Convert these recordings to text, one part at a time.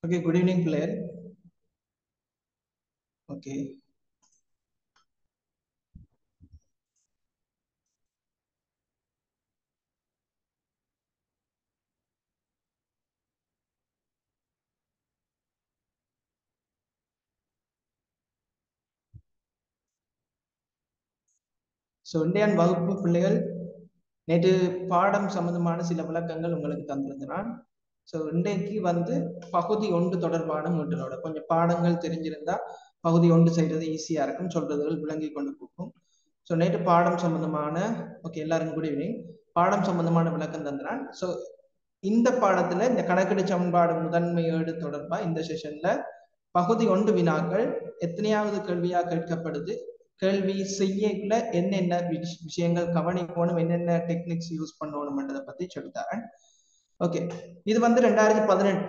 Okay, good evening, Claire. Okay. So Indian வகுப்பு பிள்ளைகள் நேற்று பாடம் சம்பந்தமான சில விளக்கங்கள் உங்களுக்கு தந்திருக்கிறான் ஸோ இன்றைக்கு வந்து பகுதி ஒன்று தொடர்பான மீட்டலோட கொஞ்சம் பாடங்கள் தெரிஞ்சிருந்தா பகுதி ஒன்று செய்யறது ஈஸியா இருக்கும் சொல்றதுகள் விளங்கி கொண்டு போகும் ஸோ நேற்று பாடம் சம்பந்தமான ஓகே எல்லாருக்கும் குட் ஈவினிங் பாடம் சம்பந்தமான விளக்கம் தந்துறான் ஸோ இந்த பாடத்துல இந்த கணக்கெடு சமன்பாடு முதன்மை ஏடு தொடர்பா இந்த செஷன்ல பகுதி ஒன்று வினாக்கள் எத்தனையாவது கேள்வியா கேட்கப்படுது கேள்வி செய்யக்குள்ள என்னென்ன விஷ- விஷயங்கள் கவனிக்கணும் என்னென்ன டெக்னிக்ஸ் யூஸ் பண்ணணும்ன்றதை பத்தி சொல்லித்தரேன் ஓகே இது வந்து ரெண்டாயிரத்தி பதினெட்டு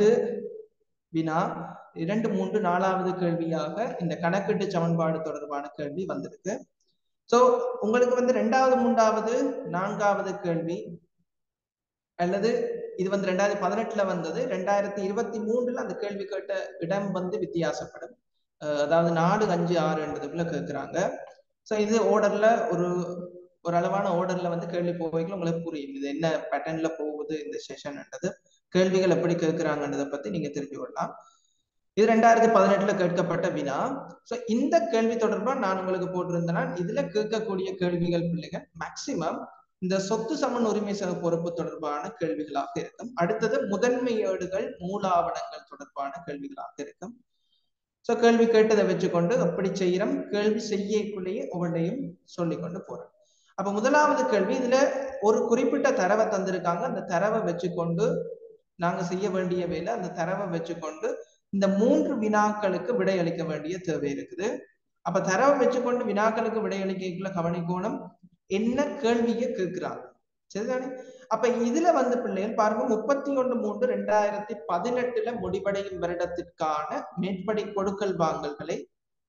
வினா இரண்டு மூன்று நாலாவது கேள்வியாக இந்த கணக்கீட்டு சமன்பாடு தொடர்பான கேள்வி வந்திருக்கு சோ உங்களுக்கு வந்து ரெண்டாவது மூன்றாவது நான்காவது கேள்வி அல்லது இது வந்து ரெண்டாயிரத்தி பதினெட்டுல வந்தது ரெண்டாயிரத்தி இருபத்தி மூன்றுல அந்த கேள்வி கேட்ட இடம் வந்து வித்தியாசப்படும் அஹ் அதாவது நாலு அஞ்சு ஆறுன்றதுக்குள்ள கேட்கிறாங்க ஸோ இது ஓர்டர்ல ஒரு ஒரு அளவான ஓர்டர்ல வந்து கேள்வி போவைகள் உங்களுக்கு புரியும் இது என்ன பேட்டர்ன்ல போகுது இந்த செஷன்ன்றது கேள்விகள் எப்படி கேட்கிறாங்கன்றதை பத்தி நீங்க தெரிஞ்சு கொள்ளலாம் இது ரெண்டாயிரத்தி பதினெட்டுல கேட்கப்பட்ட வினா ஸோ இந்த கேள்வி தொடர்பா நான் உங்களுக்கு போட்டிருந்தேன்னா இதுல கேட்கக்கூடிய கேள்விகள் பிள்ளைகள் மேக்சிமம் இந்த சொத்து சமன் உரிமை சக பொறுப்பு தொடர்பான கேள்விகளாக இருக்கும் அடுத்தது முதன்மை ஏடுகள் மூலாவணங்கள் தொடர்பான கேள்விகளாக இருக்கும் சோ கேள்வி கேட்டதை வச்சுக்கொண்டு எப்படி செய்யறோம் கேள்வி செய்யக்குள்ளேயே ஒவ்வொன்றையும் சொல்லிக் கொண்டு போறோம் அப்ப முதலாவது கேள்வி இதுல ஒரு குறிப்பிட்ட தரவை தந்திருக்காங்க அந்த தரவை வச்சுக்கொண்டு நாங்க செய்ய வேண்டிய வேலை அந்த தரவை வச்சுக்கொண்டு இந்த மூன்று வினாக்களுக்கு விடையளிக்க வேண்டிய தேவை இருக்குது அப்ப தரவை வச்சுக்கொண்டு வினாக்களுக்கு விடையளிக்கக்குள்ள கவனிக்கோணம் என்ன கேள்வியை கேட்கிறாங்க சரிதானே அப்ப இதுல வந்து பிள்ளைகள் பாருங்க முப்பத்தி ஒன்று மூன்று ரெண்டாயிரத்தி பதினெட்டுல முடிவடையும் வருடத்திற்கான மேற்படி கொடுக்கல் வாங்கல்களை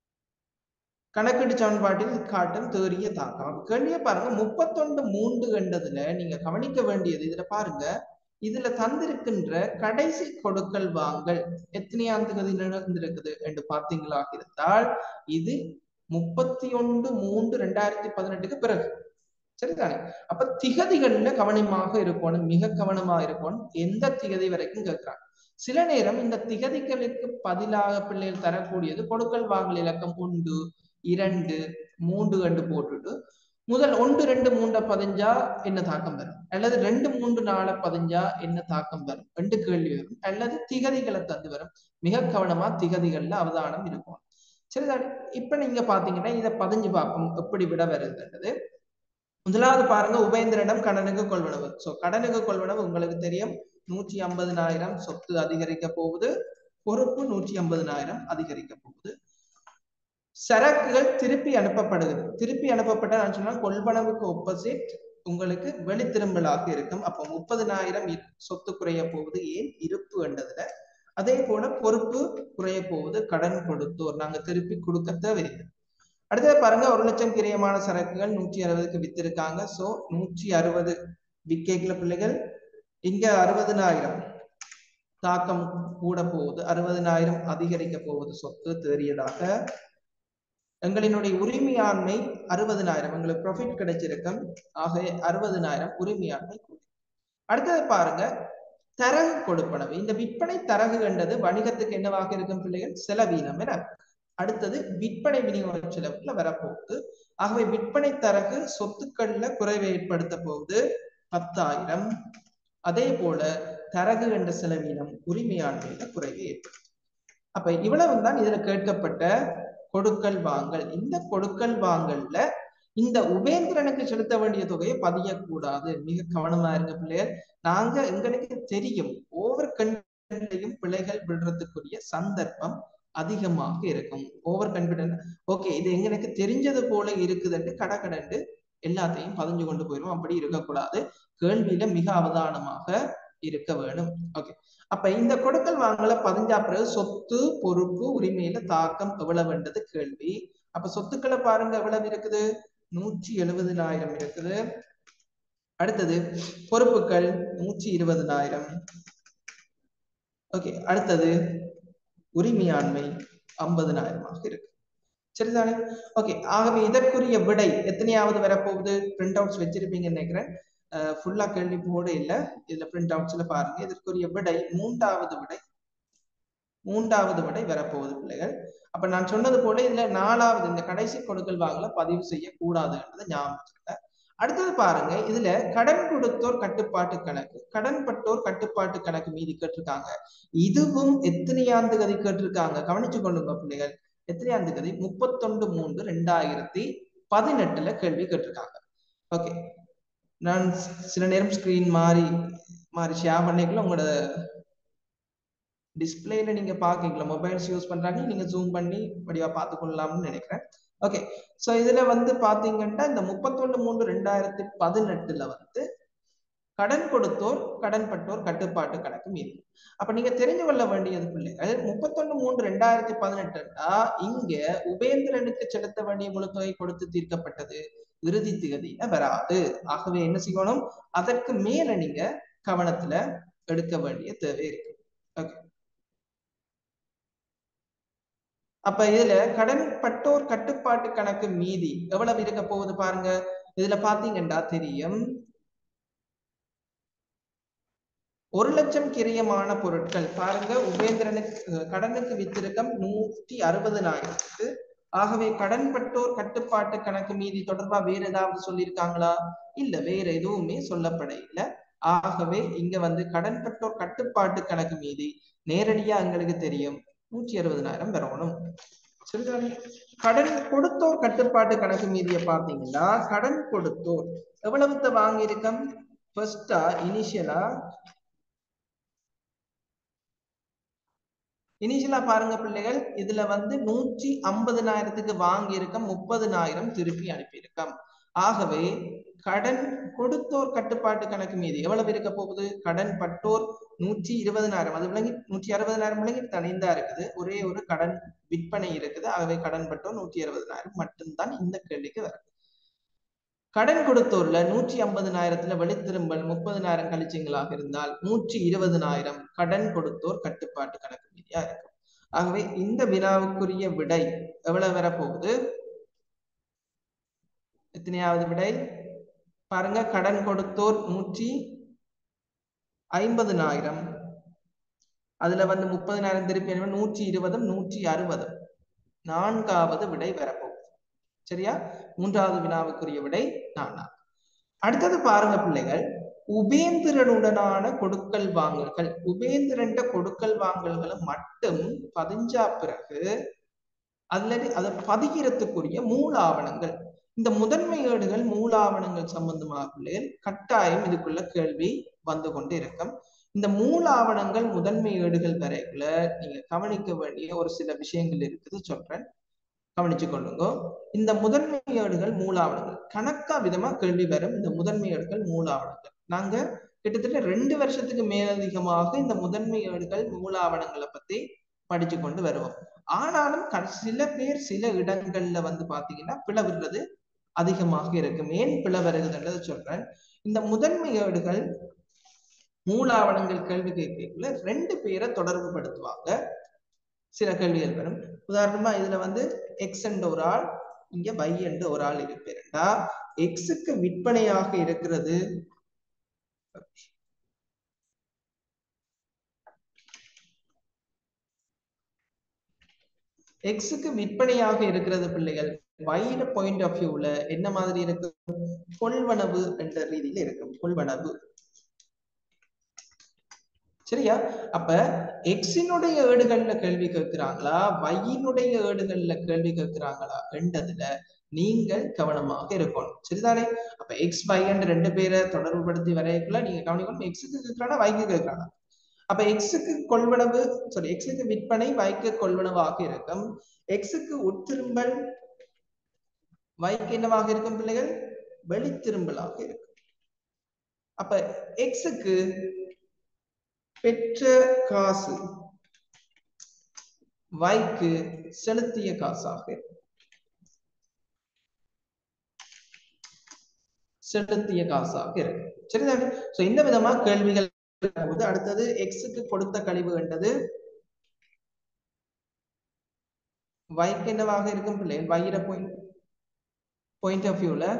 கணக்கீட்டு சமன்பாட்டில் காட்டும் தேறிய தாக்கம் அப்ப கேள்வியை பாருங்க முப்பத்தொன்று மூன்று கண்டதுல நீங்க கவனிக்க வேண்டியது இதுல பாருங்க இதுல தந்திருக்கின்ற கடைசி கொடுக்கல் வாங்கல் எத்தனையாம் தேதி நடந்திருக்குது என்று பார்த்தீங்களாக இருந்தால் இது முப்பத்தி ஒன்று மூன்று ரெண்டாயிரத்தி பதினெட்டுக்கு பிறகு சரிதானே அப்ப திகதிகள்ல கவனமாக இருக்கணும் மிக கவனமா இருக்கணும் எந்த திகதி வரைக்கும் கேட்கிறாங்க சில நேரம் இந்த திகதிகளுக்கு பதிலாக பிள்ளைகள் தரக்கூடியது கொடுக்கல் வாங்கல் இலக்கம் உண்டு இரண்டு மூன்று கண்டு போட்டுட்டு முதல் ஒன்று ரெண்டு மூன்றை பதிஞ்சா என்ன தாக்கம் வரும் அல்லது ரெண்டு மூன்று நாளை பதிஞ்சா என்ன தாக்கம் வரும் ரெண்டு கேள்வி வரும் அல்லது திகதிகளை தந்து வரும் மிக கவனமா திகதிகள்ல அவதானம் இருக்கும் சரிதானே இப்ப நீங்க பாத்தீங்கன்னா இதை பதிஞ்சு பார்ப்போம் எப்படி விட வருதுன்றது முதலாவது பாருங்க உபேந்திரனிடம் கடனுக்கு கொள்வனவு சோ கடனுக்கு கொள்வனவு உங்களுக்கு தெரியும் நூற்றி ஐம்பதுனாயிரம் சொத்து அதிகரிக்க போகுது பொறுப்பு நூற்றி ஐம்பதுனாயிரம் அதிகரிக்க போகுது சரக்குகள் திருப்பி அனுப்பப்படுகிறது திருப்பி அனுப்பப்பட்ட நான் சொன்னா கொள்வனவுக்கு ஒப்போசிட் உங்களுக்கு வெளித்திரும்பலாக இருக்கும் அப்போ முப்பதுனாயிரம் சொத்து குறைய போகுது ஏன் இருப்பு என்றதுல அதே போல பொறுப்பு குறைய போகுது கடன் கொடுத்தோர் நாங்க திருப்பி கொடுக்க தேவையில்லை அடுத்தது பாருங்க ஒரு லட்சம் கிரியமான சரக்குகள் நூற்றி அறுபதுக்கு வித்திருக்காங்க சோ நூற்றி அறுபது விக்கேக்கில பிள்ளைகள் இங்க அறுபதுனாயிரம் தாக்கம் கூட போகுது அறுபதுனாயிரம் அதிகரிக்க போகுது சொத்து தேறியதாக எங்களினுடைய உரிமையாண்மை அறுபதுனாயிரம் எங்களுக்கு ப்ராஃபிட் கிடைச்சிருக்கும் ஆக அறுபதுனாயிரம் உரிமையாண்மை கூடி அடுத்தது பாருங்க தரகு கொடுப்பனவு இந்த விற்பனை தரகு கண்டது வணிகத்துக்கு என்னவாக இருக்கும் பிள்ளைகள் செலவீனம் என அடுத்தது விற்பனை விநியோக செலவுல வரப்போகுது ஆகவே விற்பனை தரகு சொத்துக்கள்ல குறைவை ஏற்படுத்த போகுது பத்தாயிரம் அதே போல தரகு என்ற செலவீனம் உரிமையாண்மையில குறைவை ஏற்படுத்தும் அப்ப இவ்வளவு தான் இதுல கேட்கப்பட்ட கொடுக்கல் வாங்கல் இந்த கொடுக்கல் வாங்கல்ல இந்த உபேந்திரனுக்கு செலுத்த வேண்டிய தொகையை பதியக்கூடாது மிக கவனமா இருங்க பிள்ளையர் நாங்க எங்களுக்கு தெரியும் ஓவர் கண்டையும் பிள்ளைகள் விடுறதுக்குரிய சந்தர்ப்பம் அதிகமாக இருக்கும் ஓவர் கான்பிடன்ட் ஓகே இது எங்களுக்கு தெரிஞ்சது போல இருக்குதுன்னு கடக்கடண்டு எல்லாத்தையும் பதிஞ்சு கொண்டு போயிடும் அப்படி இருக்கக்கூடாது கேள்வியில மிக அவதானமாக இருக்க வேணும் ஓகே அப்ப இந்த கொடுக்கல் வாங்கல பதிஞ்சா பிறகு சொத்து பொறுப்பு உரிமையில தாக்கம் எவ்வளவுன்றது கேள்வி அப்ப சொத்துக்களை பாருங்க எவ்வளவு இருக்குது நூற்றி எழுபதுனாயிரம் இருக்குது அடுத்தது பொறுப்புகள் நூற்றி இருபதுனாயிரம் ஓகே அடுத்தது உரிமையாண்மை ஐம்பதுனாயிரமாக இருக்கு சரிதானே ஓகே ஆகவே இதற்குரிய விடை எத்தனையாவது வரப்போகுது பிரிண்ட் அவுட்ஸ் வச்சிருப்பீங்கன்னு நினைக்கிறேன் ஃபுல்லா கேள்வி போட இல்ல இதுல பிரிண்ட் அவுட்ஸ்ல பாருங்க இதற்குரிய விடை மூன்றாவது விடை மூன்றாவது விடை வரப்போகுது பிள்ளைகள் அப்ப நான் சொன்னது போல இதுல நாலாவது இந்த கடைசி கொடுக்கல் வாங்கல பதிவு செய்யக்கூடாதுன்றதை ஞாபகம் வச்சுக்கோங்க அடுத்தது பாருங்க இதுல கடன் கொடுத்தோர் கட்டுப்பாட்டு கணக்கு கடன் பட்டோர் கட்டுப்பாட்டு கணக்கு மீதி கேட்டிருக்காங்க இதுவும் எத்தனையாந்து கதி கேட்டிருக்காங்க கவனிச்சு கொள்ளுங்க பிள்ளைகள் எத்தனையாந்து கதி முப்பத்தொண்டு மூன்று ரெண்டாயிரத்தி பதினெட்டுல கேள்வி கேட்டிருக்காங்க ஓகே நான் சில நேரம் ஸ்கிரீன் மாறி மாறி ஷேர் பண்ணிக்கலாம் உங்களோட டிஸ்பிளேல நீங்க பாக்கீங்களா மொபைல்ஸ் யூஸ் பண்றாங்க நீங்க ஜூம் பண்ணி வடிவா பார்த்து கொள்ளலாம்னு நினைக்கிறேன் ஓகே சோ இதுல வந்து பாத்தீங்கன்னா இந்த முப்பத்தொன்னு மூன்று ரெண்டாயிரத்தி பதினெட்டுல வந்து கடன் கொடுத்தோர் கடன் பட்டோர் கட்டுப்பாட்டு கணக்கு மீது அப்ப நீங்க தெரிஞ்சு கொள்ள வேண்டியது பிள்ளைகள் முப்பத்தொன்னு மூன்று ரெண்டாயிரத்தி பதினெட்டுனா இங்க உபேந்திரனுக்கு செலுத்த வேண்டிய முழு தொகை கொடுத்து தீர்க்கப்பட்டது இறுதி திகதியில வராது ஆகவே என்ன செய்யணும் அதற்கு மேல நீங்க கவனத்துல எடுக்க வேண்டிய தேவை இருக்கு ஓகே அப்ப இதுல கடன் பட்டோர் கட்டுப்பாட்டு கணக்கு மீதி எவ்வளவு இருக்க போகுது பாருங்க இதுல பாத்தீங்கன்னா தெரியும் ஒரு லட்சம் கிரியமான பொருட்கள் பாருங்க உபேந்திரனுக்கு கடனுக்கு வித்திருக்கம் நூத்தி அறுபதுனாயிரத்துக்கு ஆகவே கடன் பட்டோர் கட்டுப்பாட்டு கணக்கு மீதி தொடர்பா வேற ஏதாவது சொல்லியிருக்காங்களா இல்ல வேற எதுவுமே சொல்லப்பட இல்லை ஆகவே இங்க வந்து கடன் பட்டோர் கட்டுப்பாட்டு கணக்கு மீதி நேரடியா எங்களுக்கு தெரியும் நூற்றி அறுபதனாயிரம் வரணும் சரிதானே கடன் கொடுத்தோர் கட்டுப்பாட்டு கணக்கு மீதியை பார்த்தீங்கன்னா கடன் கொடுத்தோர் எவ்வளவுத்த வாங்கியிருக்கம் ஃபர்ஸ்டா இனிஷியலா இனிஷியலா பாருங்க பிள்ளைகள் இதுல வந்து நூற்றி ஐம்பதுனாயிரத்துக்கு வாங்கி இருக்க முப்பதுனாயிரம் திருப்பி அனுப்பியிருக்கோம் ஆகவே கடன் கொடுத்தோர் கட்டுப்பாட்டு கணக்கு மீது எவ்வளவு இருக்க போகுது கடன் பட்டோர் நூற்றி இருபதனாயிரம் அது விளங்கி நூற்றி அறுபதனாயிரம் விளங்கி தனிந்தா இருக்குது ஒரே ஒரு கடன் விற்பனை இருக்குது ஆகவே கடன் பட்டோர் நூற்றி அறுபதனாயிரம் மட்டும்தான் இந்த கேள்விக்கு வருது கடன் கொடுத்தோர்ல நூற்றி ஐம்பதுனாயிரத்துல வெளித்திரும்பல் முப்பதுனாயிரம் கழிச்சிங்களாக இருந்தால் நூற்றி இருபதுனாயிரம் கடன் கொடுத்தோர் கட்டுப்பாட்டு கணக்கு மீதியா இருக்கும் ஆகவே இந்த வினாவுக்குரிய விடை எவ்வளவு வரப்போகுது எத்தனையாவது விடை பாருங்க கடன் கொடுத்தோர் நூற்றி ஐம்பதுனாயிரம் அதுல வந்து முப்பதுனாயிரம் திருப்பி நூற்றி இருபதும் நூற்றி அறுபதும் நான்காவது விடை வரப்போகுது சரியா மூன்றாவது வினாவுக்குரிய விடை நானா அடுத்தது பாருங்க பிள்ளைகள் உபேந்திரனுடனான கொடுக்கல் வாங்கல்கள் உபேந்திரன் கொடுக்கல் வாங்கல்களை மட்டும் பதிஞ்சா பிறகு அதுல அதை பதிகிறதுக்குரிய மூல ஆவணங்கள் இந்த முதன்மை ஏடுகள் மூல ஆவணங்கள் சம்பந்தமாக கட்டாயம் இதுக்குள்ள கேள்வி வந்து கொண்டு இருக்கும் இந்த மூல ஆவணங்கள் முதன்மை ஏடுகள் வரைக்குள்ள நீங்க கவனிக்க வேண்டிய ஒரு சில விஷயங்கள் இருக்குது சொல்றேன் கவனிச்சு கொள்ளுங்க இந்த முதன்மை ஏடுகள் மூலாவணங்கள் கணக்கா விதமா கேள்வி வரும் இந்த முதன்மை ஏடுகள் மூலாவணங்கள் நாங்க கிட்டத்தட்ட ரெண்டு வருஷத்துக்கு மேலதிகமாக இந்த முதன்மை ஏடுகள் மூலாவணங்களை பத்தி படிச்சு கொண்டு வருவோம் ஆனாலும் சில பேர் சில இடங்கள்ல வந்து பாத்தீங்கன்னா பிளவுறது அதிகமாக இருக்கும் ஏன் பிளவருகுதுன்றதை சொல்றேன் இந்த முதன்மை ஏடுகள் மூலாவணங்கள் கேள்வி கேட்கல ரெண்டு பேரை தொடர்பு படுத்துவாங்க சில கேள்விகள் வரும் உதாரணமா இதுல வந்து எக்ஸ் என்ற ஒரு ஆள் இங்க y என்ற ஒரு ஆள் இருப்பேன்டா எக்ஸுக்கு விற்பனையாக இருக்கிறது எக்ஸுக்கு விற்பனையாக இருக்கிறது பிள்ளைகள் வைட பாயிண்ட் ஆஃப் வியூல என்ன மாதிரி இருக்கு கொள்வனவு என்ற ரீதியில இருக்கும் கொள்வனவு சரியா அப்ப எக்ஸினுடைய ஏடுகள்ல கேள்வி கேட்கிறாங்களா வையினுடைய ஏடுகள்ல கேள்வி கேட்கிறாங்களா என்றதுல நீங்கள் கவனமாக இருக்கணும் சரிதானே அப்ப எக்ஸ் வை என்ற ரெண்டு பேரை தொடர்பு படுத்தி வரையக்குள்ள நீங்க கவனிக்கணும் எக்ஸுக்கு கேட்கிறானா வைக்கு கேட்கிறானா அப்ப எக்ஸுக்கு கொள்வனவு சாரி எக்ஸுக்கு விற்பனை வைக்கு கொள்வனவாக இருக்கும் எக்ஸுக்கு உட்திரும்பல் வைக்கு என்னவாக இருக்கும் பிள்ளைகள் வெளித்திரும்பலாக இருக்கும் அப்ப எக்ஸுக்கு பெற்ற காசு வைக்கு செலுத்திய காசாக செலுத்திய காசாக இருக்கு சரிதானே சோ இந்த விதமா கேள்விகள் போது அடுத்தது எக்ஸுக்கு கொடுத்த கழிவு என்றது வைக்கு என்னவாக இருக்கும் பிள்ளைகள் வைர பாயிண்ட் பாயிண்ட் ஆஃப் வியூல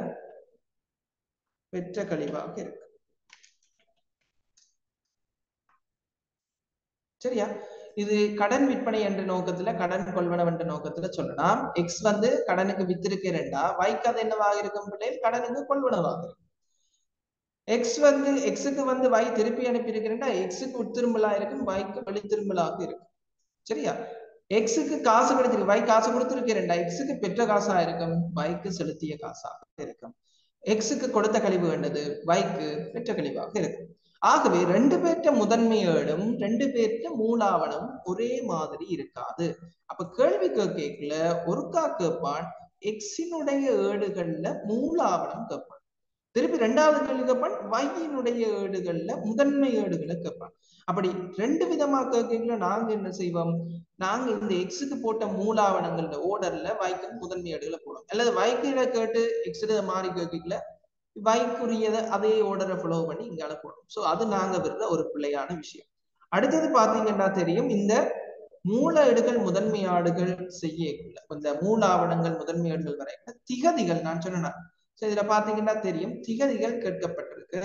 வெற்ற கழிவாக இருக்கு சரியா இது கடன் விற்பனை என்ற நோக்கத்துல கடன் கொள்வனவு என்ற நோக்கத்துல சொல்லலாம் எக்ஸ் வந்து கடனுக்கு வித்திருக்கிறேன்டா வைக்கு அது என்னவாக இருக்கும் பிள்ளைகள் கடனுக்கு கொள்வனவாக இருக்கும் எக்ஸ் வந்து எக்ஸுக்கு வந்து வை திருப்பி அனுப்பி இருக்கிறேன்டா எக்ஸுக்கு உட்திரும்பலா இருக்கும் வைக்கு வெளித்திரும்பலாக இருக்கும் சரியா எக்ஸுக்கு காசு கிடைச்சிருக்கு வை காசு கொடுத்துருக்கிறேன்டா எக்ஸுக்கு பெற்ற காசா இருக்கும் வைக்கு செலுத்திய காசாக இருக்கும் எக்ஸுக்கு கொடுத்த கழிவு வேண்டது வைக்கு பெற்ற கழிவாக இருக்கும் ஆகவே ரெண்டு பேர்த்த முதன்மையேடும் ரெண்டு பேர்த்த மூலாவணம் ஒரே மாதிரி இருக்காது அப்ப கேள்வி கேட்கல ஒருக்கா கேட்பான் எக்ஸினுடைய ஏடுகள்ல மூலாவணம் கேட்பான் திருப்பி ரெண்டாவது கேள்வி கேட்பான் வையினுடைய ஏடுகள்ல முதன்மை ஏடுகளை கேட்பான் அப்படி ரெண்டு விதமா கேட்கல நாங்க என்ன செய்வோம் நாங்க இந்த எக்ஸுக்கு போட்ட மூலாவணங்கள்ல ஓர்டர்ல வைக்கு முதன்மை ஏடுகளை போடுவோம் அல்லது வைக்கில கேட்டு எக்ஸ் மாறி கேட்கல வைக்குரியதை அதே ஓர்டரை ஃபாலோ பண்ணி இங்கால போடும் ஸோ அது நாங்க விடுற ஒரு பிள்ளையான விஷயம் அடுத்தது பாத்தீங்கன்னா தெரியும் இந்த மூல ஏடுகள் முதன்மையாடுகள் செய்யக்குள்ள இந்த மூல ஆவணங்கள் முதன்மையாடுகள் வரைக்கும் திகதிகள் நான் சொன்னேன் ஸோ இதுல பாத்தீங்கன்னா தெரியும் திகதிகள் கேட்கப்பட்டிருக்கு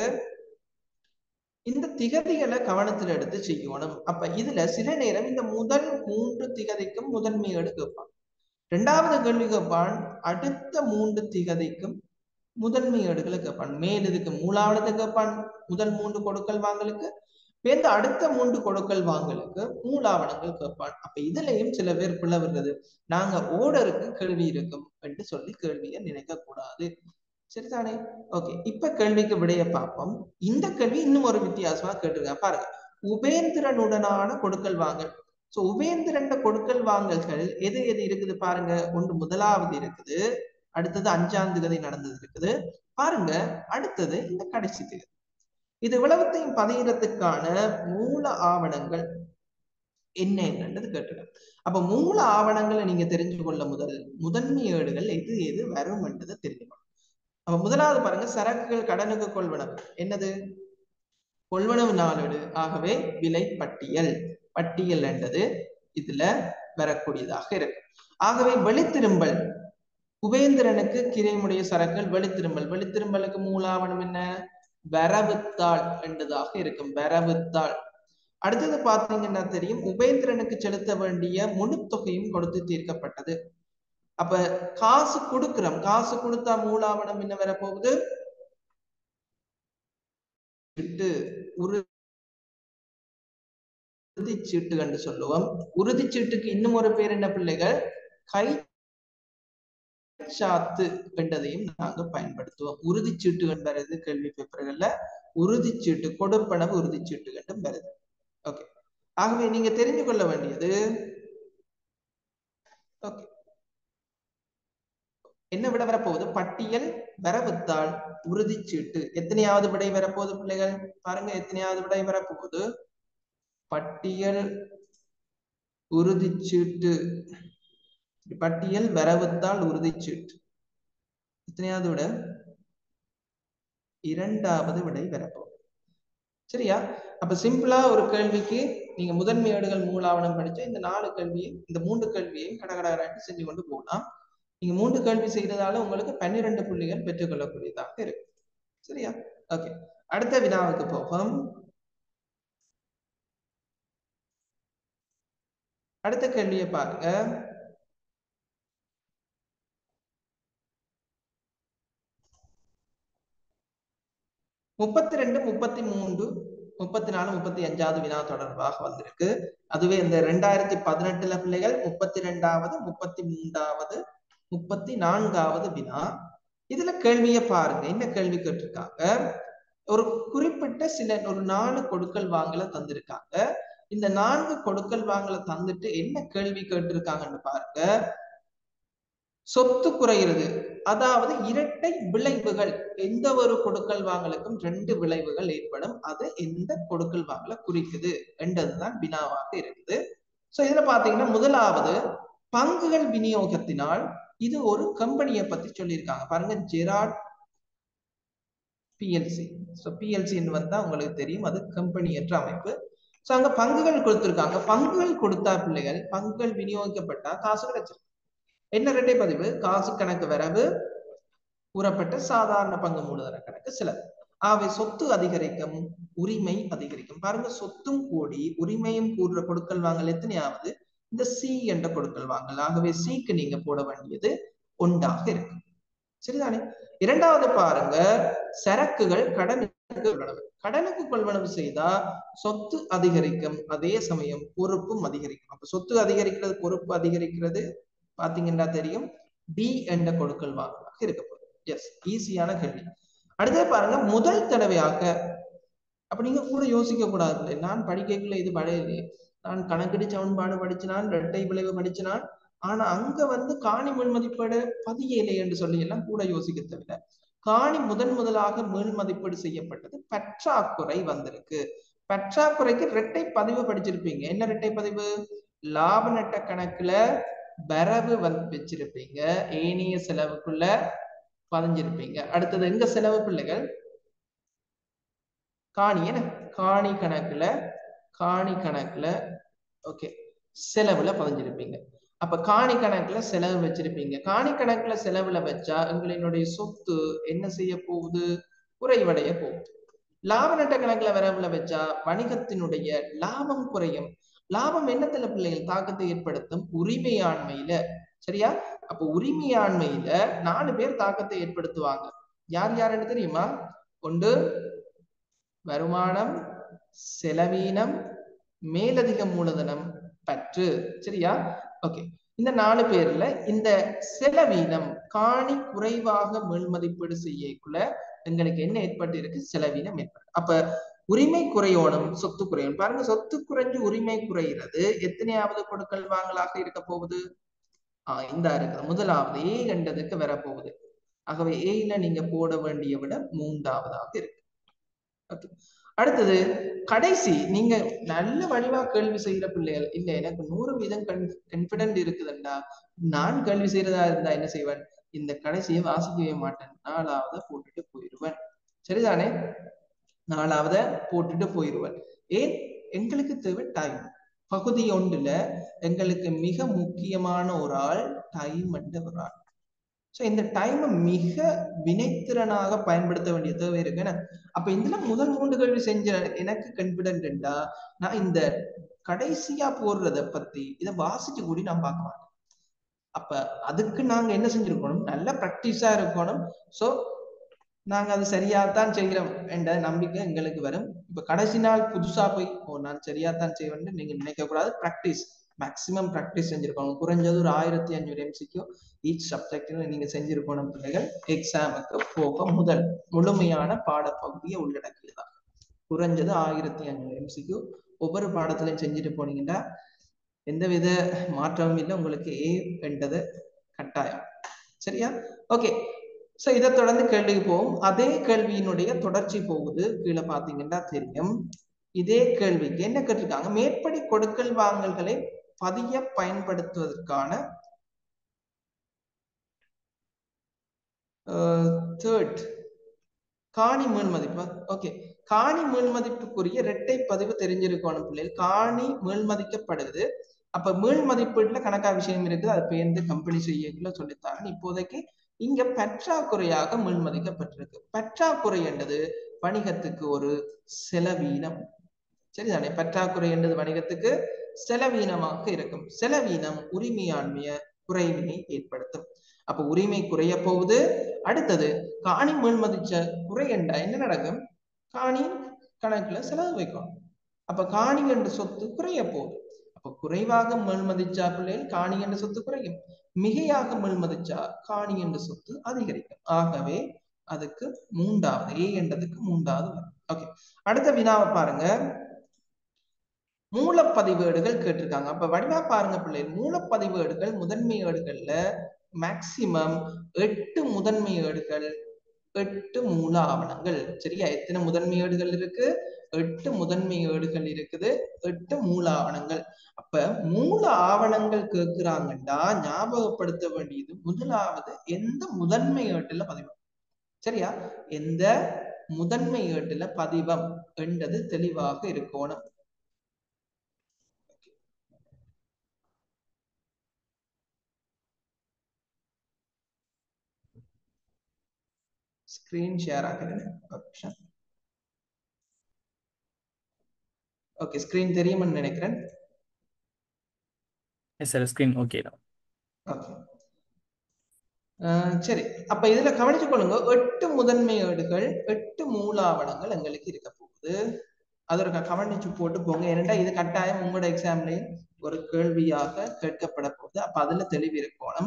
இந்த திகதிகளை கவனத்துல எடுத்து செய்யணும் அப்ப இதுல சில நேரம் இந்த முதல் மூன்று திகதிக்கும் முதன்மையேடு கேட்பான் இரண்டாவது கேள்வி கேட்பான் அடுத்த மூன்று திகதிக்கும் முதன்மை ஏடுகளை கேட்பான் மேல் இதுக்கு மூலாவணத்தை கேட்பான் முதல் மூன்று கொடுக்கல் வாங்கலுக்கு வேந்த அடுத்த மூன்று கொடுக்கல் வாங்கலுக்கு மூலாவணங்கள் கேட்பான் அப்ப இதுலயும் சில பேர் பிள்ளை வருது நாங்க ஓடருக்கு கேள்வி இருக்கும் என்று சொல்லி கேள்வியை நினைக்க கூடாது சரிதானே ஓகே இப்ப கேள்விக்கு விடைய பார்ப்போம் இந்த கேள்வி இன்னும் ஒரு வித்தியாசமா கேட்டிருக்கேன் பாருங்க உபேந்திரனுடனான கொடுக்கல் வாங்கல் சோ உபேந்திரன் கொடுக்கல் வாங்கல்கள் எது எது இருக்குது பாருங்க ஒன்று முதலாவது இருக்குது அடுத்தது அஞ்சாம் திகதி நடந்தது இருக்குது பாருங்க அடுத்தது இந்த கடைசி திகதி இது விளவத்தையும் பதிகிறதுக்கான மூல ஆவணங்கள் என்ன என்னன்றது கேட்டுக்க அப்ப மூல ஆவணங்களை நீங்க தெரிஞ்சு கொள்ள முதல் முதன்மை ஏடுகள் எது எது வரும் என்றதை தெரிஞ்சுக்கணும் அப்ப முதலாவது பாருங்க சரக்குகள் கடனுக்கு கொள்வனவு என்னது கொள்வனவு நாளேடு ஆகவே விலை பட்டியல் பட்டியல் என்றது இதுல வரக்கூடியதாக இருக்கு ஆகவே வெளித்திரும்பல் உபேந்திரனுக்கு கிரைமுடைய சரக்குகள் வெளித்திரும்பல் வெளித்திரும்பலுக்கு மூலாவணம் என்ன வரவுத்தாள் என்றதாக இருக்கும் வரவுத்தாள் அடுத்தது பாத்தீங்கன்னா தெரியும் உபேந்திரனுக்கு செலுத்த வேண்டிய முழு தொகையும் கொடுத்து தீர்க்கப்பட்டது அப்ப காசு கொடுக்கிறோம் காசு கொடுத்தா மூலாவணம் என்ன வரப்போகுது உறுதிச்சீட்டு என்று சொல்லுவோம் உறுதிச்சீட்டுக்கு இன்னும் ஒரு பேர் என்ன பிள்ளைகள் கை சாத்து என்றதையும் நாங்க பயன்படுத்துவோம் உறுதிச்சீட்டு என்பது கேள்வி பேப்பர்கள்ல உறுதிச்சீட்டு கொடுப்பனவு உறுதிச்சீட்டு என்றும் வருது ஓகே ஆகவே நீங்க தெரிந்து கொள்ள வேண்டியது ஓகே என்ன விட வரப்போகுது பட்டியல் வரவுத்தாள் உறுதிச்சீட்டு எத்தனையாவது விடை வரப்போகுது பிள்ளைகள் பாருங்க எத்தனையாவது விடை வரப்போகுது பட்டியல் உறுதிச்சீட்டு பட்டியல் வரவுத்தாள் உறுதிச்சீட்டு எத்தனையாவது விட இரண்டாவது விடை வரப்போகுது சரியா அப்ப சிம்பிளா ஒரு கேள்விக்கு நீங்க முதன்மை ஏடுகள் மூலாவணம் படிச்ச இந்த நாலு கேள்வியை இந்த மூன்று கேள்வியையும் கடகடாட்டு செஞ்சு கொண்டு போகலாம் நீங்க மூன்று கேள்வி செய்யறதால உங்களுக்கு பன்னிரண்டு புள்ளிகள் பெற்றுக்கொள்ளக்கூடியதாக இருக்கு சரியா ஓகே அடுத்த வினாவுக்கு போகும் அடுத்த கேள்வியை பாருங்க முப்பத்தி ரெண்டு முப்பத்தி மூன்று முப்பத்தி நாலு முப்பத்தி அஞ்சாவது வினா தொடர்பாக வந்திருக்கு அதுவே இந்த ரெண்டாயிரத்தி பதினெட்டுல பிள்ளைகள் முப்பத்தி ரெண்டாவது முப்பத்தி மூன்றாவது முப்பத்தி நான்காவது வினா இதுல கேள்வியை பாருங்க என்ன கேள்வி கேட்டிருக்காங்க ஒரு குறிப்பிட்ட சில ஒரு நாலு கொடுக்கல் வாங்கல தந்திருக்காங்க இந்த நான்கு கொடுக்கல் வாங்கல தந்துட்டு என்ன கேள்வி கேட்டிருக்காங்கன்னு பாருங்க சொத்து குறைகிறது அதாவது இரட்டை விளைவுகள் எந்த ஒரு கொடுக்கல் வாங்கலுக்கும் ரெண்டு விளைவுகள் ஏற்படும் அது எந்த கொடுக்கல் வாங்கல குறிக்குது என்றதுதான் வினாவாக இருக்குது சோ இதுல பாத்தீங்கன்னா முதலாவது பங்குகள் விநியோகத்தினால் இது ஒரு கம்பெனியை பத்தி சொல்லியிருக்காங்க பாருங்க ஜெராட் பிஎல்சி ஸோ பிஎல்சின்னு வந்தா உங்களுக்கு தெரியும் அது கம்பெனி என்ற அமைப்பு ஸோ அங்க பங்குகள் கொடுத்துருக்காங்க பங்குகள் கொடுத்தா பிள்ளைகள் பங்குகள் விநியோகிக்கப்பட்டா காசு கிடைச்சிருக்கு என்ன இரட்டை பதிவு காசு கணக்கு வரவு கூறப்பட்ட சாதாரண பங்கு மூலதன கணக்கு செலவு ஆகவே சொத்து அதிகரிக்கும் உரிமை அதிகரிக்கும் பாருங்க சொத்தும் கூடி உரிமையும் கூடுற கொடுக்கல் வாங்கல் எத்தனையாவது இந்த சி என்ற கொடுக்கல் வாங்கல் ஆகவே சிக்கு நீங்க போட வேண்டியது ஒன்றாக இருக்கும் சரிதானே இரண்டாவது பாருங்க சரக்குகள் கடனுக்கு கொள்வனவு கடனுக்கு கொள்வனவு செய்தா சொத்து அதிகரிக்கும் அதே சமயம் பொறுப்பும் அதிகரிக்கும் அப்ப சொத்து அதிகரிக்கிறது பொறுப்பு அதிகரிக்கிறது பாத்தீங்கன்னா தெரியும் டி என்ற கொடுக்கல் வாங்கலாக இருக்க போகுது எஸ் ஈஸியான கேள்வி அடுத்தது பாருங்க முதல் தடவையாக அப்ப நீங்க கூட யோசிக்க கூடாது நான் படிக்கக்குள்ள இது பழையது நான் கணக்கெடு சமன்பாடு படிச்சினான் இரட்டை விளைவு படிச்சினான் ஆனா அங்க வந்து காணி மேல் மதிப்பீடு பதியலை என்று சொல்லி எல்லாம் கூட யோசிக்க தேவையில்லை காணி முதன் முதலாக மேல் மதிப்பீடு செய்யப்பட்டது பற்றாக்குறை வந்திருக்கு பற்றாக்குறைக்கு இரட்டை பதிவு படிச்சிருப்பீங்க என்ன இரட்டை பதிவு லாப நட்ட கணக்குல வரவு வந்து வச்சிருப்பீங்க ஏனைய செலவுக்குள்ள பதிஞ்சிருப்பீங்க அடுத்தது எங்க செலவு பிள்ளைகள் காணி என்ன காணி கணக்குல காணி கணக்குல ஓகே செலவுல பதிஞ்சிருப்பீங்க அப்ப காணி கணக்குல செலவு வச்சிருப்பீங்க காணி கணக்குல செலவுல வச்சா எங்களினுடைய சொத்து என்ன செய்ய போகுது குறைவடைய போகுது லாப நட்ட கணக்குல வரவுல வச்சா வணிகத்தினுடைய லாபம் குறையும் லாபம் என்னத்துல பிள்ளைகள் தாக்கத்தை ஏற்படுத்தும் உரிமையாண்மையில சரியா அப்ப உரிமையாண்மையில நாலு பேர் தாக்கத்தை ஏற்படுத்துவாங்க யார் யாருன்னு தெரியுமா ஒன்று வருமானம் செலவீனம் மேலதிக மூலதனம் பற்று சரியா ஓகே இந்த நாலு பேர்ல இந்த செலவீனம் காணி குறைவாக மேல்மதிப்பீடு செய்யக்குள்ள எங்களுக்கு என்ன ஏற்பட்டு இருக்கு செலவீனம் ஏற்பட்டு அப்ப உரிமை குறையோனும் சொத்து குறையும் பாருங்க சொத்து குறைஞ்சு உரிமை குறைகிறது எத்தனையாவது கொடுக்கல் வாங்கலாக இருக்க போகுது ஆஹ் இந்த இருக்குது முதலாவது ஏ கண்டதுக்கு வரப்போகுது ஆகவே ஏல நீங்க போட வேண்டிய விட மூன்றாவதாக இருக்கு ஓகே அடுத்தது கடைசி நீங்க நல்ல வடிவா கேள்வி செய்யற பிள்ளைகள் இல்ல எனக்கு நூறு வீதம் கான்பிடன்ட் இருக்குதுண்டா நான் கேள்வி செய்யறதா இருந்தா என்ன செய்வேன் இந்த கடைசியை வாசிக்கவே மாட்டேன் நாலாவத போட்டுட்டு போயிடுவேன் சரிதானே நாலாவத போட்டுட்டு போயிடுவேன் ஏன் எங்களுக்கு தேவை டைம் பகுதி ஒன்றுல எங்களுக்கு மிக முக்கியமான ஒரு ஆள் டைம் என்ற ஒரு ஆள் ஸோ இந்த டைமை மிக வினைத்திறனாக பயன்படுத்த வேண்டிய தேவை இருக்கு அப்ப இதுல முதல் மூன்று கேள்வி செஞ்ச எனக்கு கான்பிடென்டா நான் இந்த கடைசியா போடுறத பத்தி இதை வாசிச்சு கூடி நான் பார்க்க மாட்டேன் அப்ப அதுக்கு நாங்க என்ன செஞ்சிருக்கணும் நல்ல ப்ராக்டிஸா இருக்கணும் ஸோ நாங்க அது சரியாத்தான் செய்கிறோம் என்ற நம்பிக்கை எங்களுக்கு வரும் இப்ப கடைசி நாள் புதுசா போய் ஓ நான் சரியாத்தான் செய்வேன் நீங்க நினைக்க கூடாது ப்ராக்டிஸ் மேக்சிமம் ப்ராக்டிஸ் செஞ்சிருக்கணும் குறைஞ்சது ஒரு ஆயிரத்தி அஞ்சூறு எம்சிக்கு ஈச் சப்ஜெக்ட்ல நீங்க செஞ்சிருக்கணும் பிள்ளைகள் எக்ஸாமுக்கு போக முதல் முழுமையான பாடப்பகுதியை உள்ளடக்கியதான் குறைஞ்சது ஆயிரத்தி அஞ்சூறு எம்சிக்கு ஒவ்வொரு பாடத்திலையும் செஞ்சுட்டு போனீங்கன்னா எந்தவித மாற்றமும் இல்லை உங்களுக்கு ஏ என்றது கட்டாயம் சரியா ஓகே சோ இதை தொடர்ந்து கேள்விக்கு போவோம் அதே கேள்வியினுடைய தொடர்ச்சி போகுது கீழே பாத்தீங்கன்னா தெரியும் இதே கேள்விக்கு என்ன கேட்டிருக்காங்க மேற்படி கொடுக்கல் வாங்கல்களை பதிய பயன்படுத்துவதற்கான தேர்ட் காணி மேல் மதிப்பு ஓகே காணி மேல் மதிப்புக்குரிய இரட்டை பதிவு தெரிஞ்சிருக்கணும் பிள்ளைகள் காணி மேல் மதிக்கப்படுது அப்ப மேல் மதிப்பீட்டுல கணக்கா விஷயம் இருக்குது அதை பேர்ந்து கம்பெனி செய்யக்குள்ள சொல்லித்தாங்க இப்போதைக்கு இங்க பற்றாக்குறையாக மேல்மதிக்கப்பட்டிருக்கு பற்றாக்குறை என்றது வணிகத்துக்கு ஒரு செலவீனம் சரிதானே பற்றாக்குறை என்றது வணிகத்துக்கு செலவீனமாக இருக்கும் செலவீனம் உரிமையாண்மைய குறைவினை ஏற்படுத்தும் அப்ப உரிமை குறைய போகுது அடுத்தது காணி மேல்மதிச்ச குறை என்றா என்ன நடக்கும் காணி கணக்குல செலவு வைக்கணும் அப்ப காணி என்ற சொத்து குறைய போகுது அப்ப குறைவாக மேல்மதிச்சா பிள்ளைகள் காணி என்ற சொத்து குறையும் மிகையாக மேல்மதிச்சா காணி என்ற சொத்து அதிகரிக்கும் ஆகவே அதுக்கு மூன்றாவது ஏ என்றதுக்கு மூன்றாவது வரும் ஓகே அடுத்த வினாவை பாருங்க மூலப்பதிவேடுகள் கேட்டிருக்காங்க அப்ப வடிவா பாருங்க பிள்ளைகள் மூலப்பதிவேடுகள் முதன்மை ஏடுகள்ல மேக்சிமம் எட்டு முதன்மை ஏடுகள் எட்டு மூல ஆவணங்கள் சரியா எத்தனை முதன்மை ஏடுகள் இருக்கு எட்டு முதன்மை ஏடுகள் இருக்குது எட்டு மூல ஆவணங்கள் அப்ப மூல ஆவணங்கள் கேட்கிறாங்கன்னா ஞாபகப்படுத்த வேண்டியது முதலாவது எந்த முதன்மை ஏட்டுல பதிவம் சரியா எந்த முதன்மை ஏட்டுல பதிவம் என்றது தெளிவாக இருக்கணும் ஸ்கிரீன் ஷேர் ஆகிறேன் ஓகே ஸ்கிரீன் தெரியும்னு நினைக்கிறேன் எஸ் சார் ஸ்க்ரீன் ஓகே தான் ஓகே சரி அப்ப இதுல கவனிச்சு கொள்ளுங்க எட்டு முதன்மை ஏடுகள் எட்டு மூலாவணங்கள் எங்களுக்கு இருக்க போகுது அதோட க- கவனிச்சு போட்டு போங்க ஏன்னா இது கட்டாயம் உங்களோட எக்ஸாம்லயும் ஒரு கேள்வியாக கேட்கப்பட போகுது அப்ப அதுல தெளிவு இருக்கணும்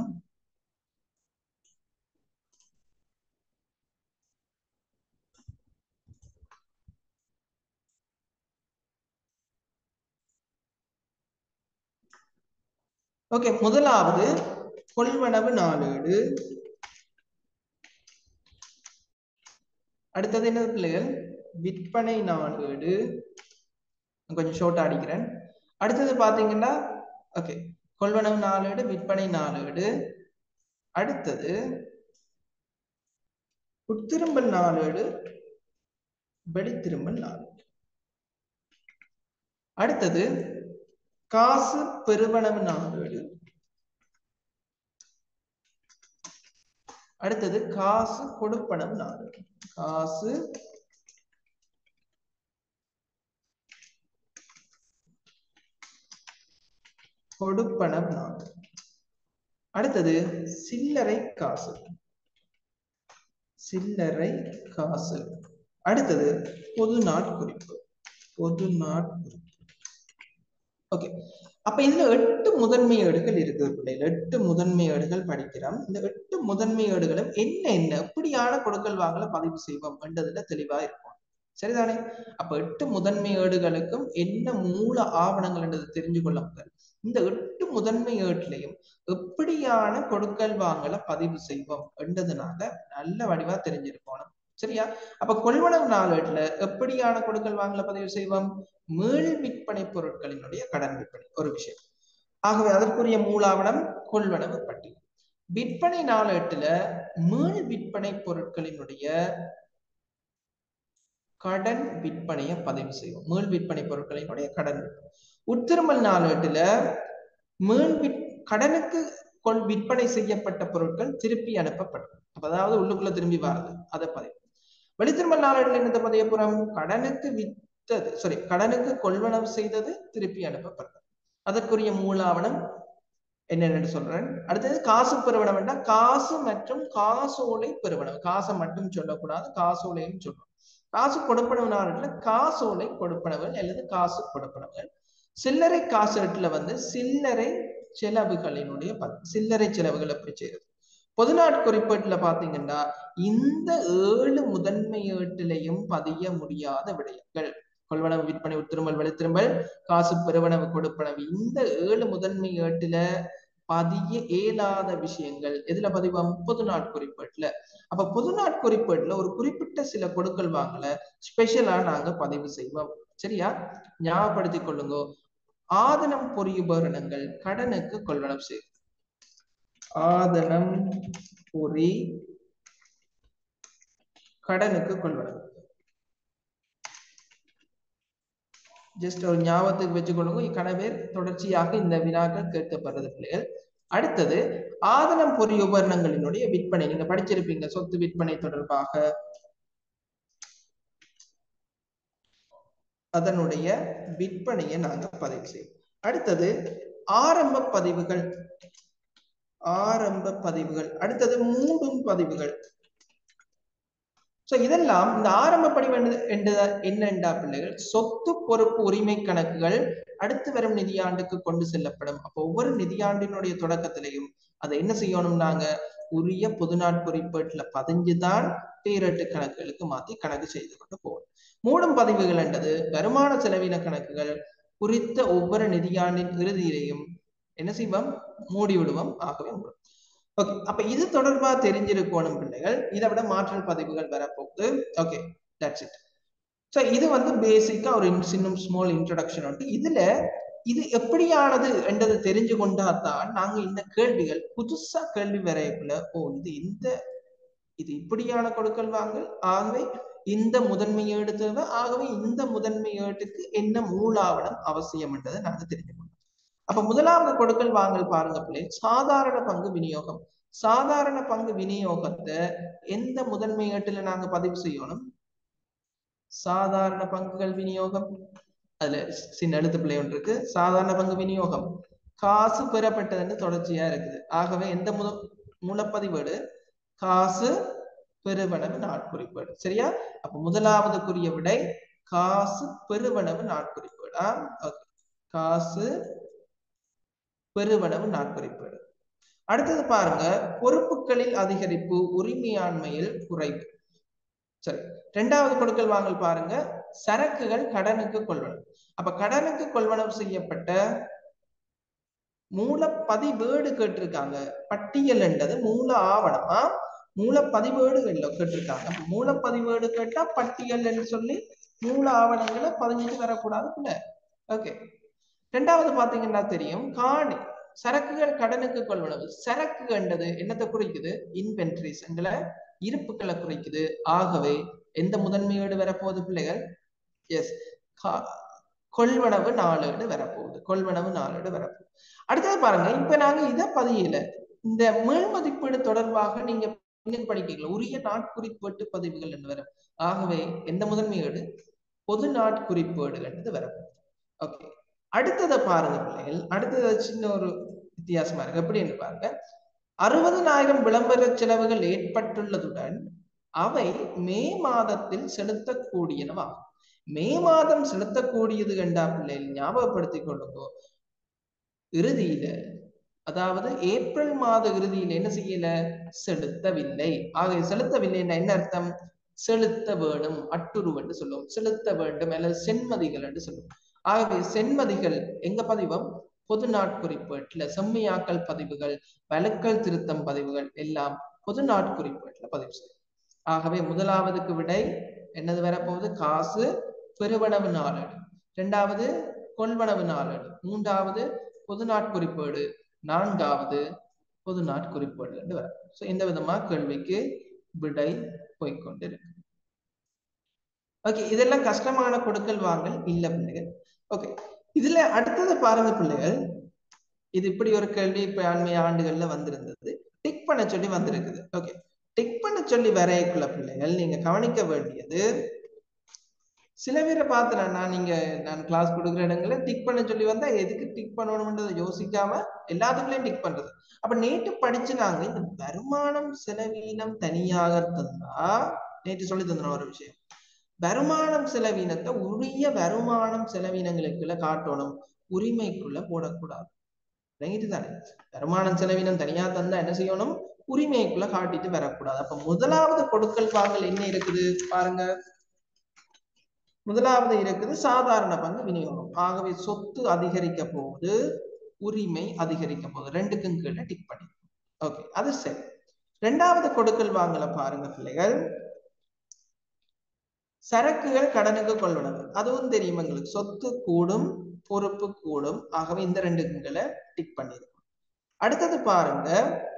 ஓகே முதலாவது கொள்வனவு நாளேடு அடுத்தது என்னது பிள்ளைகள் விற்பனை நாளேடு கொஞ்சம் ஷோர்ட் அடிக்கிறேன் அடுத்தது பாத்தீங்கன்னா ஓகே கொள்வனவு நாளேடு விற்பனை நாளேடு அடுத்தது உட்திரும்பல் நாளேடு வெளித்திரும்பல் நாளேடு அடுத்தது காசு பெருவனவு நாளேடு அடுத்தது காசு கொடுப்பனவு நாளேடு காசு கொடுப்பனவு நாளேடு அடுத்தது சில்லறை காசு சில்லறை காசு அடுத்தது பொது நாட்குறிப்பு பொது நாட்குறிப்பு ஓகே அப்ப இதுல எட்டு முதன்மை ஏடுகள் இருக்குது பிள்ளைகள் எட்டு முதன்மை ஏடுகள் படிக்கிறோம் இந்த எட்டு முதன்மை ஏடுகளும் என்ன என்ன எப்படியான கொடுக்கல் வாங்கல பதிவு செய்வோம் என்றதுல தெளிவா இருக்கும் சரிதானே அப்ப எட்டு முதன்மை ஏடுகளுக்கும் என்ன மூல ஆவணங்கள் என்றது தெரிஞ்சு கொள்ள முதல் இந்த எட்டு முதன்மை ஏட்டுலையும் எப்படியான கொடுக்கல் வாங்கல பதிவு செய்வோம் என்றதுனால நல்ல வடிவா தெரிஞ்சிருக்கணும் சரியா அப்ப கொள்வனவு நாளேட்டுல எப்படியான கொடுக்கல் வாங்கல பதிவு செய்வோம் மீள் விற்பனை பொருட்களினுடைய கடன் விற்பனை ஒரு விஷயம் ஆகவே அதற்குரிய மூலாவணம் கொள்வனவு பட்டியல் விற்பனை நாளேட்டுல மீள் விற்பனை பொருட்களினுடைய கடன் விற்பனையை பதிவு செய்வோம் மீள் விற்பனை பொருட்களினுடைய கடன் விற்பனை உத்திருமல் நாளேட்டுல மீள் விற் கடனுக்கு கொள் விற்பனை செய்யப்பட்ட பொருட்கள் திருப்பி அனுப்பப்படும் அப்ப அதாவது உள்ளுக்குள்ள திரும்பி வர்றது அதை பதிவு வெளித்திருமல் நாளேட்டுல என்னது பதியப்புறம் கடனுக்கு வித்தது சாரி கடனுக்கு கொள்வனவு செய்தது திருப்பி அனுப்பப்படுறது அதற்குரிய மூலாவணம் என்னென்னு சொல்றேன் அடுத்தது காசு பெறுவனம் என்றால் காசு மற்றும் காசோலை பெறுவனம் காசை மட்டும் சொல்லக்கூடாது காசோலையும் சொல்லணும் காசு கொடுப்பனவு நாளில் காசோலை கொடுப்பனவுகள் அல்லது காசு கொடுப்பனவுகள் சில்லறை காசேட்டுல வந்து சில்லறை செலவுகளினுடைய ப- சில்லறை செலவுகள் எப்படி செய்யறது பொது குறிப்பேட்டுல பாத்தீங்கன்னா இந்த ஏழு முதன்மை ஏட்டிலையும் பதிய முடியாத விடயங்கள் கொள்வனவு விற்பனை உத்திருமல் வெளித்திரும்பல் காசு பெறுவனவு கொடுப்பனவு இந்த ஏழு முதன்மை ஏட்டுல பதிய இயலாத விஷயங்கள் எதுல பதிவாம் பொது குறிப்பேட்டுல அப்ப பொது குறிப்பேட்டுல ஒரு குறிப்பிட்ட சில கொடுக்கல் வாங்கல ஸ்பெஷலா நாங்க பதிவு செய்வோம் சரியா ஞாபகப்படுத்திக் கொள்ளுங்க ஆதனம் பொறியுபகரணங்கள் கடனுக்கு கொள்வனவு செய்யும் ஆதனம் பொறி கடனுக்கு கொள்வனவு ஜஸ்ட் ஒரு ஞாபகத்துக்கு வச்சுக்கொள்ளுங்க இக்கணவே தொடர்ச்சியாக இந்த வினாக்கள் கேட்கப்படுறது பிள்ளைகள் அடுத்தது ஆதனம் பொறி உபகரணங்களினுடைய விற்பனை நீங்க படிச்சிருப்பீங்க சொத்து விற்பனை தொடர்பாக அதனுடைய விற்பனையை நாங்க பதிவு செய்வோம் அடுத்தது ஆரம்ப பதிவுகள் ஆரம்ப பதிவுகள் அடுத்தது மூடும் பதிவுகள் சோ இதெல்லாம் இந்த ஆரம்ப பதிவு என்னென்றா பிள்ளைகள் சொத்து பொறுப்பு உரிமை கணக்குகள் அடுத்து வரும் நிதியாண்டுக்கு கொண்டு செல்லப்படும் அப்போ ஒவ்வொரு நிதியாண்டினுடைய தொடக்கத்திலையும் அதை என்ன செய்யணும் நாங்க உரிய பொதுநாட் குறிப்பேட்டுல பதிஞ்சுதான் பேரட்டு கணக்குகளுக்கு மாத்தி கணக்கு செய்து கொண்டு போகணும் மூடும் பதிவுகள் என்றது வருமான செலவின கணக்குகள் குறித்த ஒவ்வொரு நிதியாண்டின் இறுதியிலையும் என்ன செய்வோம் மூடி விடுவோம் ஆகவே மூடும் ஓகே அப்ப இது தொடர்பா தெரிஞ்சிருக்கணும் பிள்ளைகள் இதை விட மாற்றல் பதிவுகள் வரப்போகுது ஓகே தட்ஸ் இட் ஸோ இது வந்து பேசிக்கா ஒரு இன்னும் ஸ்மால் இன்ட்ரடக்ஷன் உண்டு இதுல இது எப்படியானது என்றது தெரிஞ்சு கொண்டாதான் நாங்க இந்த கேள்விகள் புதுசா கேள்வி வரையக்குள்ள ஓ இது இந்த இது இப்படியான கொடுக்கல் வாங்கல் ஆகவே இந்த முதன்மை ஏடு தேவை ஆகவே இந்த முதன்மை ஏட்டுக்கு என்ன மூலாவணம் அவசியம் என்றதை நாங்க தெரிஞ்சுக்கணும் அப்ப முதலாவது கொடுக்கல் வாங்கல் பாருங்க பிள்ளை சாதாரண பங்கு விநியோகம் சாதாரண பங்கு விநியோகத்தை எந்த முதன்மை ஏட்டுல நாங்க பதிவு செய்யணும் சாதாரண பங்குகள் விநியோகம் அதுல சின்ன எழுத்து பிள்ளை ஒன்று இருக்கு சாதாரண பங்கு விநியோகம் காசு பெறப்பட்டதுன்னு தொடர்ச்சியா இருக்குது ஆகவே எந்த முத மூலப்பதிவேடு காசு பெருவனவு நாட்குறிப்பேடு சரியா அப்ப முதலாவதுக்குரிய விடை காசு பெருவனவு நாட்குறிப்பேடா ஓகே காசு பெருவனவு நாட்குறிப்பேடு அடுத்தது பாருங்க பொறுப்புகளில் அதிகரிப்பு உரிமையாண்மையில் குறைவு சரி இரண்டாவது கொடுக்கல் வாங்கல் பாருங்க சரக்குகள் கடனுக்கு கொள்வனவு அப்ப கடனுக்கு கொள்வனவு செய்யப்பட்ட மூல பதிவேடு கேட்டிருக்காங்க பட்டியல் என்றது மூல ஆவணமா மூல பதிவேடுகள்ல கேட்டிருக்காங்க மூல பதிவேடு கேட்டா பட்டியல் என்று சொல்லி மூல ஆவணங்களை பதிஞ்சிட்டு வரக்கூடாது ஓகே ரெண்டாவது பாத்தீங்கன்னா தெரியும் காணி சரக்குகள் கடனுக்கு கொள்வனவு சரக்கு என்றது என்னத்தை குறிக்குது இன்வென்ட்ரிஸ்ங்களை இருப்புகளை குறிக்குது ஆகவே எந்த முதன்மையோடு வரப்போகுது பிள்ளைகள் எஸ் கொள்வனவு நாளேடு வரப்போகுது கொள்வனவு நாளேடு வரப்போகுது அடுத்தது பாருங்க இப்ப நாங்க இதை பதியல இந்த மேல் மதிப்பீடு தொடர்பாக நீங்க பின்னுக்கு படிக்கல உரிய நாட்குறிப்பேட்டு பதிவுகள் என்று வரும் ஆகவே எந்த முதன்மையோடு பொது நாட்குறிப்பேடுகள் என்று வரப்போகுது ஓகே அடுத்ததை பாருங்க பிள்ளைகள் அடுத்தது சின்ன ஒரு வித்தியாசமா இருக்கு எப்படின்னு பாருங்க அறுபதனாயிரம் விளம்பர செலவுகள் ஏற்பட்டுள்ளதுடன் அவை மே மாதத்தில் செலுத்தக்கூடியனவாகும் மே மாதம் செலுத்தக்கூடியது கண்டா பிள்ளைகள் ஞாபகப்படுத்திக் கொள்ளுங்க இறுதியில அதாவது ஏப்ரல் மாத இறுதியில என்ன செய்யல செலுத்தவில்லை ஆக செலுத்தவில்லைன்னா என்ன அர்த்தம் செலுத்த வேணும் அட்டுருவு என்று சொல்லுவோம் செலுத்த வேண்டும் அல்லது சென்மதிகள் என்று சொல்லுவோம் ஆகவே சென்மதிகள் எங்க பதிவம் பொது நாட்குறிப்பேட்டுல செம்மையாக்கல் பதிவுகள் வழக்கல் திருத்தம் பதிவுகள் எல்லாம் பொது நாட்குறிப்பேட்டுல பதிவு செய்யும் ஆகவே முதலாவதுக்கு விடை என்னது வரப்போகுது காசு பெருவனவு நாளேடு இரண்டாவது கொள்வனவு நாளேடு மூன்றாவது பொது நாட்குறிப்பேடு நான்காவது பொது நாட்குறிப்பேடு என்று வரும் ஸோ இந்த விதமா கேள்விக்கு விடை போய்கொண்டிருக்கு ஓகே இதெல்லாம் கஷ்டமான கொடுக்கல் வாங்கல் இல்ல பிள்ளைகள் ஓகே இதுல அடுத்தது பாருங்க பிள்ளைகள் இது இப்படி ஒரு கேள்வி இப்ப அண்மைய ஆண்டுகள்ல வந்திருந்தது டிக் பண்ண சொல்லி வந்திருக்குது ஓகே டிக் பண்ண சொல்லி வரையக்குள்ள பிள்ளைகள் நீங்க கவனிக்க வேண்டியது சில பேரை பார்த்தனா நீங்க நான் கிளாஸ் கொடுக்குற இடங்கள்ல டிக் பண்ண சொல்லி வந்தா எதுக்கு டிக் பண்ணணும்ன்றதை யோசிக்காம எல்லாத்துக்குள்ளயும் டிக் பண்றது அப்ப நேற்று படிச்சு நாங்க இந்த வருமானம் செலவீனம் தனியாக தந்தா நேற்று சொல்லி தந்தோம் ஒரு விஷயம் வருமானம் செலவீனத்தை உரிய வருமானம் செலவீனங்களுக்குள்ள காட்டணும் உரிமைக்குள்ள போடக்கூடாது விளங்கிட்டு தானே வருமானம் செலவீனம் தனியா தந்தா என்ன செய்யணும் உரிமைக்குள்ள காட்டிட்டு வரக்கூடாது அப்ப முதலாவது கொடுக்கல் வாங்கல் என்ன இருக்குது பாருங்க முதலாவது இருக்குது சாதாரண பங்கு விநியோகம் ஆகவே சொத்து அதிகரிக்க போகுது உரிமை அதிகரிக்க போகுது ரெண்டுக்கும் கீழே டிக் பண்ணி ஓகே அது சரி ரெண்டாவது கொடுக்கல் வாங்கல பாருங்க பிள்ளைகள் சரக்குகள் கடனுக்கு கொள்வனவு அதுவும் தெரியும் எங்களுக்கு சொத்து கூடும் பொறுப்பு கூடும் ஆகவே இந்த ரெண்டுங்களை டிக் பண்ணிருக்கோம் அடுத்தது பாருங்க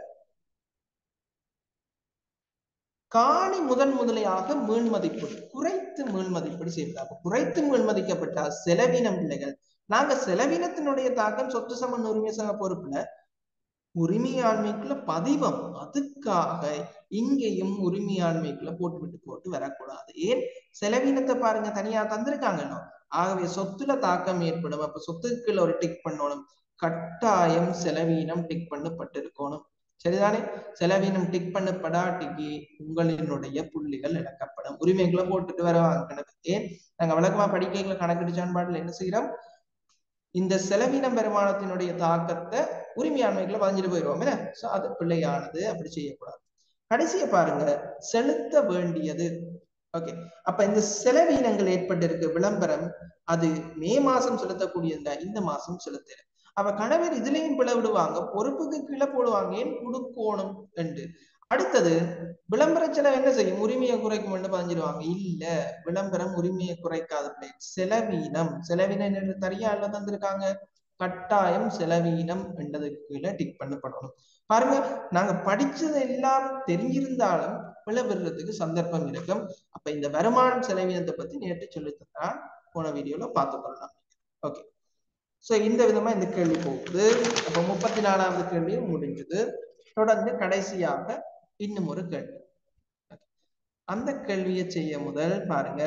காணி முதன் முதலையாக மீள் மதிப்பீடு குறைத்து மீள் மதிப்பீடு செய்வதாக குறைத்து மீள் மதிக்கப்பட்டால் செலவினம் பிள்ளைகள் நாங்க செலவினத்தினுடைய தாக்கம் சொத்து சமன் உரிமை சம பொறுப்புல உரிமையாண்மைக்குள்ள பதிவம் அதுக்காக இங்கேயும் உரிமையாண்மைக்குள்ள போட்டு விட்டு போட்டு வரக்கூடாது ஏன் செலவினத்தை பாருங்க தனியா தந்திருக்காங்கன்னு ஆகவே சொத்துல தாக்கம் ஏற்படும் அப்ப சொத்துக்குள்ள ஒரு டிக் பண்ணணும் கட்டாயம் செலவீனம் டிக் பண்ணப்பட்டிருக்கணும் சரிதானே செலவீனம் டிக் பண்ணப்படாட்டிக்கு உங்களினுடைய புள்ளிகள் இழக்கப்படும் உரிமைகளை போட்டுட்டு வரவாங்க கணக்கு ஏன் நாங்க வழக்கமா படிக்கைகளை கணக்கெடுச்சான் பாட்டில் என்ன செய்யறோம் இந்த செலவினம் வருமானத்தினுடைய தாக்கத்தை உரிமையாண்மைகளை பதிஞ்சிட்டு போயிடுவோம் என்ன சோ அது பிள்ளையானது அப்படி செய்யக்கூடாது கடைசிய பாருங்க செலுத்த வேண்டியது ஓகே அப்ப இந்த செலவீனங்கள் ஏற்பட்டிருக்கு விளம்பரம் அது மே மாசம் செலுத்தக்கூடியதா இந்த மாசம் செலுத்தல அவ கணவர் இதுலயும் பிளவிடுவாங்க பொறுப்புக்கு கீழே போடுவாங்க ஏன் குடுக்கோணும் என்று அடுத்தது விளம்பர செலவு என்ன செய்யும் உரிமையை குறைக்கும் என்று பதிஞ்சிருவாங்க இல்ல விளம்பரம் உரிமையை குறைக்காத பிள்ளை செலவீனம் செலவீனம் என்று தனியா தந்திருக்காங்க கட்டாயம் செலவீனம் என்றதுக்கு கீழே டிக் பண்ணப்படணும் பாருங்க நாங்க படிச்சது எல்லாம் தெரிஞ்சிருந்தாலும் பிளவிடுறதுக்கு சந்தர்ப்பம் இருக்கும் அப்ப இந்த வருமானம் செலவீனத்தை பத்தி நேற்று சொல்லித்தந்தா போன வீடியோல பார்த்து கொள்ளலாம் ஓகே சோ இந்த விதமா இந்த கேள்வி போகுது அப்ப முப்பத்தி நாலாவது கேள்வியும் முடிஞ்சது தொடர்ந்து கடைசியாக இன்னும் ஒரு கேள்வி அந்த கேள்வியை செய்ய முதல் பாருங்க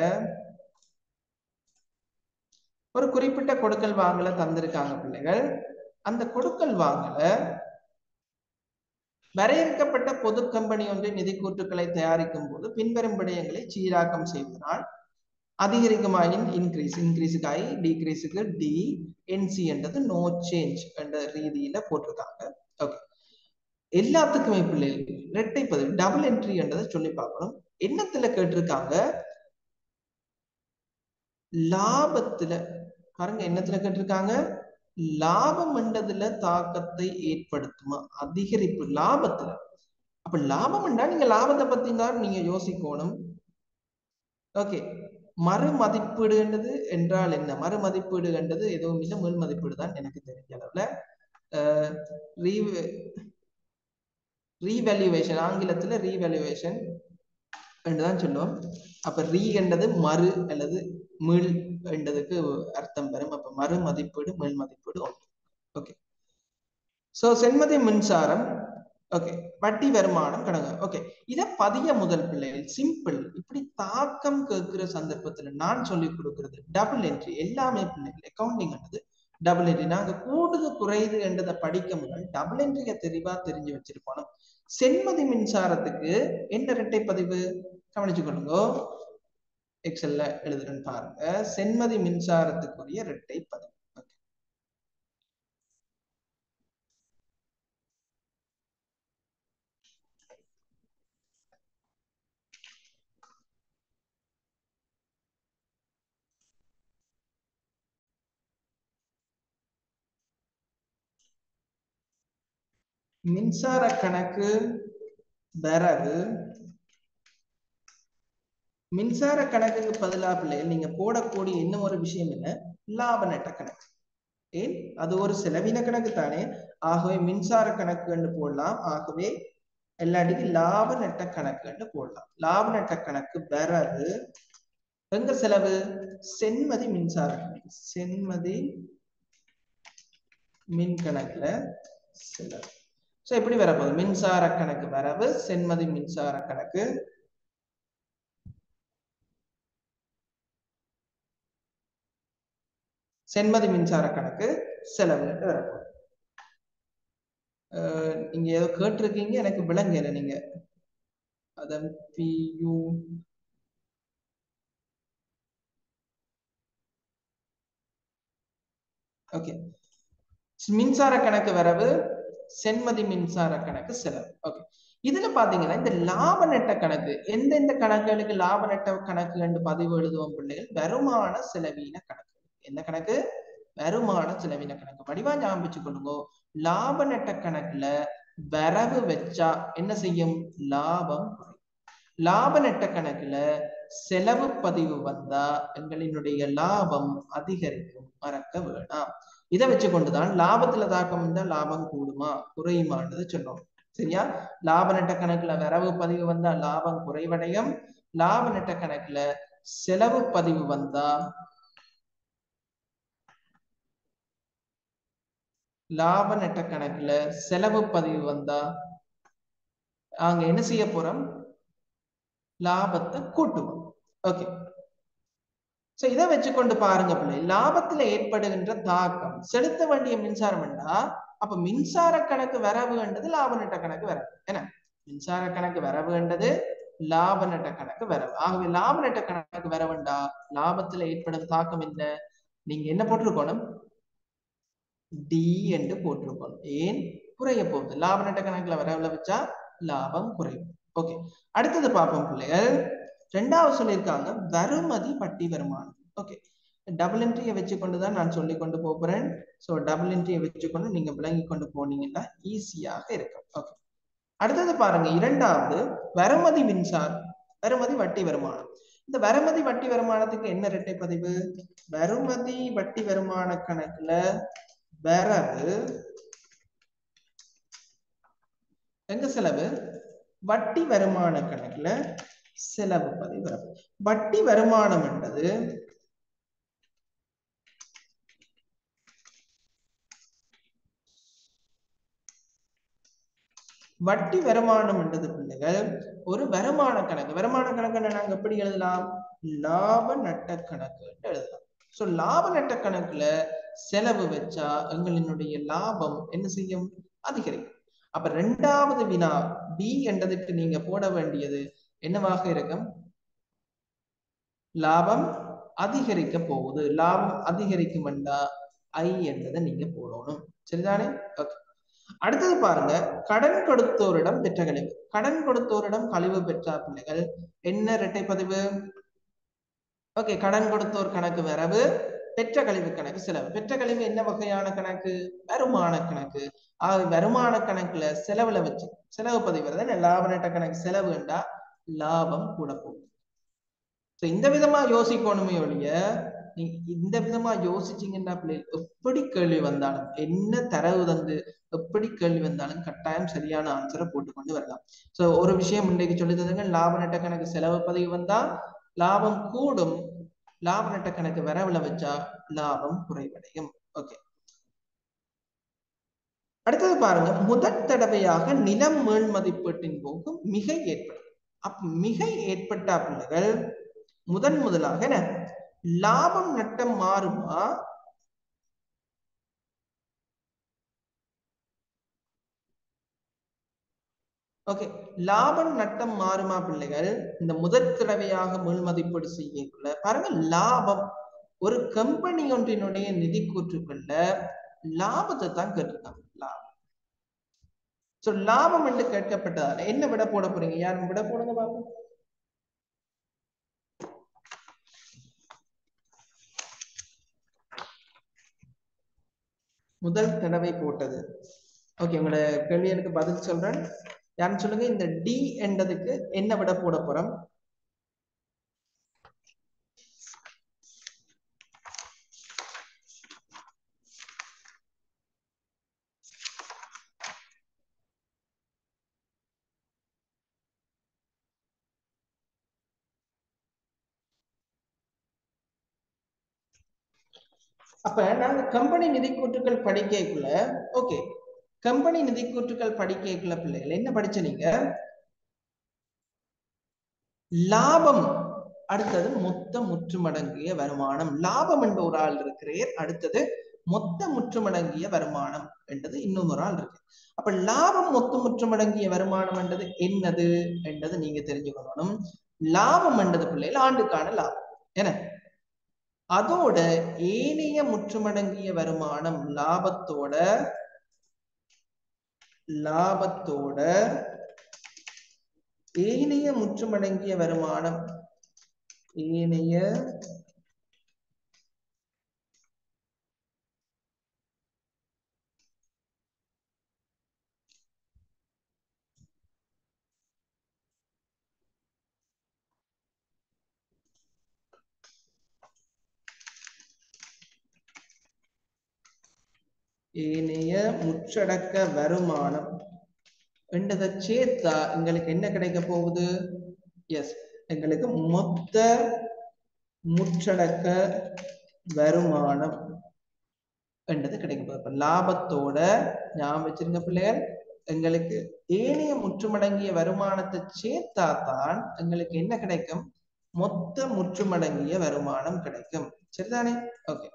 ஒரு குறிப்பிட்ட கொடுக்கல் வாங்கல தந்திருக்காங்க பிள்ளைகள் அந்த கொடுக்கல் வாங்கல வரையறுக்கப்பட்ட பொது கம்பெனி ஒன்று நிதி கூற்றுக்களை தயாரிக்கும் போது பின்வரும் விடயங்களை சீராக்கம் செய்வதனால் அதிகரிக்குமாயின் இன்க்ரீஸ் இன்க்ரீஸுக்கு ஐ டிக்ரீஸுக்கு டி என்சி என்றது நோ சேஞ்ச் என்ற ரீதியில போட்டிருக்காங்க ஓகே எல்லாத்துக்குமே பிள்ளைகள் இரட்டை பதிவு டபுள் என்ட்ரி என்றதை சொல்லி பார்க்கணும் என்னத்துல கேட்டிருக்காங்க லாபத்துல பாருங்க என்னத்துல கேட்டிருக்காங்க லாபம் என்றதுல தாக்கத்தை ஏற்படுத்துமா அதிகரிப்பு லாபத்துல அப்ப லாபம் என்றா நீங்க லாபத்தை பத்தி தான் நீங்க யோசிக்கணும் ஓகே மறு மதிப்பீடுன்றது என்றால் என்ன மறு மதிப்பீடு என்றது எதுவும் இல்லை மேல் மதிப்பீடு தான் எனக்கு தெரிஞ்ச அளவுல ரீவேல்யூவேஷன் ஆங்கிலத்துல ரீவேல்யூவேஷன் என்றுதான் சொல்லுவோம் அப்ப ரீ என்றது மறு அல்லது மீள் என்றதுக்கு அர்த்தம் வரும் அப்ப மறு மதிப்பீடு மேல் மதிப்பீடு ஒன்று ஓகே சோ சென்மதி மின்சாரம் ஓகே வட்டி வருமானம் கணக்கு ஓகே இத பதிய முதல் பிள்ளைகள் சிம்பிள் இப்படி தாக்கம் கேட்கிற சந்தர்ப்பத்துல நான் சொல்லி கொடுக்கிறது டபுள் என்ட்ரி எல்லாமே பிள்ளைகள் அக்கௌண்டிங் என்றது டபுள் என்ட்ரி நாங்க கூடுது குறைது என்றதை படிக்க முதல் டபுள் என்ட்ரியை தெளிவா தெரிஞ்சு வச்சிருக்கணும் சென்மதி மின்சாரத்துக்கு என்ன இரட்டை பதிவு கவனிச்சு கொள்ளுங்க எக்ஸல்ல எழுதுறேன்னு பாருங்க சென்மதி மின்சாரத்துக்குரிய இரட்டை பதிவு மின்சார கணக்கு வரவு மின்சார கணக்குக்கு பதிலா பிள்ளைகள் நீங்க போடக்கூடிய இன்னும் ஒரு விஷயம் என்ன லாப நட்ட கணக்கு ஏன் அது ஒரு செலவின கணக்கு தானே ஆகவே மின்சார கணக்கு போடலாம் ஆகவே எல்லாட்டிக்கும் லாப நட்ட கணக்கு போடலாம் லாப நட்ட கணக்கு வரவு எங்க செலவு சென்மதி மின்சார கணக்கு சென்மதி மின் கணக்குல செலவு சோ எப்படி வரப்போகுது மின்சார கணக்கு வரவு சென்மதி மின்சார கணக்கு சென்மதி மின்சார கணக்கு செலவு வரப்போகுது நீங்க ஏதோ கேட்டிருக்கீங்க எனக்கு விளங்கல நீங்க அதன் பியூ ஓகே மின்சார கணக்கு வரவு சென்மதி மின்சார கணக்கு செலவு ஓகே இதுல பாத்தீங்கன்னா இந்த லாப நட்ட கணக்கு எந்தெந்த கணக்குகளுக்கு லாப நட்ட கணக்கு என்று பதிவு எழுதுவோம் பிள்ளைகள் வருமான செலவீன கணக்கு என்ன கணக்கு வருமான செலவின கணக்கு வடிவா ஞாபகம் வச்சு கொள்ளுங்க லாப நட்ட கணக்குல வரவு வச்சா என்ன செய்யும் லாபம் குறையும் லாப நட்ட கணக்குல செலவு பதிவு வந்தா எங்களினுடைய லாபம் அதிகரிக்கும் மறக்க வேணாம் இதை வச்சு கொண்டுதான் லாபத்துல தாக்கம் இருந்தா லாபம் கூடுமா குறையுமான்றது சொன்னோம் சரியா லாப நட்ட கணக்குல வரவு பதிவு வந்தா லாபம் குறைவடையும் லாப நட்ட கணக்குல செலவு பதிவு வந்தா லாப நட்ட கணக்குல செலவு பதிவு வந்தா நாங்க என்ன செய்ய போறோம் லாபத்தை கூட்டுவோம் ஓகே சோ இதை வச்சுக்கொண்டு பாருங்க பிள்ளை லாபத்துல ஏற்படுகின்ற தாக்கம் செலுத்த வேண்டிய மின்சாரம் என்றா அப்ப மின்சார கணக்கு வரவுன்றது லாப நட்ட கணக்கு வரவு என்ன மின்சார கணக்கு வரவுன்றது லாப நட்ட கணக்கு வரவு ஆகவே லாப நட்ட கணக்கு வரவுண்டா லாபத்துல ஏற்படும் தாக்கம் என்ன நீங்க என்ன போட்டிருக்கணும் டி என்று போட்டிருக்கணும் ஏன் குறைய போகுது லாப நட்ட கணக்குல வரவுல வச்சா லாபம் குறையும் ஓகே அடுத்தது பார்ப்போம் பிள்ளைகள் ரெண்டாவது சொல்லியிருக்காங்க வருமதி வட்டி வருமானம் ஓகே டபுள் என்ட்ரியை வச்சுக்கொண்டு தான் நான் சொல்லி கொண்டு போறேன் ஸோ டபுள் என்ட்ரியை வச்சுக்கொண்டு நீங்க விளங்கி கொண்டு போனீங்கன்னா ஈஸியாக இருக்கும் ஓகே அடுத்தது பாருங்க இரண்டாவது வருமதி மின்சார் வருமதி வட்டி வருமானம் இந்த வருமதி வட்டி வருமானத்துக்கு என்ன இரட்டை பதிவு வருமதி வட்டி வருமான கணக்குல வரவு எங்க செலவு வட்டி வருமான கணக்குல செலவு பதிவு வரவு வட்டி வருமானம் என்பது வட்டி வருமானம் என்றது பிள்ளைகள் ஒரு வருமான கணக்கு வருமான கணக்கு நாங்க எப்படி எழுதலாம் லாப நட்ட கணக்கு எழுதலாம் சோ லாப நட்ட கணக்குல செலவு வச்சா எங்களினுடைய லாபம் என்ன செய்யும் அதிகரிக்கும் அப்ப ரெண்டாவது வினா பி என்றதுக்கு நீங்க போட வேண்டியது என்னவாக இருக்கும் லாபம் அதிகரிக்க போகுது லாபம் அதிகரிக்கும் என்றா ஐ என்றதை நீங்க போடணும் சரிதானே ஓகே அடுத்தது பாருங்க கடன் கொடுத்தோரிடம் பெற்ற கழிவு கடன் கொடுத்தோரிடம் கழிவு பெற்ற பிள்ளைகள் என்ன இரட்டை பதிவு ஓகே கடன் கொடுத்தோர் கணக்கு வரவு பெற்ற கழிவு கணக்கு செலவு பெற்ற கழிவு என்ன வகையான கணக்கு வருமான கணக்கு ஆக வருமான கணக்குல செலவுல வச்சு செலவு பதிவு வருது லாப நட்ட கணக்கு செலவுண்டா லாபம் கூட போகும் இந்த விதமா யோசிக்கணுமே ஒழிய நீ இந்த விதமா யோசிச்சீங்கன்னா பிள்ளை எப்படி கேள்வி வந்தாலும் என்ன தரவு தந்து எப்படி கேள்வி வந்தாலும் கட்டாயம் சரியான ஆன்சரை போட்டுக்கொண்டு வரலாம் சோ ஒரு விஷயம் இன்றைக்கு சொல்லி தந்துங்க லாப நட்ட கணக்கு செலவு பதிவு வந்தா லாபம் கூடும் லாப நட்ட கணக்கு வரவுல வச்சா லாபம் குறைவடையும் ஓகே அடுத்தது பாருங்க முதற் தடவையாக நிலம் மேல் மதிப்பீட்டின் போது மிகை ஏற்படும் அப்ப மிகை ஏற்பட்ட பிள்ளைகள் முதன் முதலாக என்ன லாபம் நட்டம் மாறுமா ஓகே லாபம் நட்டம் மாறுமா பிள்ளைகள் இந்த முதற் தடவையாக மேல் மதிப்பீடு செய்யக்குள்ள பாருங்க லாபம் ஒரு கம்பெனி ஒன்றினுடைய நிதி கூற்றுக்குள்ள லாபத்தை தான் கேட்டிருக்காங்க லாபம் சோ லாபம் என்று கேட்கப்பட்டதால என்ன விட போட போறீங்க யாரும் விட போடுங்க பாப்போம் முதல் தடவை போட்டது ஓகே உங்களோட கேள்வி எனக்கு பதில் சொல்றேன் யாருன்னு சொல்லுங்க இந்த டி என்றதுக்கு என்ன விட போட போறோம் அப்ப நாங்க கம்பெனி நிதிக்கூற்றுகள் படிக்கக்குள்ள ஓகே கம்பெனி நிதிக்கூற்றுகள் படிக்கக்குள்ள பிள்ளைகள் என்ன படிச்ச நீங்க லாபம் அடுத்தது மொத்த முற்றுமடங்கிய வருமானம் லாபம் என்ற ஒரு ஆள் இருக்கிறேர் அடுத்தது மொத்த முற்றுமடங்கிய வருமானம் என்றது இன்னொரு ஆள் இருக்கு அப்ப லாபம் மொத்த முற்றுமடங்கிய வருமானம் என்றது என்னது என்றது நீங்க தெரிஞ்சுக்கணும் லாபம் என்றது பிள்ளைகள் ஆண்டுக்கான லாபம் என்ன அதோட ஏனைய முற்றுமடங்கிய வருமானம் லாபத்தோட லாபத்தோட ஏனைய முற்றுமடங்கிய வருமானம் ஏனைய ஏனைய முற்றடக்க வருமானம் என்றதை சேர்த்தா எங்களுக்கு என்ன கிடைக்க போகுது எஸ் எங்களுக்கு மொத்த முற்றடக்க வருமானம் என்றது கிடைக்க போகுது இப்ப லாபத்தோட ஞாபகம் வச்சிருங்க பிள்ளைகள் எங்களுக்கு ஏனைய முற்றுமடங்கிய வருமானத்தை சேர்த்தா தான் எங்களுக்கு என்ன கிடைக்கும் மொத்த முற்றுமடங்கிய வருமானம் கிடைக்கும் சரிதானே ஓகே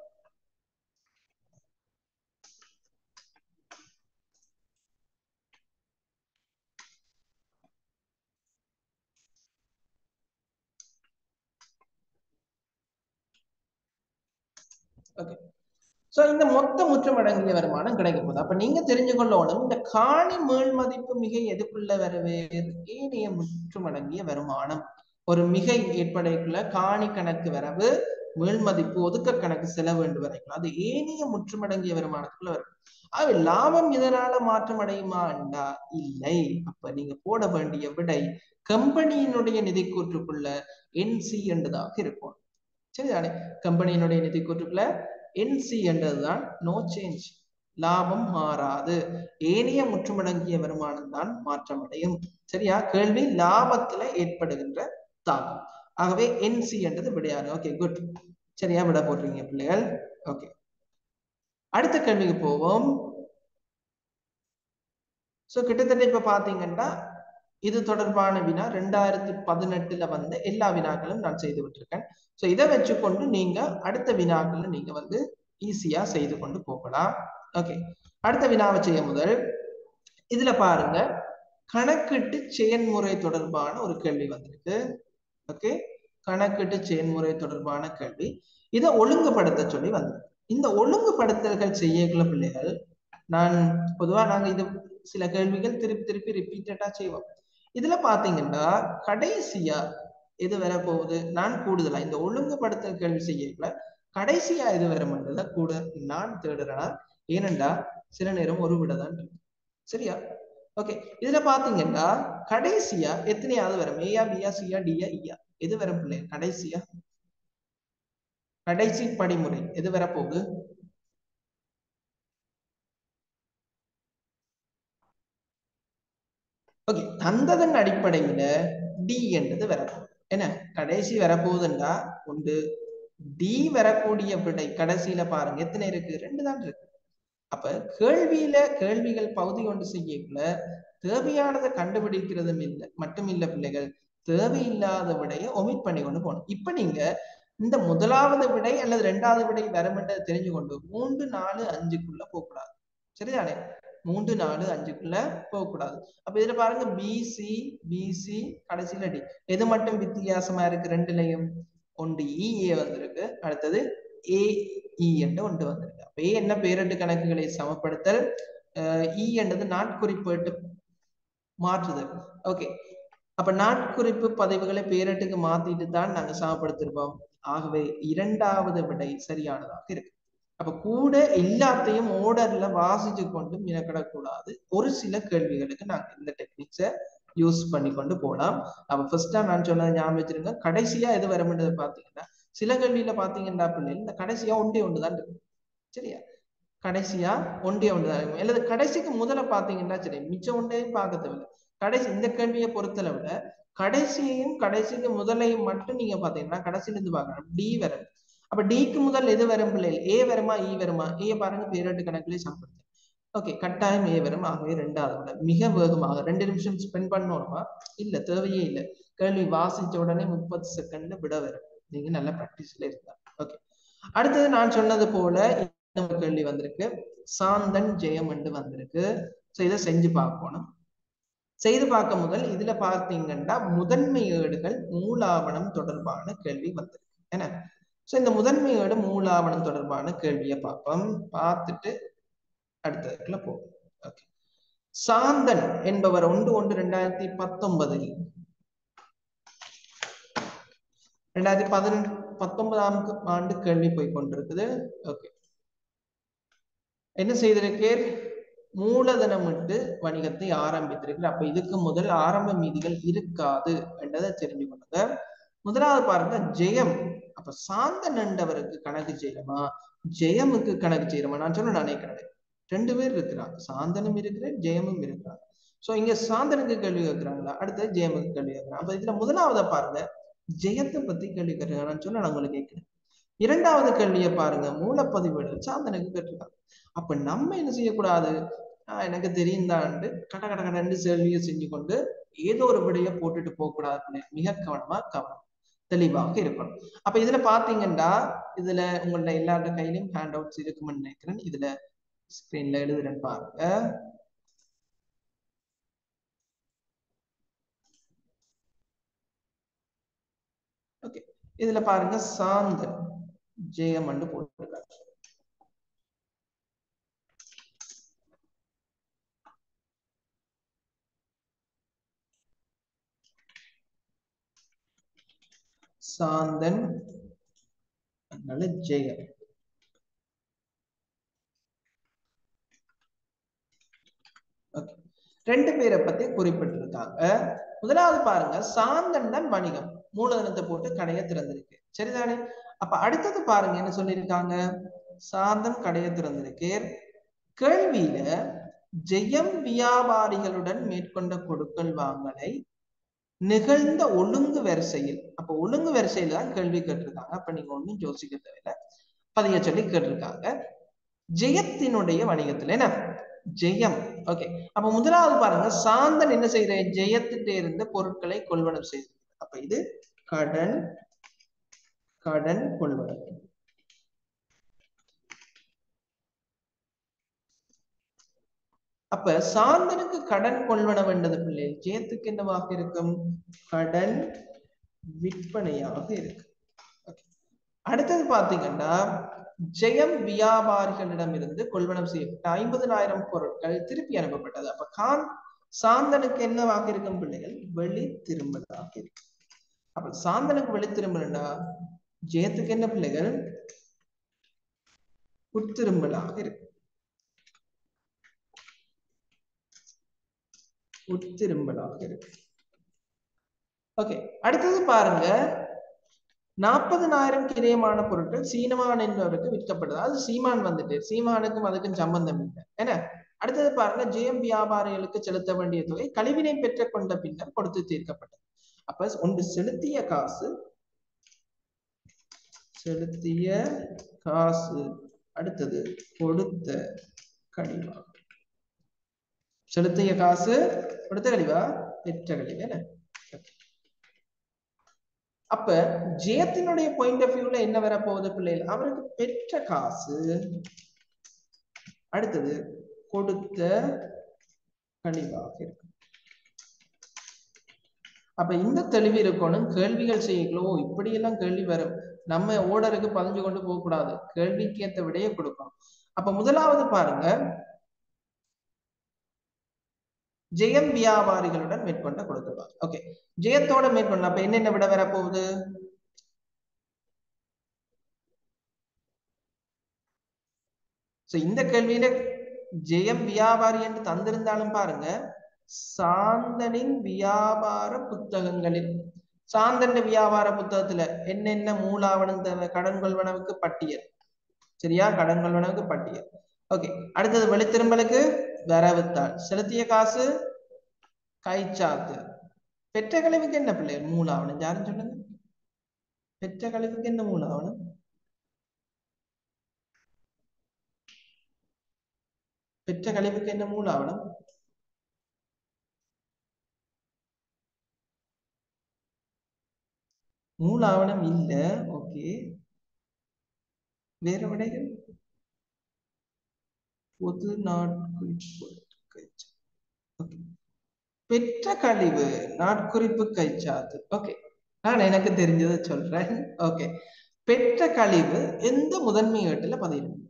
ஓகே சோ இந்த மொத்த முற்றமடங்கிய வருமானம் கிடைக்க போகுது அப்ப நீங்க தெரிஞ்சு கொள்ளணும் இந்த காணி மேல் மதிப்பு மிகை எதுக்குள்ள வரவே ஏனைய முற்றுமடங்கிய வருமானம் ஒரு மிகை ஏற்படைக்குள்ள காணி கணக்கு வரவு மேல் மதிப்பு ஒதுக்க கணக்கு செலவு என்று வரைக்கும் அது ஏனைய முற்றுமடங்கிய வருமானத்துக்குள்ள வரும் ஆகவே லாபம் இதனால மாற்றம் அடையுமா என்றா இல்லை அப்ப நீங்க போட வேண்டிய விடை கம்பெனியினுடைய நிதி கூற்றுக்குள்ள என்சி என்றதாக இருக்கும் சரிதானே கம்பெனியினுடைய நிதி கூற்றுக்குள்ள என்சி என்றதுதான் நோ சேஞ்ச் லாபம் மாறாது ஏனைய முற்றுமடங்கிய வருமானம் தான் மாற்றமடையும் சரியா கேள்வி லாபத்துல ஏற்படுகின்ற தாக்கம் ஆகவே என்சி என்றது விடையாது ஓகே குட் சரியா விட போடுறீங்க பிள்ளைகள் ஓகே அடுத்த கேள்விக்கு போவோம் ஸோ கிட்டத்தட்ட இப்ப பாத்தீங்கன்னா இது தொடர்பான வினா ரெண்டாயிரத்தி பதினெட்டுல வந்த எல்லா வினாக்களும் நான் செய்து விட்டிருக்கேன் ஸோ இதை வச்சுக்கொண்டு நீங்க அடுத்த வினாக்களை நீங்க வந்து ஈஸியா செய்து கொண்டு போகலாம் ஓகே அடுத்த வினாவை செய்ய முதல் இதுல பாருங்க கணக்கிட்டு செயன்முறை தொடர்பான ஒரு கேள்வி வந்திருக்கு ஓகே கணக்கிட்டு செயன்முறை தொடர்பான கேள்வி இதை ஒழுங்குபடுத்த சொல்லி வந்திருக்கு இந்த ஒழுங்குபடுத்தல்கள் செய்யக்குள்ள பிள்ளைகள் நான் பொதுவா நாங்க இது சில கேள்விகள் திருப்பி திருப்பி ரிப்பீட்டடா செய்வோம் இதுல பாத்தீங்கன்னா கடைசியா எது வர போகுது நான் கூடுதலா இந்த ஒழுங்குபடுத்தல் கேள்வி செய்யக்குள்ள கடைசியா எது வர மாட்டேத கூட நான் தேடுறேன்னா ஏனென்றா சில நேரம் ஒரு விட தான் இருக்கு சரியா ஓகே இதுல பாத்தீங்கன்னா கடைசியா எத்தனையாவது வரும் ஏயா பியா சியா டியா இயா எது வரும் பிள்ளை கடைசியா கடைசி படிமுறை எது வர போகுது ஓகே தந்ததன் அடிப்படையில டி என்றது வரப்போகுது என்ன கடைசி வரப்போகுதுண்டா ஒன்று டி வரக்கூடிய விடை கடைசியில பாருங்க எத்தனை இருக்கு ரெண்டு தான் இருக்கு அப்ப கேள்வியில கேள்விகள் பகுதி கொண்டு செய்யக்குள்ள தேவையானதை கண்டுபிடிக்கிறதும் இல்லை மட்டும் இல்ல பிள்ளைகள் தேவையில்லாத விடையை ஒமிட் பண்ணி கொண்டு போகணும் இப்ப நீங்க இந்த முதலாவது விடை அல்லது ரெண்டாவது விடை வரமென்றதை தெரிஞ்சு கொண்டு மூன்று நாலு அஞ்சுக்குள்ள போகக்கூடாது சரிதானே மூன்று நாலு அஞ்சுக்குள்ள போகக்கூடாது அப்ப இதுல பாருங்க பிசி பிசி கடைசியில டி எது மட்டும் வித்தியாசமா இருக்கு ரெண்டுலயும் ஒன்று இஏ வந்திருக்கு அடுத்தது ஏஇ என்று ஒன்று வந்திருக்கு அப்ப ஏ என்ன பேரட்டு கணக்குகளை சமப்படுத்தல் இ என்றது நாட்குறிப்பேட்டு மாற்றுதல் ஓகே அப்ப நாட்குறிப்பு பதிவுகளை பேரட்டுக்கு மாத்திட்டு தான் நாங்க சமப்படுத்திருப்போம் ஆகவே இரண்டாவது விடை சரியானதாக இருக்கு அப்ப கூட எல்லாத்தையும் ஓர்டர்ல வாசிச்சு கொண்டு மினக்கிடக்கூடாது ஒரு சில கேள்விகளுக்கு நாங்க இந்த டெக்னிக்ஸை யூஸ் பண்ணி கொண்டு போகலாம் அப்ப ஃபர்ஸ்டா நான் சொன்னதை ஞாபகம் வச்சிருங்க கடைசியா எது வரும்ன்றது பாத்தீங்கன்னா சில கேள்வியில பாத்தீங்கன்னா பிள்ளை இந்த கடைசியா ஒன்றே ஒன்றுதான் இருக்கு சரியா கடைசியா ஒன்றே ஒன்றுதான் இருக்கும் அல்லது கடைசிக்கு முதல்ல பாத்தீங்கன்னா சரி மிச்சம் ஒன்றையும் பார்க்க தேவையில்லை கடைசி இந்த கேள்வியை பொறுத்தளவுல கடைசியையும் கடைசிக்கு முதலையும் மட்டும் நீங்க பாத்தீங்கன்னா கடைசியில இருந்து பாக்கணும் டி வரும் அப்ப டிக்கு முதல் எது வரும் பிள்ளைகள் ஏ வருமா இ வருமா ஏ பாருங்க பேரட்டு கணக்குலயே சாப்பிடுது ஓகே கட்டாயம் ஏ வரும் ஆகவே ரெண்டாவது விட மிக வேகமாக ரெண்டு நிமிஷம் ஸ்பெண்ட் பண்ணணுமா இல்ல தேவையே இல்லை கேள்வி வாசிச்ச உடனே முப்பது செகண்ட்ல விட வரும் நீங்க நல்ல ப்ராக்டிஸ்ல இருந்தா ஓகே அடுத்தது நான் சொன்னது போல இன்னொரு கேள்வி வந்திருக்கு சாந்தன் ஜெயம் என்று வந்திருக்கு ஸோ இதை செஞ்சு பார்க்கணும் செய்து பார்க்க முதல் இதுல பார்த்தீங்கன்னா முதன்மை ஏடுகள் மூலாவணம் தொடர்பான கேள்வி வந்திருக்கு என்ன ஸோ இந்த முதன்மை ஏடு மூலாவணம் தொடர்பான கேள்வியை பார்ப்போம் பார்த்துட்டு அடுத்ததுக்குள்ள போகும் ஓகே சாந்தன் என்பவர் ஒன்று ஒன்று ரெண்டாயிரத்தி பத்தொன்பதில் ரெண்டாயிரத்தி பதினெட்டு பத்தொன்பதாம் ஆண்டு கேள்வி போய் கொண்டிருக்குது ஓகே என்ன செய்திருக்கேன் மூலதனமிட்டு வணிகத்தை ஆரம்பித்திருக்கிறார் அப்ப இதுக்கு முதல் ஆரம்ப மீதிகள் இருக்காது என்றதை தெரிஞ்சு கொள்ளுங்க முதலாவது பாருங்க ஜெயம் அப்ப சாந்தன் என்றவருக்கு கணக்கு செய்யறோமா ஜெயமுக்கு கணக்கு செய்யறோமா நான் சொன்ன நானே கணக்கு ரெண்டு பேர் இருக்கிறாங்க சாந்தனும் இருக்கிறேன் ஜெயமும் இருக்கிறாங்க சோ இங்க சாந்தனுக்கு கேள்வி கேட்கிறாங்களா அடுத்து ஜெயமுக்கு கேள்வி கேட்கிறாங்க அப்ப இதுல முதலாவத பாருங்க ஜெயத்தை பத்தி கேள்வி கேட்கிறாங்க நான் சொன்ன நான் உங்களுக்கு கேட்கிறேன் இரண்டாவது கேள்வியை பாருங்க மூலப்பதிவு சாந்தனுக்கு கேட்டிருக்காங்க அப்ப நம்ம என்ன செய்யக்கூடாது ஆஹ் எனக்கு தெரியும் தான் கட கட கடன்னு கேள்வியை செஞ்சு கொண்டு ஏதோ ஒரு விடையை போட்டுட்டு போக கூடாது மிக கவனமா கவனம் தெளிவாக இருக்கணும் அப்ப இதுல பாத்தீங்கன்னா இதுல உங்களோட எல்லாரோட கையிலயும் ஹேண்ட் அவுட்ஸ் இருக்கும்னு நினைக்கிறேன் இதுல ஸ்கிரீன்ல எழுதுறேன் பாருங்க ஓகே இதுல பாருங்க சாந்தன் ஜெயம் போட்டிருக்காங்க சாந்தன் அதனால ஜெயம் ரெண்டு பேரை பத்தி குறிப்பிட்டிருக்காங்க முதலாவது பாருங்க சாந்தன் தான் வணிகம் மூலதனத்தை போட்டு கடையை திறந்திருக்கு சரிதானே அப்ப அடுத்தது பாருங்க என்ன சொல்லியிருக்காங்க சாந்தன் கடையை திறந்திருக்கு கேள்வியில ஜெயம் வியாபாரிகளுடன் மேற்கொண்ட கொடுக்கல் வாங்கலை நிகழ்ந்த ஒழுங்கு வரிசையில் அப்ப ஒழுங்கு வரிசையில தான் கேள்வி கேட்டிருக்காங்க அப்ப நீங்க ஒண்ணும் யோசிக்க தேவையில்லை பதிய சொல்லி கேட்டிருக்காங்க ஜெயத்தினுடைய வணிகத்துல என்ன ஜெயம் ஓகே அப்ப முதலாவது பாருங்க சாந்தன் என்ன செய்யற ஜெயத்திட்ட இருந்து பொருட்களை கொள்வனம் செய்து அப்ப இது கடன் கடன் கொள்வனம் அப்ப சாந்தனுக்கு கடன் கொள்வன வேண்டது பிள்ளை ஜெயத்துக்கு என்னவாக இருக்கும் கடன் விற்பனையாக இருக்கு Okay. அடுத்தது பாத்தீங்கன்னா ஜெயம் வியாபாரிகளிடமிருந்து கொள்வனம் செய்யப்பட்ட ஐம்பதனாயிரம் பொருட்கள் திருப்பி அனுப்பப்பட்டது அப்ப கான் சாந்தனுக்கு என்னவாக இருக்கும் பிள்ளைகள் வெளி திரும்பலாக இருக்கு அப்ப சாந்தனுக்கு வெளி திரும்பலன்னா ஜெயத்துக்கு என்ன பிள்ளைகள் உட்திரும்பலாக இருக்கு உட்திரும்பலாக இருக்கு ஓகே அடுத்தது பாருங்க நாற்பதனாயிரம் கிரயமான பொருட்கள் சீனமான் என்பவருக்கு விற்கப்பட்டது அது சீமான் வந்துட்டு சீமானுக்கும் அதுக்கும் சம்பந்தம் இல்லை என்ன அடுத்தது பாருங்க ஜெயம் வியாபாரிகளுக்கு செலுத்த வேண்டிய தொகை கழிவினை பெற்றுக் கொண்ட பின்னர் கொடுத்து தீர்க்கப்பட்டது அப்ப ஒன்று செலுத்திய காசு செலுத்திய காசு அடுத்தது கொடுத்த கழிவா செலுத்திய காசு கொடுத்த கழிவா பெற்ற கழிவு என்ன அப்ப ஜெயத்தினுடைய பாயிண்ட் ஆஃப் வியூல என்ன வர போகுது பிள்ளைகள் அவருக்கு பெற்ற காசு அடுத்தது கொடுத்த கழிவாக இருக்கு அப்ப இந்த தெளிவு இருக்கணும் கேள்விகள் செய்யங்களோ இப்படி எல்லாம் கேள்வி வரும் நம்ம ஓடருக்கு பதிஞ்சு கொண்டு போக கூடாது கேள்விக்கு ஏற்ற விடையை கொடுக்கணும் அப்ப முதலாவது பாருங்க ஜெயம் வியாபாரிகளுடன் மேற்கொண்ட கொடுத்துருவாங்க ஓகே ஜெயத்தோட மேற்கொண்ட அப்ப என்னென்ன விட வர போகுது சோ இந்த கேள்வியில ஜெயம் வியாபாரி என்று தந்திருந்தாலும் பாருங்க சாந்தனின் வியாபார புத்தகங்களில் சாந்தன் வியாபார புத்தகத்துல என்னென்ன மூலாவணம் தேவை கடன் கொள்வனவுக்கு பட்டியல் சரியா கடன் கொள்வனவுக்கு பட்டியல் ஓகே அடுத்தது வெளித்திரும்பலுக்கு வரவுத்தாள் செலுத்திய காசு கைச்சாத்து பெற்ற கழிவுக்கு என்ன பிள்ளை மூலாவணம் யாரும் சொல்லுங்க பெற்ற கழிவுக்கு என்ன மூலாவணம் பெற்ற கழிவுக்கு என்ன மூலாவணம் மூலாவணம் இல்ல ஓகே வேற விடைகள் பொது நாட்குறிப்பு கைச்சாத்து ஓகே பெற்ற கழிவு நாட்குறிப்பு கைச்சாத்து ஓகே நான் எனக்கு தெரிஞ்சதை சொல்றேன் ஓகே பெற்ற கழிவு எந்த முதன்மை ஏட்டுல பதிவு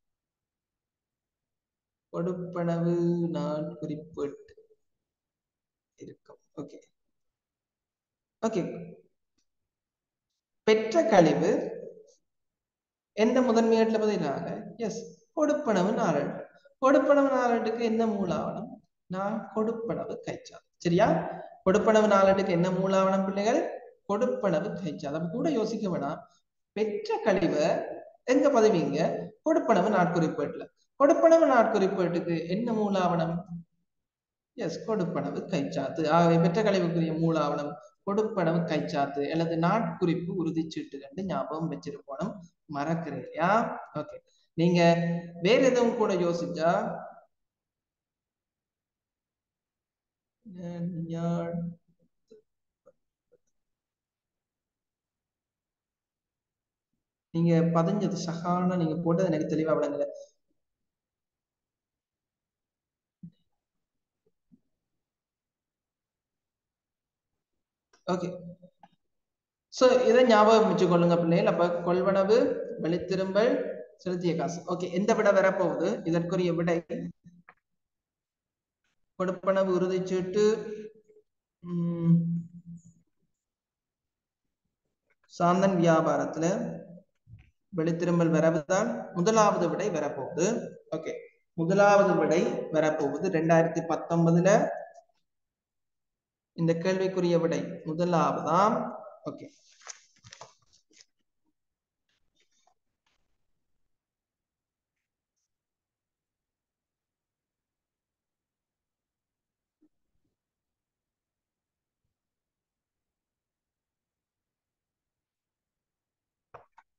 கொடுப்பனவு நாட்குறிப்பு இருக்கும் ஓகே ஓகே பெற்ற கழிவு எந்த முதன்மை ஏட்டுல பதிலாக எஸ் கொடுப்பனவு நாளெண்டு கொடுப்பனவு நாளெண்டுக்கு என்ன மூலாவணம் நான் கொடுப்பனவு கைச்சாது சரியா கொடுப்பனவு நாளெண்டுக்கு என்ன மூலாவணம் பிள்ளைகள் கொடுப்பனவு கைச்சாது அப்ப கூட யோசிக்க வேணாம் பெற்ற கழிவை எங்க பதவிங்க கொடுப்பனவு நாட்குறிப்பேட்டுல கொடுப்பனவு நாட்குறிப்பேட்டுக்கு என்ன மூலாவணம் எஸ் கொடுப்பனவு கைச்சாத்து ஆகவே பெற்ற கழிவுக்குரிய மூலாவணம் கொடுப்பனவு கைச்சாத்து அல்லது நாட்குறிப்பு உறுதிச்சீட்டு கண்டு ஞாபகம் வச்சிருக்கணும் மறக்கிறேன் இல்லையா ஓகே நீங்க வேற எதுவும் கூட யோசிச்சா நீங்க பதிஞ்சது சகான நீங்க போட்டது எனக்கு தெளிவா விளங்கல ஓகே சோ இதை ஞாபகம் வச்சுக்கொள்ளுங்க பிள்ளைகள் அப்ப கொள்வனவு வெளித்திரும்பல் செலுத்திய காசு ஓகே எந்த விட வரப்போகுது இதற்குரிய விடை கொடுப்பனவு உறுதிச்சீட்டு உம் சாந்தன் வியாபாரத்துல வெளித்திரும்பல் வரவுதான் முதலாவது விடை வரப்போகுது ஓகே முதலாவது விடை வரப்போகுது ரெண்டாயிரத்தி பத்தொன்பதுல இந்த கேள்விக்குரிய விடை முதலாவதாம் ஓகே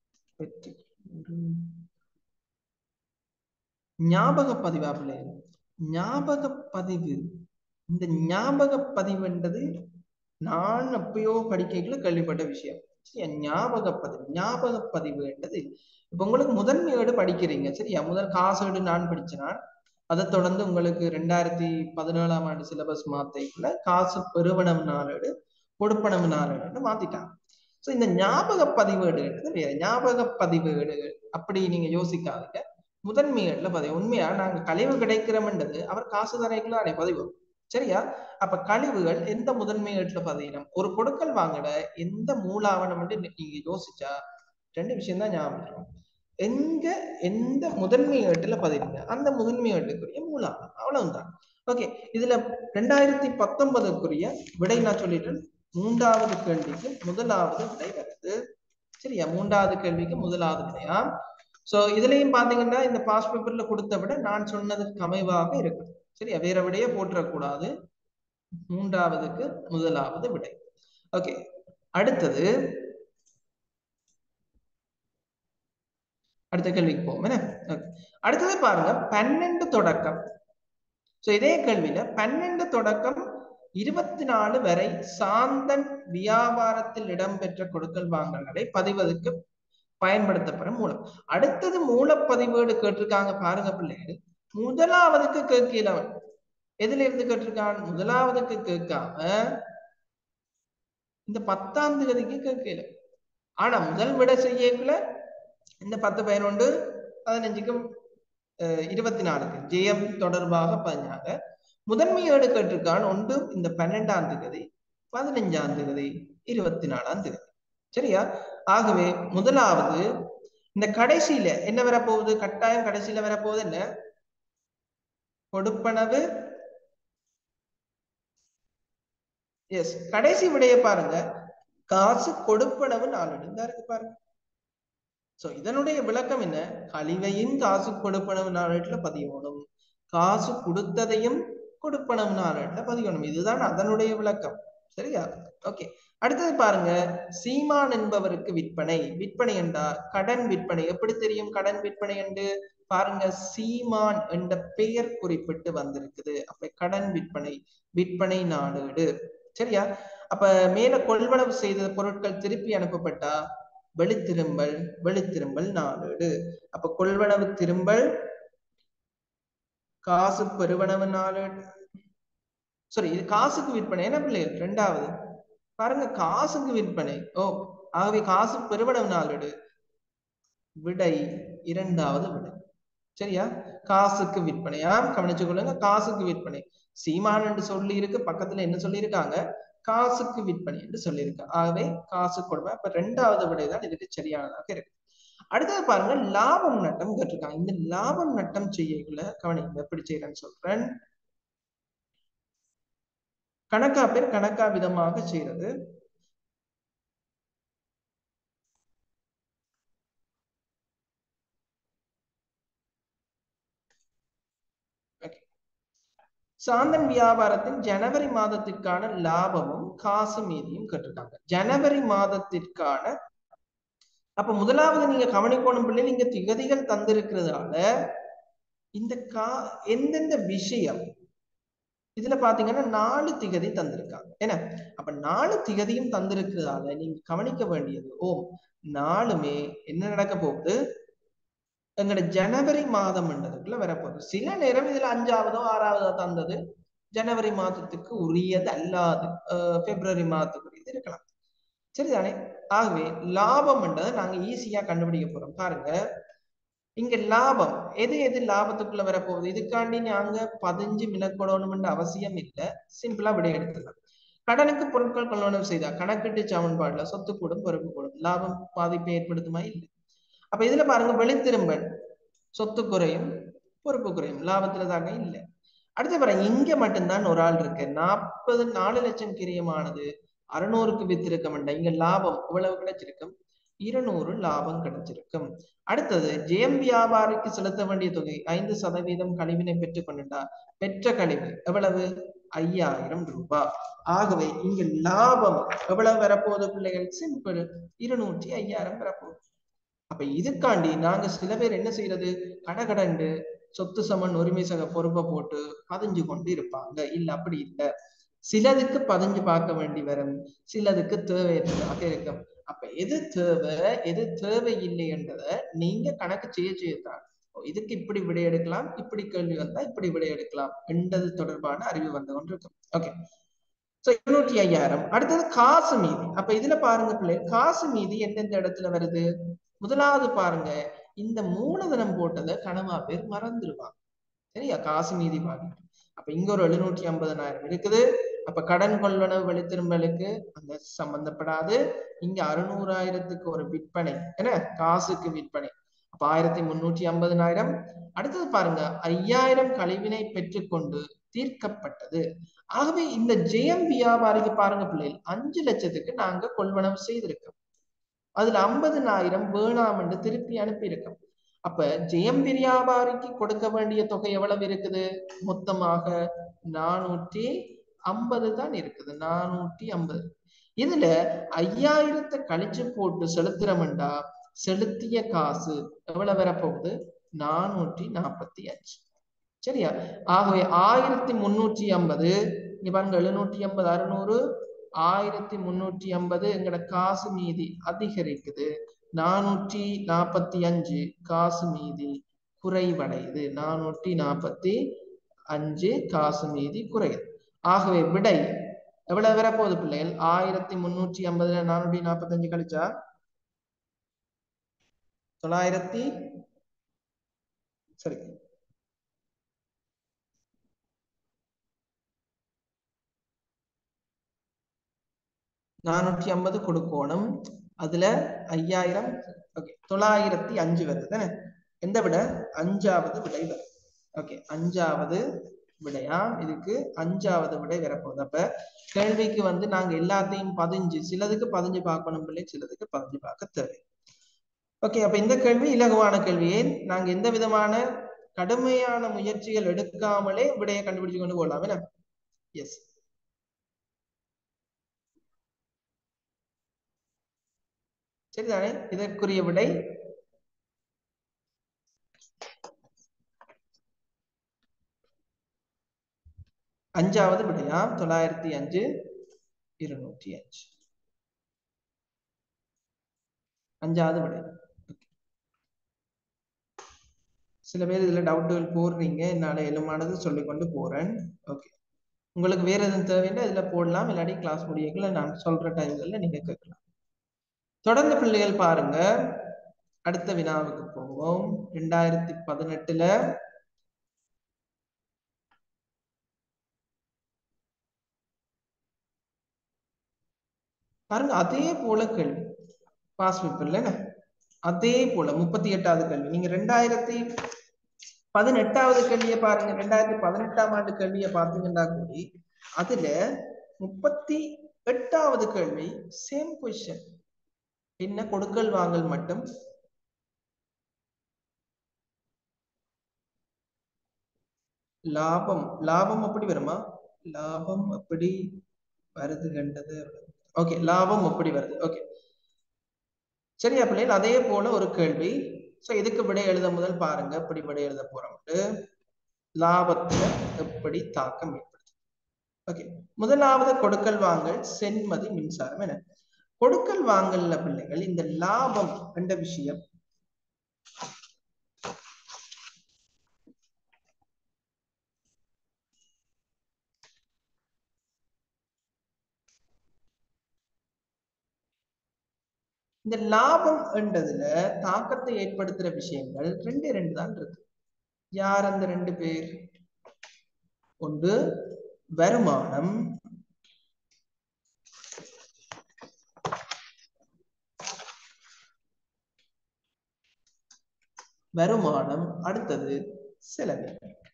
வெற்றி ஞாபக பதிவா பிள்ளைகள் ஞாபக பதிவு இந்த ஞாபக பதிவுன்றது நான் எப்பயோ படிக்கல கேள்விப்பட்ட விஷயம் சரியா ஞாபக பதிவு ஞாபக பதிவுன்றது இப்ப உங்களுக்கு முதன்மையோடு படிக்கிறீங்க சரியா முதல் காசோடு நான் படிச்சேன் அதை தொடர்ந்து உங்களுக்கு ரெண்டாயிரத்தி பதினேழாம் ஆண்டு சிலபஸ் மாத்தைக்குள்ள காசு பெருவனம் நாளோடு கொடுப்பனம் நாளோடு மாத்திட்டாங்க சோ இந்த ஞாபக பதிவேடுன்றது வேற ஞாபக பதிவேடு அப்படி நீங்க யோசிக்காதீங்க முதன்மையேடுல பதிவு உண்மையா நாங்க கழிவு கிடைக்கிறோம்ன்றது அவர் காசு தரைக்குள்ள அடை பதிவு சரியா அப்ப கழிவுகள் எந்த முதன்மையேட்டுல பதியணும் ஒரு கொடுக்கல் வாங்கட எந்த மூலாவணம் நீங்க யோசிச்சா ரெண்டு விஷயம் தான் ஞாபகம் இருக்கும் எங்க எந்த முதன்மை ஏட்டுல பதிவுங்க அந்த முதன்மை ஏட்டுக்குரிய மூலாவணம் அவ்வளவுதான் ஓகே இதுல ரெண்டாயிரத்தி பத்தொன்பதுக்குரிய விடை நான் சொல்லிட்டேன் மூன்றாவது கேள்விக்கு முதலாவது விடை வருது சரியா மூன்றாவது கேள்விக்கு முதலாவது விடையா சோ இதுலயும் பாத்தீங்கன்னா இந்த பாஸ் பேப்பர்ல கொடுத்த விட நான் சொன்னதுக்கு அமைவாக இருக்கும் சரியா வேற விடையே போட்டுறக்கூடாது மூன்றாவதுக்கு முதலாவது விடை ஓகே அடுத்தது அடுத்த கேள்விக்கு போவோம் என்ன அடுத்தது பாருங்க பன்னெண்டு தொடக்கம் சோ இதே கேள்வியில பன்னெண்டு தொடக்கம் இருபத்தி நாலு வரை சாந்தன் வியாபாரத்தில் இடம்பெற்ற கொடுக்கல் வாங்கல்களை பதிவதற்கு பயன்படுத்தப்படும் மூலம் அடுத்தது மூலப்பதிவேடு கேட்டிருக்காங்க பாருங்க பிள்ளைகள் முதலாவதுக்கு கேட்கலவன் எதுல இருந்து கேட்டிருக்கான் முதலாவதுக்கு கேட்காம இந்த பத்தாம் தேதிக்கு கேட்கல ஆனா முதல் விட செய்யக்குள்ள இந்த பத்து பதினொன்று பதினஞ்சுக்கும் இருபத்தி நாலுக்கு ஜெயம் தொடர்பாக பதினாங்க முதன்மை ஏடு கேட்டிருக்கான் ஒன்று இந்த பன்னெண்டாம் தேதி பதினஞ்சாம் தேதி இருபத்தி நாலாம் தேதி சரியா ஆகவே முதலாவது இந்த கடைசியில என்ன வரப்போகுது கட்டாயம் கடைசியில வரப்போகுது என்ன கொடுப்பனவு எஸ் கடைசி விடைய பாருங்க காசு கொடுப்பனவு நாலு தான் இருக்கு பாருங்க சோ இதனுடைய விளக்கம் என்ன கழிவையும் காசு கொடுப்பனவு நாளேட்டுல பதியணும் காசு கொடுத்ததையும் கொடுப்பனவு நாளேட்டுல பதியணும் இதுதான் அதனுடைய விளக்கம் சரியா ஓகே அடுத்தது பாருங்க சீமான் என்பவருக்கு விற்பனை விற்பனை என்றா கடன் விற்பனை எப்படி தெரியும் கடன் விற்பனை என்று பாருங்க சீமான் என்ற பெயர் குறிப்பிட்டு வந்திருக்குது அப்ப கடன் விற்பனை விற்பனை நாளேடு சரியா அப்ப மேல கொள்வனவு செய்த பொருட்கள் திருப்பி அனுப்பப்பட்டா வெளித்திரும்பல் வெளித்திரும்பல் நாளேடு அப்ப கொள்வனவு திரும்பல் காசு பெருவனவு நாளேடு சாரி இது காசுக்கு விற்பனை என்ன பிள்ளைகள் ரெண்டாவது பாருங்க காசுக்கு விற்பனை ஓ ஆகவே காசு பெருவனவு நாளேடு விடை இரண்டாவது விடை சரியா காசுக்கு விற்பனையா கவனிச்சு கொள்ளுங்க காசுக்கு விற்பனை சீமான் என்று சொல்லி இருக்கு பக்கத்துல என்ன சொல்லியிருக்காங்க காசுக்கு விற்பனை என்று சொல்லியிருக்கு ஆகவே காசு கொடுமை அப்ப ரெண்டாவது விடைதான் இதுக்கு சரியானதாக இருக்கு அடுத்தது பாருங்க லாபம் நட்டம் கேட்டிருக்காங்க இந்த லாபம் நட்டம் செய்யக்குள்ள கவனிங்க எப்படி செய்யறேன்னு சொல்றேன் கணக்கா பேர் கணக்கா விதமாக செய்யறது சாந்தன் வியாபாரத்தின் ஜனவரி மாதத்திற்கான லாபமும் காசு மீதியும் கேட்டிருக்காங்க ஜனவரி மாதத்திற்கான அப்ப முதலாவது நீங்க கவனிக்கணும் பிள்ளை நீங்க திகதிகள் தந்திருக்கிறதால இந்த கா எந்தெந்த விஷயம் இதுல பாத்தீங்கன்னா நாலு திகதி தந்திருக்காங்க என்ன அப்ப நாலு திகதியும் தந்திருக்கிறதால நீங்க கவனிக்க வேண்டியது ஓ நாலுமே என்ன நடக்க போகுது எங்களோட ஜனவரி மாதம் என்றதுக்குள்ள வரப்போகுது சில நேரம் இதுல அஞ்சாவதோ ஆறாவதோ தந்தது ஜனவரி மாதத்துக்கு உரியது அல்லாது பிப்ரவரி மாதத்துக்கு உரியது இருக்கலாம் சரிதானே ஆகவே லாபம் என்றதை நாங்க ஈஸியா கண்டுபிடிக்க போறோம் பாருங்க இங்க லாபம் எது எது லாபத்துக்குள்ள வரப்போகுது இதுக்காண்டி நாங்க பதிஞ்சு மினக்கொடணும்ன்ற அவசியம் இல்லை சிம்பிளா விடை எடுத்துக்கலாம் கடனுக்கு பொருட்கள் கொள்ளணும் செய்தா கணக்கிட்டு சமன்பாடுல சொத்து கூடும் பொறுப்பு கூடும் லாபம் பாதிப்பை ஏற்படுத்துமா இல்லை அப்ப இதுல பாருங்க வெளித்திரும்பன் சொத்து குறையும் பொறுப்பு குறையும் லாபத்துல தாங்க இல்லை அடுத்து பாருங்க இங்க மட்டும்தான் ஒரு ஆள் இருக்கு நாற்பது நாலு லட்சம் கிரியமானது அறுநூறுக்கு வித்திருக்க வேண்டாம் இங்க லாபம் இவ்வளவு கிடைச்சிருக்கும் இருநூறு லாபம் கிடைச்சிருக்கும் அடுத்தது ஜெயம் வியாபாரிக்கு செலுத்த வேண்டிய தொகை ஐந்து சதவீதம் கழிவினை பெற்றுக் கொண்டுட்டா பெற்ற கழிவு எவ்வளவு ஐயாயிரம் ரூபாய் ஆகவே இங்க லாபம் எவ்வளவு வரப்போகுது பிள்ளைகள் சிம்பிள் இருநூற்றி ஐயாயிரம் வரப்போகுது அப்ப இதுக்காண்டி நாங்க சில பேர் என்ன செய்யறது கடகடண்டு சொத்து சமன் உரிமை சக பொறுப்பை போட்டு பதிஞ்சு கொண்டு இருப்பாங்க இல்ல அப்படி இல்லை சிலதுக்கு பதிஞ்சு பார்க்க வேண்டி வரும் சிலதுக்கு தேவையற்றதாக இருக்கும் அப்ப எது தேவை எது தேவை இல்லை என்றதை நீங்க கணக்கு செய்ய செய்யத்தான் இதுக்கு இப்படி விடை எடுக்கலாம் இப்படி கேள்வி வந்தா இப்படி விடை எடுக்கலாம் என்றது தொடர்பான அறிவு வந்து கொண்டிருக்கும் ஓகே சோ இருநூற்றி ஐயாயிரம் அடுத்தது காசு மீதி அப்ப இதுல பாருங்க பிள்ளை காசு மீதி எந்தெந்த இடத்துல வருது முதலாவது பாருங்க இந்த மூலதனம் போட்டதை கனவா பேர் மறந்துடுவாங்க சரியா காசு மீதி பாருங்க அப்ப இங்க ஒரு எழுநூற்றி ஐம்பதனாயிரம் இருக்குது அப்ப கடன் கொள்வனவு வெளித்திரும்பலுக்கு அந்த சம்பந்தப்படாது இங்க அறுநூறாயிரத்துக்கு ஒரு விற்பனை என்ன காசுக்கு விற்பனை அப்ப ஆயிரத்தி முன்னூற்றி ஐம்பதனாயிரம் அடுத்தது பாருங்க ஐயாயிரம் கழிவினை பெற்றுக்கொண்டு தீர்க்கப்பட்டது ஆகவே இந்த ஜெயம் வியாபாரிக்கு பாருங்க பிள்ளைகள் அஞ்சு லட்சத்துக்கு நாங்க கொள்வனவு செய்திருக்கோம் அதுல ஐம்பதுனாயிரம் வேணாம் என்று திருப்பி அனுப்பியிருக்கோம் அப்ப ஜெயம் வியாபாரிக்கு கொடுக்க வேண்டிய தொகை எவ்வளவு இருக்குது மொத்தமாக நானூற்றி ஐம்பது தான் இருக்குது நானூற்றி ஐம்பது இதுல ஐயாயிரத்தை கழிச்சு போட்டு செலுத்துறோம்டா செலுத்திய காசு எவ்வளவு வரப்போகுது நானூற்றி நாற்பத்தி அஞ்சு சரியா ஆகவே ஆயிரத்தி முன்னூற்றி ஐம்பது இங்க பாருங்க எழுநூற்றி ஐம்பது அறுநூறு ஆயிரத்தி முன்னூற்றி ஐம்பது எங்கட காசு மீதி அதிகரிக்குது நானூற்றி நாற்பத்தி அஞ்சு காசு மீதி குறைவடையுது நானூற்றி நாற்பத்தி அஞ்சு காசு மீதி குறையுது ஆகவே விடை எவ்வளவு வரப்போகுது பிள்ளைகள் ஆயிரத்தி முன்னூற்றி ஐம்பதுல நானூற்றி நாற்பத்தி அஞ்சு கழிச்சா தொள்ளாயிரத்தி சரி நானூற்றி ஐம்பது கொடுக்கணும் அதுல ஐயாயிரம் ஓகே தொள்ளாயிரத்தி அஞ்சு வருது தானே எந்த விட அஞ்சாவது விடை வரும் ஓகே அஞ்சாவது விடையா இதுக்கு அஞ்சாவது விடை வரப்போகுது அப்ப கேள்விக்கு வந்து நாங்க எல்லாத்தையும் பதிஞ்சு சிலதுக்கு பதிஞ்சு பார்க்கணும் பிள்ளை சிலதுக்கு பதிஞ்சு பார்க்க தேவை ஓகே அப்ப இந்த கேள்வி இலகுவான கேள்வியே நாங்க எந்த விதமான கடுமையான முயற்சிகள் எடுக்காமலே விடையை கண்டுபிடிச்சு கொண்டு போகலாம் என்ன எஸ் சரிதானே இதற்குரிய விடை அஞ்சாவது விடையா தொள்ளாயிரத்தி அஞ்சு இருநூற்றி அஞ்சு அஞ்சாவது விடை சில பேர் இதுல டவுட்டுகள் போடுறீங்க என்னால எழுமானது சொல்லிக்கொண்டு போறேன் ஓகே உங்களுக்கு வேற எதுவும் தேவைன்னா இதுல போடலாம் இல்லாட்டி கிளாஸ் முடியக்குள்ள நான் சொல்ற டைம்கள்ல நீங்க கேட்கலாம் தொடர்ந்து பிள்ளைகள் பாருங்க அடுத்த வினாவுக்கு போவோம் ரெண்டாயிரத்தி பதினெட்டுல பாருங்க அதே போல கேள்வி பாஸ் பேப்பர்ல அதே போல முப்பத்தி எட்டாவது கேள்வி நீங்க ரெண்டாயிரத்தி பதினெட்டாவது கேள்வியை பாருங்க ரெண்டாயிரத்தி பதினெட்டாம் ஆண்டு கேள்வியை பார்த்தீங்கன்னா கூடி அதுல முப்பத்தி எட்டாவது கேள்வி சேம் கொஸ்டின் என்ன கொடுக்கல் வாங்கல் மட்டும் லாபம் லாபம் அப்படி வருமா லாபம் அப்படி வருது கண்டது ஓகே லாபம் அப்படி வருது ஓகே சரியா பிள்ளைகள் அதே போல ஒரு கேள்வி சோ இதுக்கு விடை எழுத முதல் பாருங்க எப்படி விடை எழுத போறோம்ட்டு லாபத்துல எப்படி தாக்கம் ஏற்படுது ஓகே முதலாவது கொடுக்கல் வாங்கல் சென்மதி மின்சாரம் என கொடுக்கல் வாங்கல்ல பிள்ளைகள் இந்த லாபம் என்ற விஷயம் இந்த லாபம் என்றதுல தாக்கத்தை ஏற்படுத்துற விஷயங்கள் ரெண்டே ரெண்டு தான் இருக்கு யார் அந்த ரெண்டு பேர் ஒன்று வருமானம் வருமானம் அடுத்தது செலவு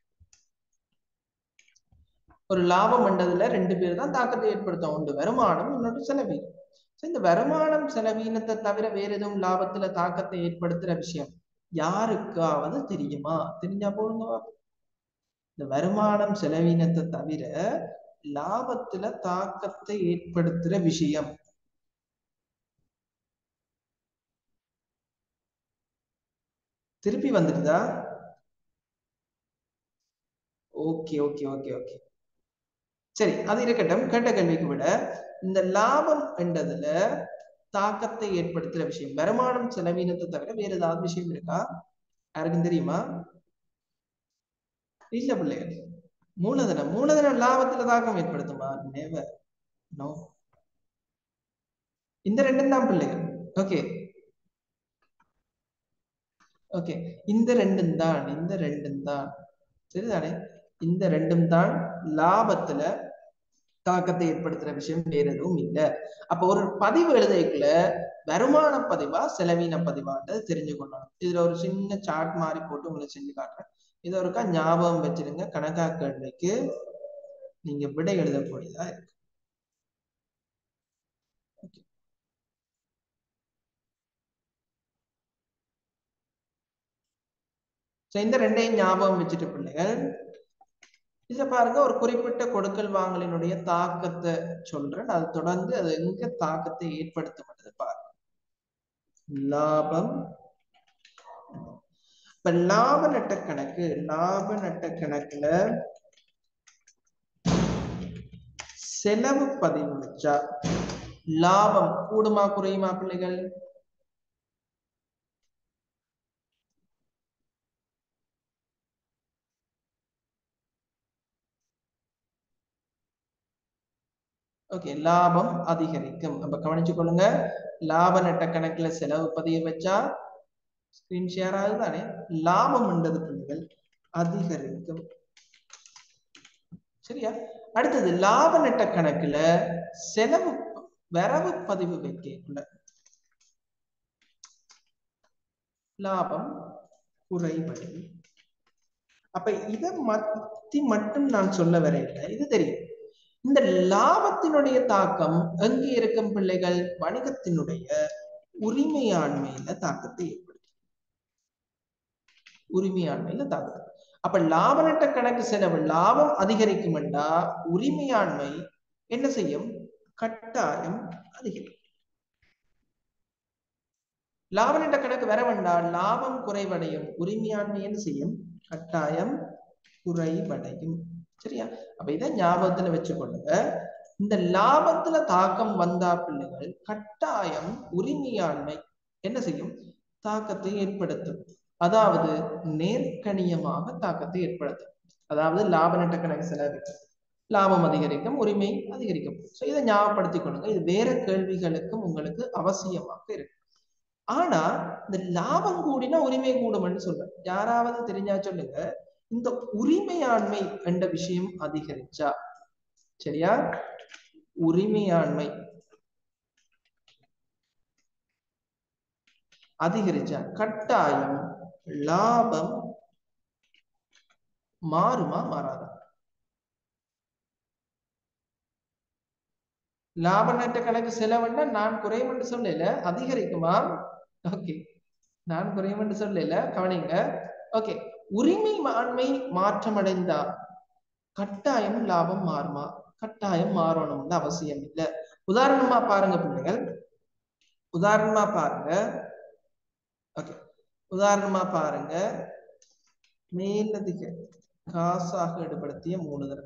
ஒரு லாபம் என்றதுல ரெண்டு பேர் தான் தாக்கத்தை ஏற்படுத்தும் ஒன்று வருமானம் இன்னொன்று செலவீனம் இந்த வருமானம் செலவீனத்தை தவிர வேற எதுவும் லாபத்துல தாக்கத்தை ஏற்படுத்துற விஷயம் யாருக்காவது தெரியுமா தெரிஞ்சா போடுங்க இந்த வருமானம் செலவீனத்தை தவிர லாபத்துல தாக்கத்தை ஏற்படுத்துற விஷயம் திருப்பி வந்துடுதா ஓகே ஓகே ஓகே ஓகே சரி அது இருக்கட்டும் கேட்ட கேள்விக்கு விட இந்த லாபம் என்றதுல தாக்கத்தை ஏற்படுத்துற விஷயம் வருமானம் செலவீனத்தை தவிர வேற ஏதாவது விஷயம் இருக்கா யாருக்கும் தெரியுமா இல்ல பிள்ளைகள் மூலதனம் மூலதனம் லாபத்துல தாக்கம் ஏற்படுத்துமா நேவர் நோ இந்த ரெண்டும் தான் பிள்ளைகள் ஓகே ஓகே இந்த ரெண்டும் தான் இந்த ரெண்டும் தான் சரிதானே இந்த ரெண்டும் தான் லாபத்துல தாக்கத்தை ஏற்படுத்துற விஷயம் வேற எதுவும் இல்லை அப்ப ஒரு பதிவு எழுதைக்குள்ள வருமான பதிவா செலவீன பதிவான்றது தெரிஞ்சு கொள்ளணும் இதுல ஒரு சின்ன சார்ட் மாதிரி போட்டு உங்களுக்கு செஞ்சு காட்டுறேன் இது ஒருக்கா ஞாபகம் வச்சிருங்க கணக்கா கேள்விக்கு நீங்க விடை எழுதக்கூடியதா இருக்கு ஸோ இந்த ரெண்டையும் ஞாபகம் வச்சுட்டு பிள்ளைகள் இதுல பாருங்க ஒரு குறிப்பிட்ட கொடுக்கல் வாங்கலினுடைய தாக்கத்தை சொல்றேன் அது தொடர்ந்து அது எங்க தாக்கத்தை ஏற்படுத்தும் பாருங்க லாபம் இப்ப லாப நட்ட கணக்கு லாப நட்ட கணக்குல செலவு பதிவு வச்சா லாபம் கூடுமா குறையுமா பிள்ளைகள் ஓகே லாபம் அதிகரிக்கும் அப்ப கவனிச்சு கொள்ளுங்க லாப நட்ட கணக்குல செலவு பதிய வச்சா ஸ்கிரீன் ஷேர் ஆகுதானே லாபம் என்றது பிள்ளைகள் அதிகரிக்கும் சரியா அடுத்தது லாப நட்ட கணக்குல செலவு வரவு பதிவு வைக்கக்குள்ள லாபம் குறைவடையும் அப்ப இதை மத்தி மட்டும் நான் சொல்ல வரையில இது தெரியும் இந்த லாபத்தினுடைய தாக்கம் எங்கே இருக்கும் பிள்ளைகள் வணிகத்தினுடைய உரிமையாண்மையில தாக்கத்தை ஏற்படுத்தும் உரிமையாண்மையில தாக்கத்தை அப்ப லாப நட்ட கணக்கு செலவு லாபம் அதிகரிக்கும் என்றா உரிமையாண்மை என்ன செய்யும் கட்டாயம் அதிகரிக்கும் லாப நட்ட கணக்கு வர வேண்டாம் லாபம் குறைவடையும் உரிமையாண்மை என்ன செய்யும் கட்டாயம் குறைவடையும் சரியா அப்ப இதை ஞாபகத்துல வச்சுக்கொள்ளுங்க இந்த லாபத்துல தாக்கம் வந்தா பிள்ளைகள் கட்டாயம் உரிமையாண்மை என்ன செய்யும் தாக்கத்தை ஏற்படுத்தும் அதாவது நேர்கணியமாக தாக்கத்தை ஏற்படுத்தும் அதாவது லாப நட்ட கணக்கு செலவு லாபம் அதிகரிக்கும் உரிமை அதிகரிக்கும் ஸோ இதை ஞாபகப்படுத்திக் கொள்ளுங்க இது வேற கேள்விகளுக்கும் உங்களுக்கு அவசியமாக இருக்கு ஆனா இந்த லாபம் கூடினா உரிமை கூடும்னு சொல்றேன் யாராவது தெரிஞ்சா சொல்லுங்க இந்த உரிமையாண்மை என்ற விஷயம் அதிகரிச்சா சரியா உரிமையாண்மை அதிகரிச்சா கட்டாயம் லாபம் மாறுமா மாறாதா லாப நட்ட கணக்கு செலவுன்னா நான் குறையும் என்று சொல்லல அதிகரிக்குமா ஓகே நான் குறையும் என்று சொல்லல கவனிங்க ஓகே உரிமை ஆண்மை மாற்றமடைந்தா கட்டாயம் லாபம் மாறுமா கட்டாயம் மாறணும்னு அவசியம் இல்லை உதாரணமா பாருங்க பிள்ளைகள் உதாரணமா பாருங்க ஓகே உதாரணமா பாருங்க மேலதிக காசாக ஈடுபடுத்திய மூலதனம்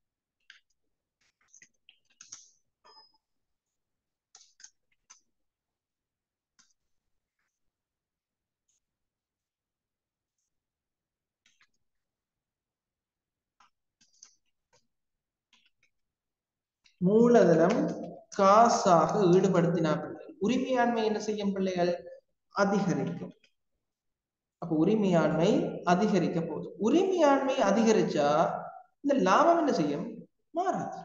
மூலதனம் காசாக ஈடுபடுத்தினா பிள்ளைகள் உரிமையாண்மை என்ன செய்யும் பிள்ளைகள் அதிகரிக்கும் அப்ப உரிமையாண்மை அதிகரிக்க போகுது உரிமையாண்மை அதிகரிச்சா இந்த லாபம் என்ன செய்யும் மாறாது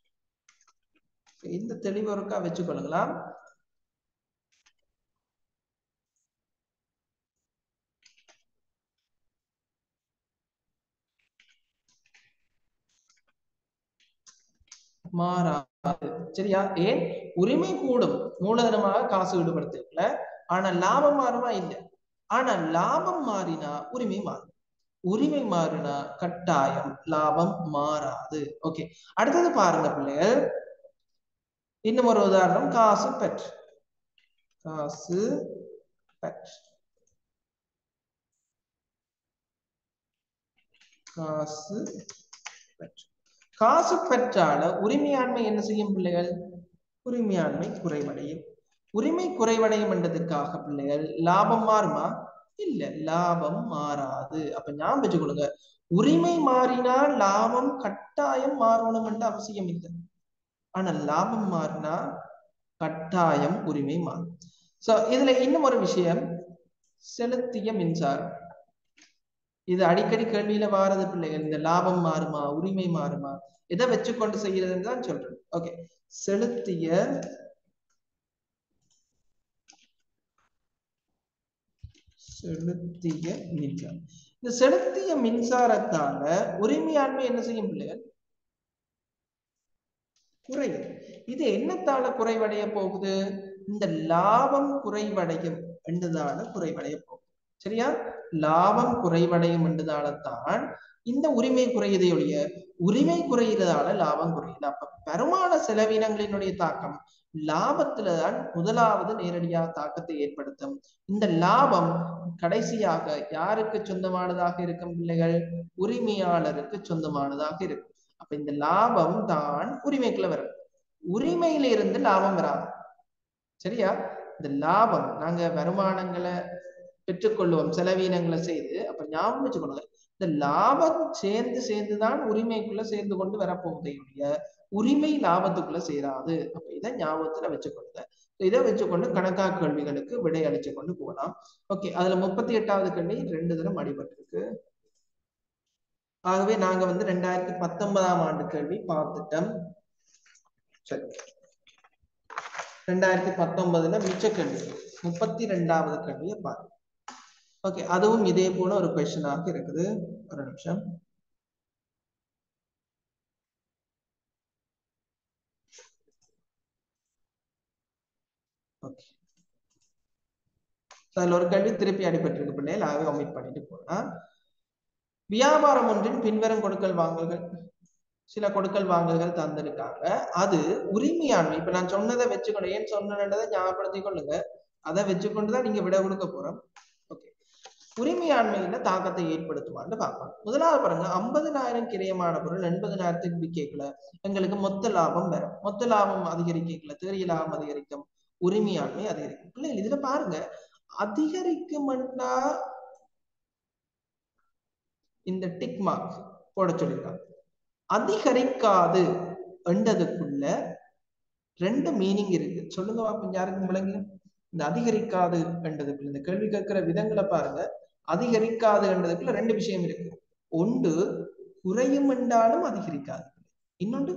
இந்த தெளிவு ஒருக்கா வச்சுக்கொள்ளுங்களா மாறாது சரியா ஏன் உரிமை கூடும் மூலதனமாக காசு ஈடுபடுத்தல ஆனா லாபம் மாறுமா இல்லை ஆனா லாபம் மாறினா உரிமை மாறும் உரிமை மாறினா கட்டாயம் லாபம் மாறாது ஓகே அடுத்தது பாருங்க பிள்ளைகள் இன்னும் ஒரு உதாரணம் காசு பெற்று காசு பெற்று காசு காசு பெற்றால உரிமையாண்மை என்ன செய்யும் பிள்ளைகள் உரிமையாண்மை குறைவடையும் உரிமை குறைவடையும் என்றதுக்காக பிள்ளைகள் லாபம் மாறுமா இல்ல லாபம் மாறாது அப்ப ஞாபகம் வச்சுக்கொள்ளுங்க உரிமை மாறினா லாபம் கட்டாயம் மாறணும் என்ற அவசியம் இல்லை ஆனா லாபம் மாறினா கட்டாயம் உரிமை மாறும் சோ இதுல இன்னும் ஒரு விஷயம் செலுத்திய மின்சாரம் இது அடிக்கடி கேள்வியில வாரது பிள்ளைகள் இந்த லாபம் மாறுமா உரிமை மாறுமா எதை வச்சுக்கொண்டு செய்யறதுன்னு தான் சொல்றேன் ஓகே செலுத்திய செலுத்திய மின்சாரம் இந்த செலுத்திய மின்சாரத்தால உரிமையாண்மை என்ன செய்யும் பிள்ளைகள் குறையும் இது என்னத்தால குறைவடைய போகுது இந்த லாபம் குறைவடையும் என்றதால குறைவடைய போகுது சரியா லாபம் குறைவடையும் என்றதால தான் இந்த உரிமை குறையுதே ஒழிய உரிமை குறையிறதால லாபம் குறையுது அப்ப வருமான செலவினங்களினுடைய தாக்கம் லாபத்துல தான் முதலாவது நேரடியாக தாக்கத்தை ஏற்படுத்தும் இந்த லாபம் கடைசியாக யாருக்கு சொந்தமானதாக இருக்கும் பிள்ளைகள் உரிமையாளருக்கு சொந்தமானதாக இருக்கும் அப்ப இந்த லாபம் தான் உரிமைக்குள்ள வரும் உரிமையில இருந்து லாபம் வராது சரியா இந்த லாபம் நாங்க வருமானங்களை பெற்றுக்கொள்வோம் செலவீனங்களை செய்து அப்ப ஞாபகம் வச்சுக்கொள்ளுங்க இந்த லாபம் சேர்ந்து சேர்ந்துதான் உரிமைக்குள்ள சேர்ந்து கொண்டு வரப்போகுதே ஒழிய உரிமை லாபத்துக்குள்ள சேராது அப்ப இதை ஞாபகத்துல வச்சுக்கொள்ளுங்க இதை வச்சுக்கொண்டு கணக்கா கேள்விகளுக்கு விடை அளிச்சு கொண்டு போகலாம் ஓகே அதுல முப்பத்தி எட்டாவது கேள்வி ரெண்டு தரம் அடிபட்டிருக்கு ஆகவே நாங்க வந்து ரெண்டாயிரத்தி பத்தொன்பதாம் ஆண்டு கேள்வி பார்த்துட்டோம் சரி ரெண்டாயிரத்தி பத்தொன்பதுல மிச்ச கேள்வி முப்பத்தி ரெண்டாவது கேள்வியை பாருங்க ஓகே அதுவும் இதே போல ஒரு கொஸ்டினாக இருக்குது ஒரு நிமிஷம் ஓகே அதுல ஒரு கேள்வி திருப்பி அடிபட்டிருக்கு பிள்ளைகள் ஆகவே ஒமிட் பண்ணிட்டு போனா வியாபாரம் ஒன்றின் பின்வரும் கொடுக்கல் வாங்கல்கள் சில கொடுக்கல் வாங்கல்கள் தந்திருக்காங்க அது உரிமையாண்மை இப்ப நான் சொன்னதை வச்சுக்கணும் ஏன் சொன்னதை ஞாபகப்படுத்திக் கொள்ளுங்க அதை வச்சுக்கொண்டுதான் நீங்க விட கொடுக்க போறோம் ஓகே உரிமையாண்மையில தாக்கத்தை ஏற்படுத்துவான்னு பார்ப்போம் முதலாவது பாருங்க ஐம்பதுனாயிரம் கிரயமான பொருள் எண்பதுனாயிரத்துக்கு விற்கல எங்களுக்கு மொத்த லாபம் வரும் மொத்த லாபம் அதிகரிக்கல தேறிய லாபம் அதிகரிக்கும் உரிமையாண்மை அதிகரிக்கும் பிள்ளைகள் இதுல பாருங்க அதிகரிக்கும்னா இந்த டிக் மார்க் போட சொல்லியிருக்காங்க அதிகரிக்காது என்றதுக்குள்ள ரெண்டு மீனிங் இருக்கு சொல்லுங்க பாப்போம் யாருக்கும் விளங்கு இந்த அதிகரிக்காது என்றதுக்குள்ள இந்த கேள்வி கேட்கிற விதங்களை பாருங்க அதிகரிக்காது என்றதுக்குள்ள ரெண்டு விஷயம் இருக்கு ஒன்று குறையும் என்றாலும் அதிகரிக்காது இன்னொன்று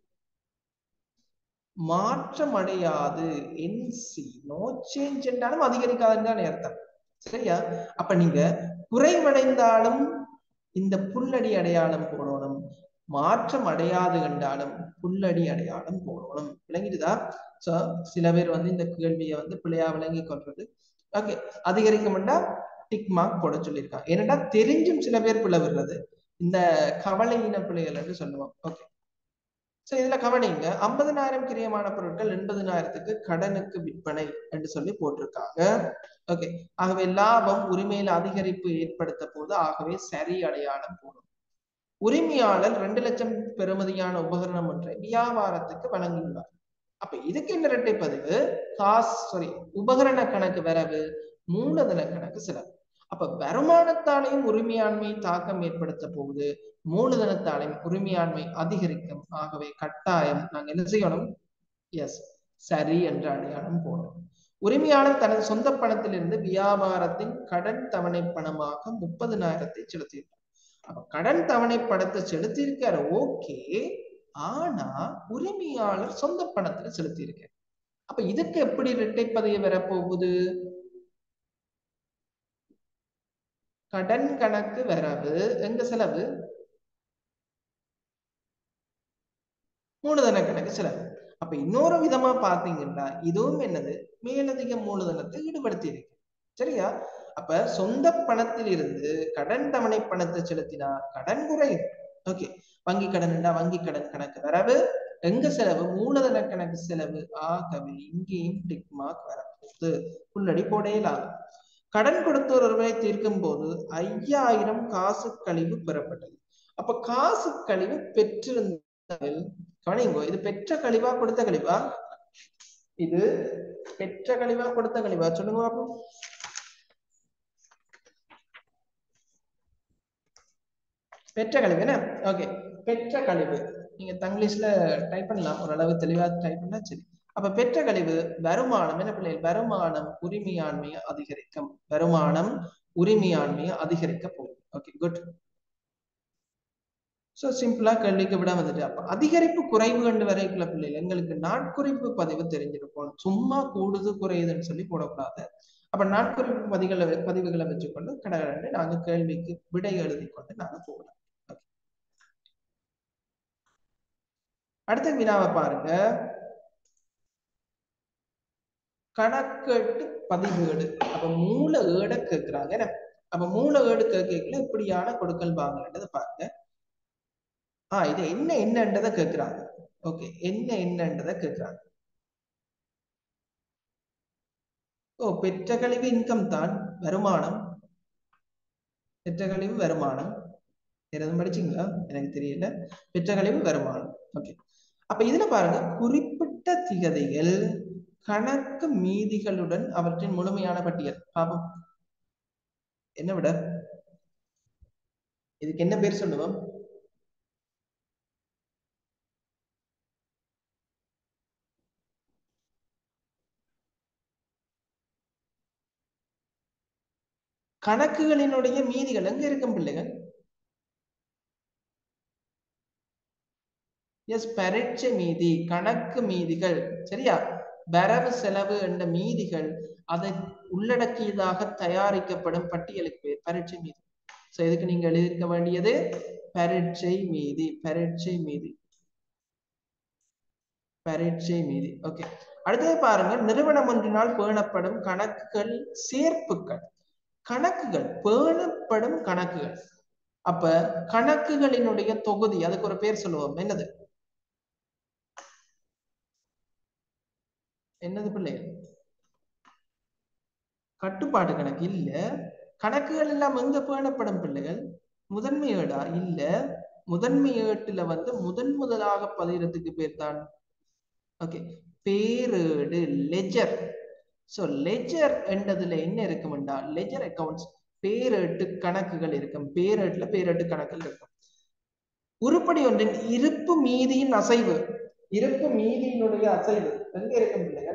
மாற்றம் அடையாது என்சி நோ சேஞ்ச் என்றாலும் அதிகரிக்காதுன்னு தான் அர்த்தம் சரியா அப்ப நீங்க குறைவடைந்தாலும் இந்த புல்லடி அடையாளம் போடணும் மாற்றம் அடையாது என்றாலும் புல்லடி அடையாளம் போடணும் விளங்கிட்டுதா சோ சில பேர் வந்து இந்த கேள்வியை வந்து பிள்ளையா விளங்கி கொள்றது ஓகே அதிகரிக்கும்டா டிக் மார்க் போட சொல்லியிருக்காங்க ஏன்னா தெரிஞ்சும் சில பேர் பிள்ளை விடுறது இந்த கவலையின பிள்ளைகள் என்று சொல்லுவோம் ஓகே சோ இதுல கவனிங்க ஐம்பதனாயிரம் கிரியமான பொருட்கள் எண்பதனாயிரத்துக்கு கடனுக்கு விற்பனை என்று சொல்லி போட்டிருக்காங்க ஓகே ஆகவே லாபம் உரிமையில அதிகரிப்பு ஏற்படுத்த போது ஆகவே சரி அடையாளம் போடும் உரிமையாளர் ரெண்டு லட்சம் பெறுமதியான உபகரணம் ஒன்றை வியாபாரத்துக்கு வழங்கியுள்ளார் அப்ப இதுக்கு என்ன இரட்டை பதிவு காசு சாரி உபகரண கணக்கு வரவு மூலதன கணக்கு செலவு அப்ப வருமானத்தாலையும் உரிமையாண்மை தாக்கம் ஏற்படுத்த போகுது மூலதனத்தாலையும் உரிமையாண்மை அதிகரிக்கும் ஆகவே கட்டாயம் நாங்க என்ன செய்யணும் எஸ் சரி என்ற அடையாளம் போடணும் உரிமையாளர் தனது சொந்த பணத்திலிருந்து வியாபாரத்தின் கடன் தவணை பணமாக முப்பதுனாயிரத்தை செலுத்தியிருக்கார் அப்ப கடன் தவணை பணத்தை செலுத்தியிருக்காரு ஓகே ஆனா உரிமையாளர் சொந்த பணத்துல செலுத்தியிருக்காரு அப்ப இதுக்கு எப்படி இரட்டைப்பதைய வரப்போகுது கடன் கணக்கு வரவு எங்க செலவு மூலதன கணக்கு செலவு அப்ப இன்னொரு விதமா பாத்தீங்கன்னா இதுவும் என்னது மேலதிக மூலதனத்தை ஈடுபடுத்தி இருக்கு சரியா அப்ப சொந்த பணத்தில் இருந்து கடன் தவணை பணத்தை செலுத்தினா கடன் குறையும் ஓகே வங்கி கடன் வங்கி கடன் கணக்கு வரவு எங்க செலவு மூலதன கணக்கு செலவு ஆகவே இங்கேயும் டிக் மார்க் வரப்போகுது புள்ளடி போடையலாம் கடன் கொடுத்தோர் ஒருவரை தீர்க்கும் போது ஐயாயிரம் காசு கழிவு பெறப்பட்டது அப்ப காசு கழிவு பெற்றிருந்தால் கவனிங்கோ இது பெற்ற கழிவா கொடுத்த கழிவா இது பெற்ற கழிவா கொடுத்த கழிவா சொல்லுங்க பாப்போம் பெற்ற கழிவு என்ன ஓகே பெற்ற கழிவு நீங்க தங்கிலீஷ்ல டைப் பண்ணலாம் ஓரளவு தெளிவா டைப் பண்ணா சரி அப்ப பெற்ற கழிவு வருமானம் என்ன பிள்ளைகள் வருமானம் உரிமையாண்மையை அதிகரிக்கும் வருமானம் உரிமையாண்மையை அதிகரிக்க போகுது ஓகே குட் சோ சிம்பிளா கேள்விக்கு விட வந்துட்டு அப்ப அதிகரிப்பு குறைவு கண்டு வரைக்குள்ள பிள்ளைகள் எங்களுக்கு நாட்குறிப்பு பதிவு தெரிஞ்சிருக்கும் சும்மா கூடுது குறையுதுன்னு சொல்லி போடக்கூடாது அப்ப நாட்குறிப்பு பதிவுகளை பதிவுகளை வச்சுக்கொண்டு கடகடன்னு நாங்க கேள்விக்கு விடை எழுதி கொண்டு நாங்க போகலாம் அடுத்த வினாவை பாருங்க கணக்கெட்டு பதிவேடு அப்ப மூல ஏட கேட்கிறாங்க என்ன அப்ப மூல ஏடு கேட்கல இப்படியான கொடுக்கல் வாங்கன்றதை பாருங்க ஆஹ் இது என்ன என்னன்றதை கேட்கிறாங்க ஓகே என்ன என்னன்றதை கேட்கிறாங்க ஓ பெற்ற கழிவு இன்கம் தான் வருமானம் பெற்ற கழிவு வருமானம் எதுவும் படிச்சீங்களா எனக்கு தெரியல பெற்ற கழிவு வருமானம் ஓகே அப்ப இதுல பாருங்க குறிப்பிட்ட திகதிகள் கணக்கு மீதிகளுடன் அவற்றின் முழுமையான பட்டியல் பாப்போம் என்ன விட இதுக்கு என்ன பேர் சொல்லுவோம் கணக்குகளினுடைய மீதிகள் எங்க இருக்கும் பிள்ளைகள் எஸ் பரீட்சை மீதி கணக்கு மீதிகள் சரியா வரவு செலவு என்ற மீதிகள் அதை உள்ளடக்கியதாக தயாரிக்கப்படும் பட்டியலுக்கு பேர் பரீட்சை மீதி சோ இதுக்கு நீங்க எழுதியிருக்க வேண்டியது பரீட்சை மீதி பரீட்சை மீதி பரீட்சை மீதி ஓகே அடுத்தது பாருங்க நிறுவனம் ஒன்றினால் பேணப்படும் கணக்குகள் சேர்ப்புகள் கணக்குகள் பேணப்படும் கணக்குகள் அப்ப கணக்குகளினுடைய தொகுதி அதுக்கு ஒரு பேர் சொல்லுவோம் என்னது என்னது பிள்ளைகள் கட்டுப்பாடு கணக்கு இல்ல கணக்குகள் எல்லாம் எங்க பேணப்படும் பிள்ளைகள் முதன்மை ஏடா இல்ல முதன்மை ஏட்டுல வந்து முதன் முதலாக பதிகிறதுக்கு பேர் தான் ஓகே பேரேடு லெஜர் சோ லெஜர் என்றதுல என்ன இருக்கும்டா லெஜர் அக்கவுண்ட்ஸ் பேரேட்டு கணக்குகள் இருக்கும் பேரேட்டுல பேரேட்டு கணக்குகள் இருக்கும் உருப்படி ஒன்றின் இருப்பு மீதியின் அசைவு இருப்பு மீதியினுடைய அசைவு எங்க இருக்கும் பிள்ளைகள்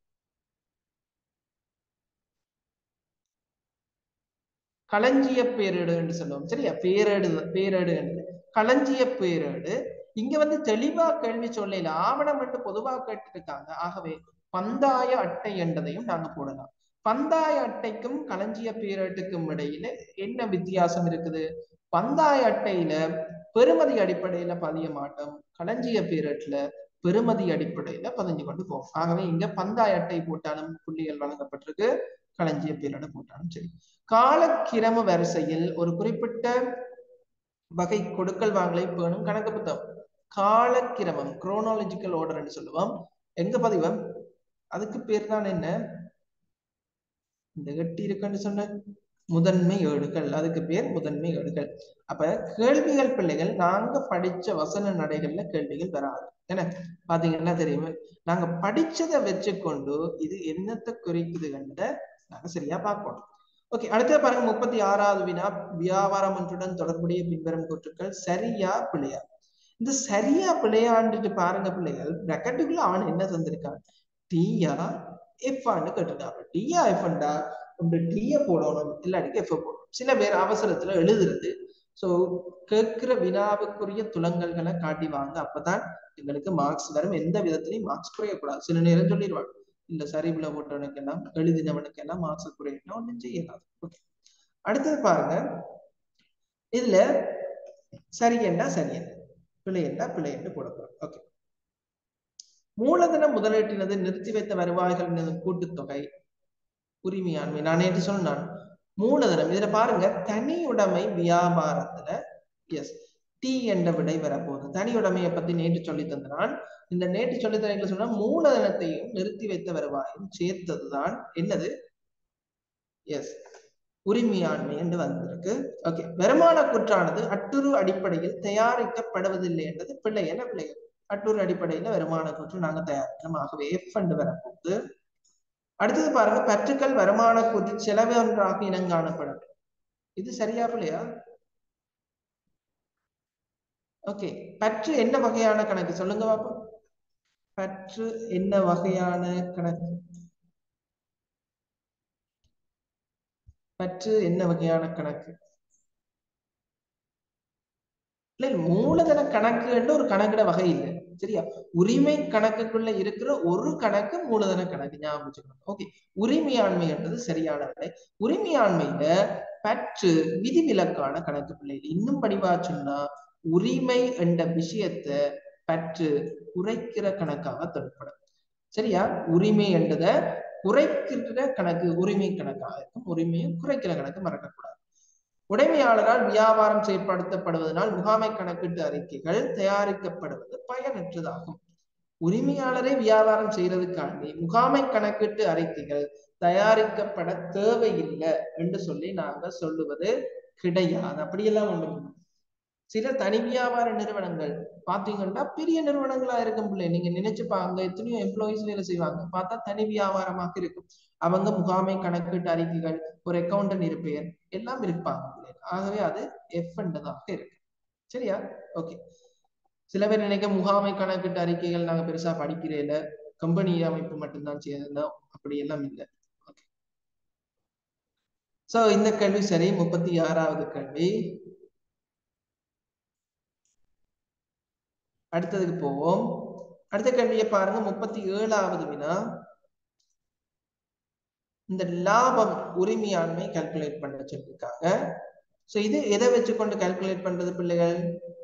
களஞ்சிய பேரேடு என்று சொல்லுவோம் சரியா பேரேடு பேரேடு என்று களஞ்சிய பேரேடு இங்க வந்து தெளிவா கேள்வி சொல்லல ஆவணம் என்று பொதுவா கேட்டிருக்காங்க ஆகவே பந்தாய அட்டை என்றதையும் நாங்க போடலாம் பந்தாய அட்டைக்கும் களஞ்சிய பேரேட்டுக்கும் இடையில என்ன வித்தியாசம் இருக்குது பந்தாய அட்டையில பெருமதி அடிப்படையில பதிய மாட்டோம் களஞ்சிய பேரேட்ல பெருமதி அடிப்படையில பதிஞ்சு கொண்டு போகும் ஆகவே இங்க பந்தாய அட்டை போட்டாலும் புள்ளிகள் வழங்கப்பட்டிருக்கு களஞ்சிய பேரேடு போட்டாலும் சரி காலக்கிரம வரிசையில் ஒரு குறிப்பிட்ட வகை கொடுக்கல் வாங்கலை பேணும் கணக்கு புத்தகம் காலக்கிரமம் குரோனாலஜிக்கல் ஆர்டர்னு சொல்லுவோம் எங்க பதிவம் அதுக்கு பேர் தான் என்ன இந்த கட்டி இருக்குன்னு சொன்ன முதன்மை ஏடுகள் அதுக்கு பேர் முதன்மை ஏடுகள் அப்ப கேள்விகள் பிள்ளைகள் நாங்க படிச்ச வசன நடைகள்ல கேள்விகள் வராது என்ன பாத்தீங்கன்னா தெரியுமா நாங்க படிச்சதை வச்சுக்கொண்டு இது என்னத்தை குறிக்குது கண்ட நாங்க சரியா பார்ப்போம் ஓகே அடுத்த பாருங்க முப்பத்தி ஆறாவது வினா வியாபாரம் ஒன்றுடன் தொடர்புடைய பின்வரும் கூற்றுக்கள் சரியா பிள்ளையா இந்த சரியா பிள்ளையாண்டுட்டு பாருங்க பிள்ளைகள் பிரக்கெட்டுக்குள்ள அவன் என்ன தந்திருக்கான் டீயா எஃப்ஆன்னு கேட்டுட்டான் டீயா எஃப்ண்டா உங்க டீய போடணும் இல்லாட்டிக்கு எஃப் போடணும் சில பேர் அவசரத்துல எழுதுறது சோ கேட்கிற வினாவுக்குரிய துலங்கல்களை காட்டி வாங்க அப்பதான் எங்களுக்கு மார்க்ஸ் வரும் எந்த விதத்திலையும் மார்க்ஸ் குறையக்கூடாது சில நேரம் சொல்லிடுவாங்க இந்த சரிவுல போட்டவனுக்கு எல்லாம் எழுதினவனுக்கு எல்லாம் மார்க்ஸ் குறையணும் ஒன்றும் செய்யலாம் ஓகே அடுத்தது பாருங்க இதுல சரி என்ன சரி என்ன பிழை என்ன பிழை என்று போடப்படும் ஓகே மூலதன முதலீட்டினது நிறுத்தி வைத்த வருவாய்களின் கூட்டுத்தொகை உரிமையாண்மை நான் நேற்று சொன்னான் மூலதனம் இதுல பாருங்க தனியுடைமை வியாபாரத்துல எஸ் டி என்ற விடை வரப்போகுது தனியுடைமையை பத்தி நேற்று சொல்லி தந்தான் இந்த நேற்று சொல்லி தரீங்க சொன்னா மூலதனத்தையும் நிறுத்தி வைத்த வருவாயும் சேர்த்ததுதான் என்னது எஸ் உரிமையாண்மை என்று வந்திருக்கு ஓகே வருமான கூற்றானது அட்டுரு அடிப்படையில் தயாரிக்கப்படுவதில்லை என்றது பிள்ளை என்ன பிள்ளைகள் அட்டுரு அடிப்படையில வருமான கூற்று நாங்க தயாரிக்கணும் ஆகவே எஃப் என்று வரப்போகுது அடுத்தது பாருங்க பற்றுக்கள் வருமான கூற்று செலவு ஒன்றாக இனங்காணப்படும் இது சரியா பிள்ளையா ஓகே பற்று என்ன வகையான கணக்கு சொல்லுங்க பாப்போம் பற்று என்ன வகையான கணக்கு பற்று என்ன வகையான கணக்கு இல்ல மூலதன கணக்கு என்று ஒரு கணக்கிட வகை இல்லை சரியா உரிமை கணக்குக்குள்ள இருக்கிற ஒரு கணக்கு மூலதன கணக்கு ஞாபகம் வச்சுக்கணும் ஓகே உரிமையாண்மை என்றது சரியான விடை உரிமையாண்மையில பற்று விதிவிலக்கான கணக்கு பிள்ளைகள் இன்னும் படிவா சொன்னா உரிமை என்ற விஷயத்தை பற்று குறைக்கிற கணக்காக தொடுப்படும் சரியா உரிமை என்றத குறைக்கிற கணக்கு உரிமை கணக்காக இருக்கும் உரிமையை குறைக்கிற கணக்கு மறக்கக்கூடாது உடைமையாளரால் வியாபாரம் செயற்படுத்தப்படுவதனால் முகாமை கணக்கீட்டு அறிக்கைகள் தயாரிக்கப்படுவது பயனற்றதாகும் உரிமையாளரை வியாபாரம் செய்யறதுக்காண்டி முகாமை கணக்கீட்டு அறிக்கைகள் தயாரிக்கப்பட தேவையில்லை என்று சொல்லி நாங்க சொல்லுவது கிடையாது அப்படியெல்லாம் ஒண்ணு சில தனி வியாபார நிறுவனங்கள் பாத்தீங்கன்னா பெரிய நிறுவனங்களா இருக்கும் பிள்ளை நீங்க நினைச்சு பாங்க எத்தனையோ எம்ப்ளாயிஸ் வேலை செய்வாங்க பார்த்தா தனி வியாபாரமாக இருக்கும் அவங்க முகாமை கணக்கீட்டு அறிக்கைகள் ஒரு அக்கௌண்டன்ட் இருப்பேர் எல்லாம் இருப்பாங்க ஆகவே அது எஃப் என்றதாக இருக்கு சரியா ஓகே சில பேர் நினைக்க முகாமை கணக்கீட்டு அறிக்கைகள் நாங்க பெருசா படிக்கிறேல கம்பெனி அமைப்பு மட்டும்தான் செய்யணும் அப்படி எல்லாம் இல்லை ஓகே சோ இந்த கேள்வி சரி முப்பத்தி ஆறாவது கேள்வி அடுத்ததுக்கு போவோம் அடுத்த கேள்வியை பாருங்க முப்பத்தி ஏழாவது வினா இந்த லாபம் உரிமையாண்மை கால்குலேட் பண்ண சொல்லியிருக்காங்க சோ இது எதை வச்சுக்கொண்டு கால்குலேட் பண்றது பிள்ளைகள்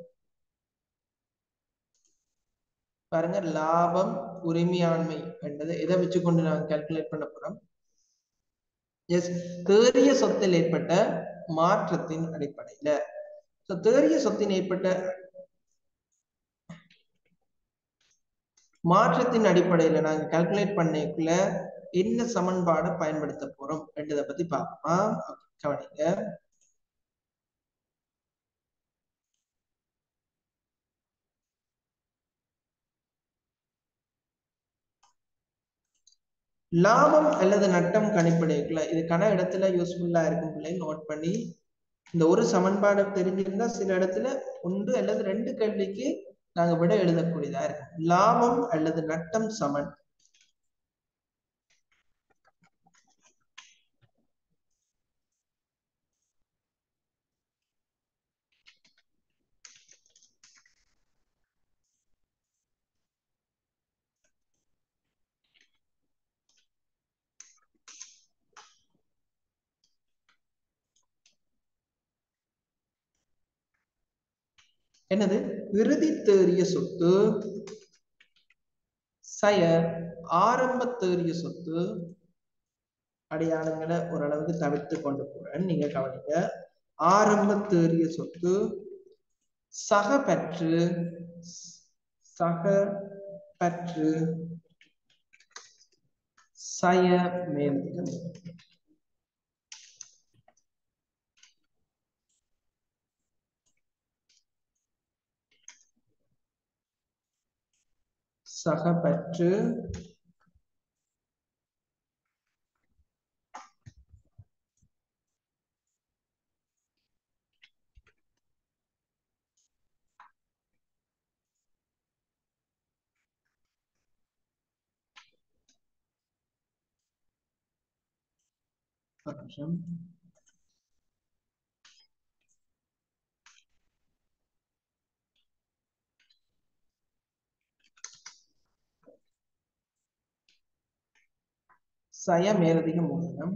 பாருங்க லாபம் உரிமையாண்மை என்றது எதை வச்சுக்கொண்டு நாங்க கால்குலேட் பண்ண போறோம் எஸ் தேறிய சொத்தில் ஏற்பட்ட மாற்றத்தின் அடிப்படையில சோ தேறிய சொத்தின் ஏற்பட்ட மாற்றத்தின் அடிப்படையில நாங்க கால்குலேட் பண்ணிக்குள்ள என்ன சமன்பாடை பயன்படுத்த போறோம் என்றதை பத்தி பார்ப்போமா கவனிங்க லாபம் அல்லது நட்டம் கணிப்படைக்குள்ள இது கன இடத்துல யூஸ்ஃபுல்லா இருக்கும் பிள்ளை நோட் பண்ணி இந்த ஒரு சமன்பாடு தெரிஞ்சிருந்தா சில இடத்துல ஒன்று அல்லது ரெண்டு கேள்விக்கு நாங்க விட எழுதக்கூடியதா இருக்கும் லாபம் அல்லது நட்டம் சமன் என்னது இறுதி தேறிய சொத்து சய ஆரம்ப தேறிய சொத்து அடையாளங்களை ஓரளவுக்கு தவிர்த்து கொண்டு போறேன் நீங்க கவனிங்க ஆரம்ப தேறிய சொத்து சக பற்று சக பற்று சய மேல்திகம் சகப்பற்று ஒரு நிமிஷம் சய மேலதிக மூலதனம்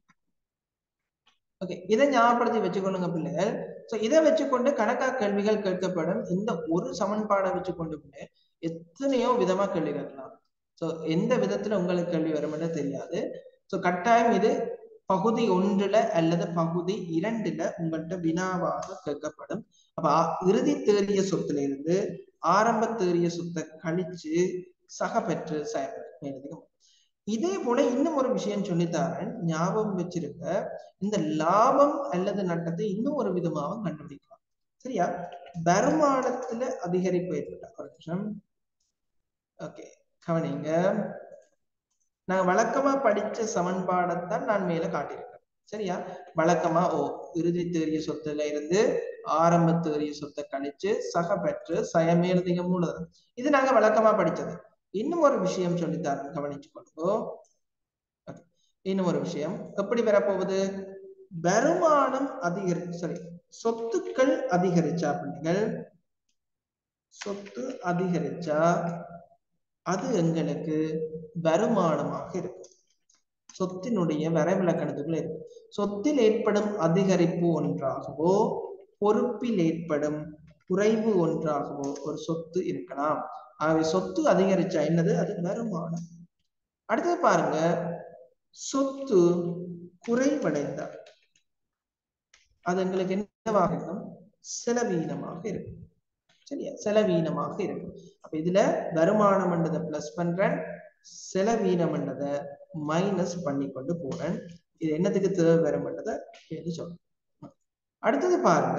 ஓகே இதை ஞாபகப்படுத்தி வச்சுக்கொள்ளுங்க பிள்ளைகள் சோ இதை வச்சுக்கொண்டு கணக்கா கேள்விகள் கேட்கப்படும் இந்த ஒரு சமன்பாடை வச்சுக்கொண்டு பிள்ளை எத்தனையோ விதமா கேள்வி கேட்கலாம் சோ எந்த விதத்துல உங்களுக்கு கேள்வி வரும்னு தெரியாது சோ கட்டாயம் இது பகுதி ஒன்றுல அல்லது பகுதி இரண்டுல உங்கள்கிட்ட வினாவாக கேட்கப்படும் அப்ப இறுதி தேறிய சொத்துல இருந்து ஆரம்ப தேறிய சொத்தை கழிச்சு சக பெற்று மேலதிகம் இதே போல இன்னும் ஒரு விஷயம் சொல்லித்தாரேன் ஞாபகம் வச்சிருக்க இந்த லாபம் அல்லது நட்டத்தை இன்னும் ஒரு விதமாக கண்டுபிடிக்கலாம் சரியா வருமானத்துல அதிகரிப்பு ஏற்பட்ட ஒரு நிமிஷம் ஓகே கவனிங்க நான் வழக்கமா படிச்ச சமன்பாடைத்தான் நான் மேல காட்டியிருக்கேன் சரியா வழக்கமா ஓ இறுதி தேறிய சொத்துல இருந்து ஆரம்ப தேறிய சொத்தை கழிச்சு சக பெற்று சயமேலதிக மூலதனம் இது நாங்க வழக்கமா படிச்சது இன்னும் ஒரு விஷயம் சொல்லித்தாரன் கவனிச்சு கொள்ளுங்கோ இன்னும் ஒரு விஷயம் எப்படி வரப்போகுது வருமானம் அதிகரி சரி சொத்துக்கள் அதிகரிச்சா பிள்ளைகள் சொத்து அதிகரிச்சா அது எங்களுக்கு வருமானமாக இருக்கும் சொத்தினுடைய வரைவிலக்கணத்துக்குள்ள இருக்கு சொத்தில் ஏற்படும் அதிகரிப்பு ஒன்றாகவோ பொறுப்பில் ஏற்படும் குறைவு ஒன்றாகவோ ஒரு சொத்து இருக்கலாம் ஆகவே சொத்து அதிகரிச்சா என்னது அது வருமானம் அடுத்தது பாருங்க சொத்து குறைவடைந்தா அது எங்களுக்கு என்னவாக இருக்கும் செலவீனமாக இருக்கும் சரியா செலவீனமாக இருக்கும் அப்ப இதுல வருமானம் என்றதை பிளஸ் பண்றேன் செலவீனம் என்றதை மைனஸ் பண்ணி கொண்டு போறேன் இது என்னத்துக்கு தேவை வரும்ன்றதை எழுதி சொல்றேன் அடுத்தது பாருங்க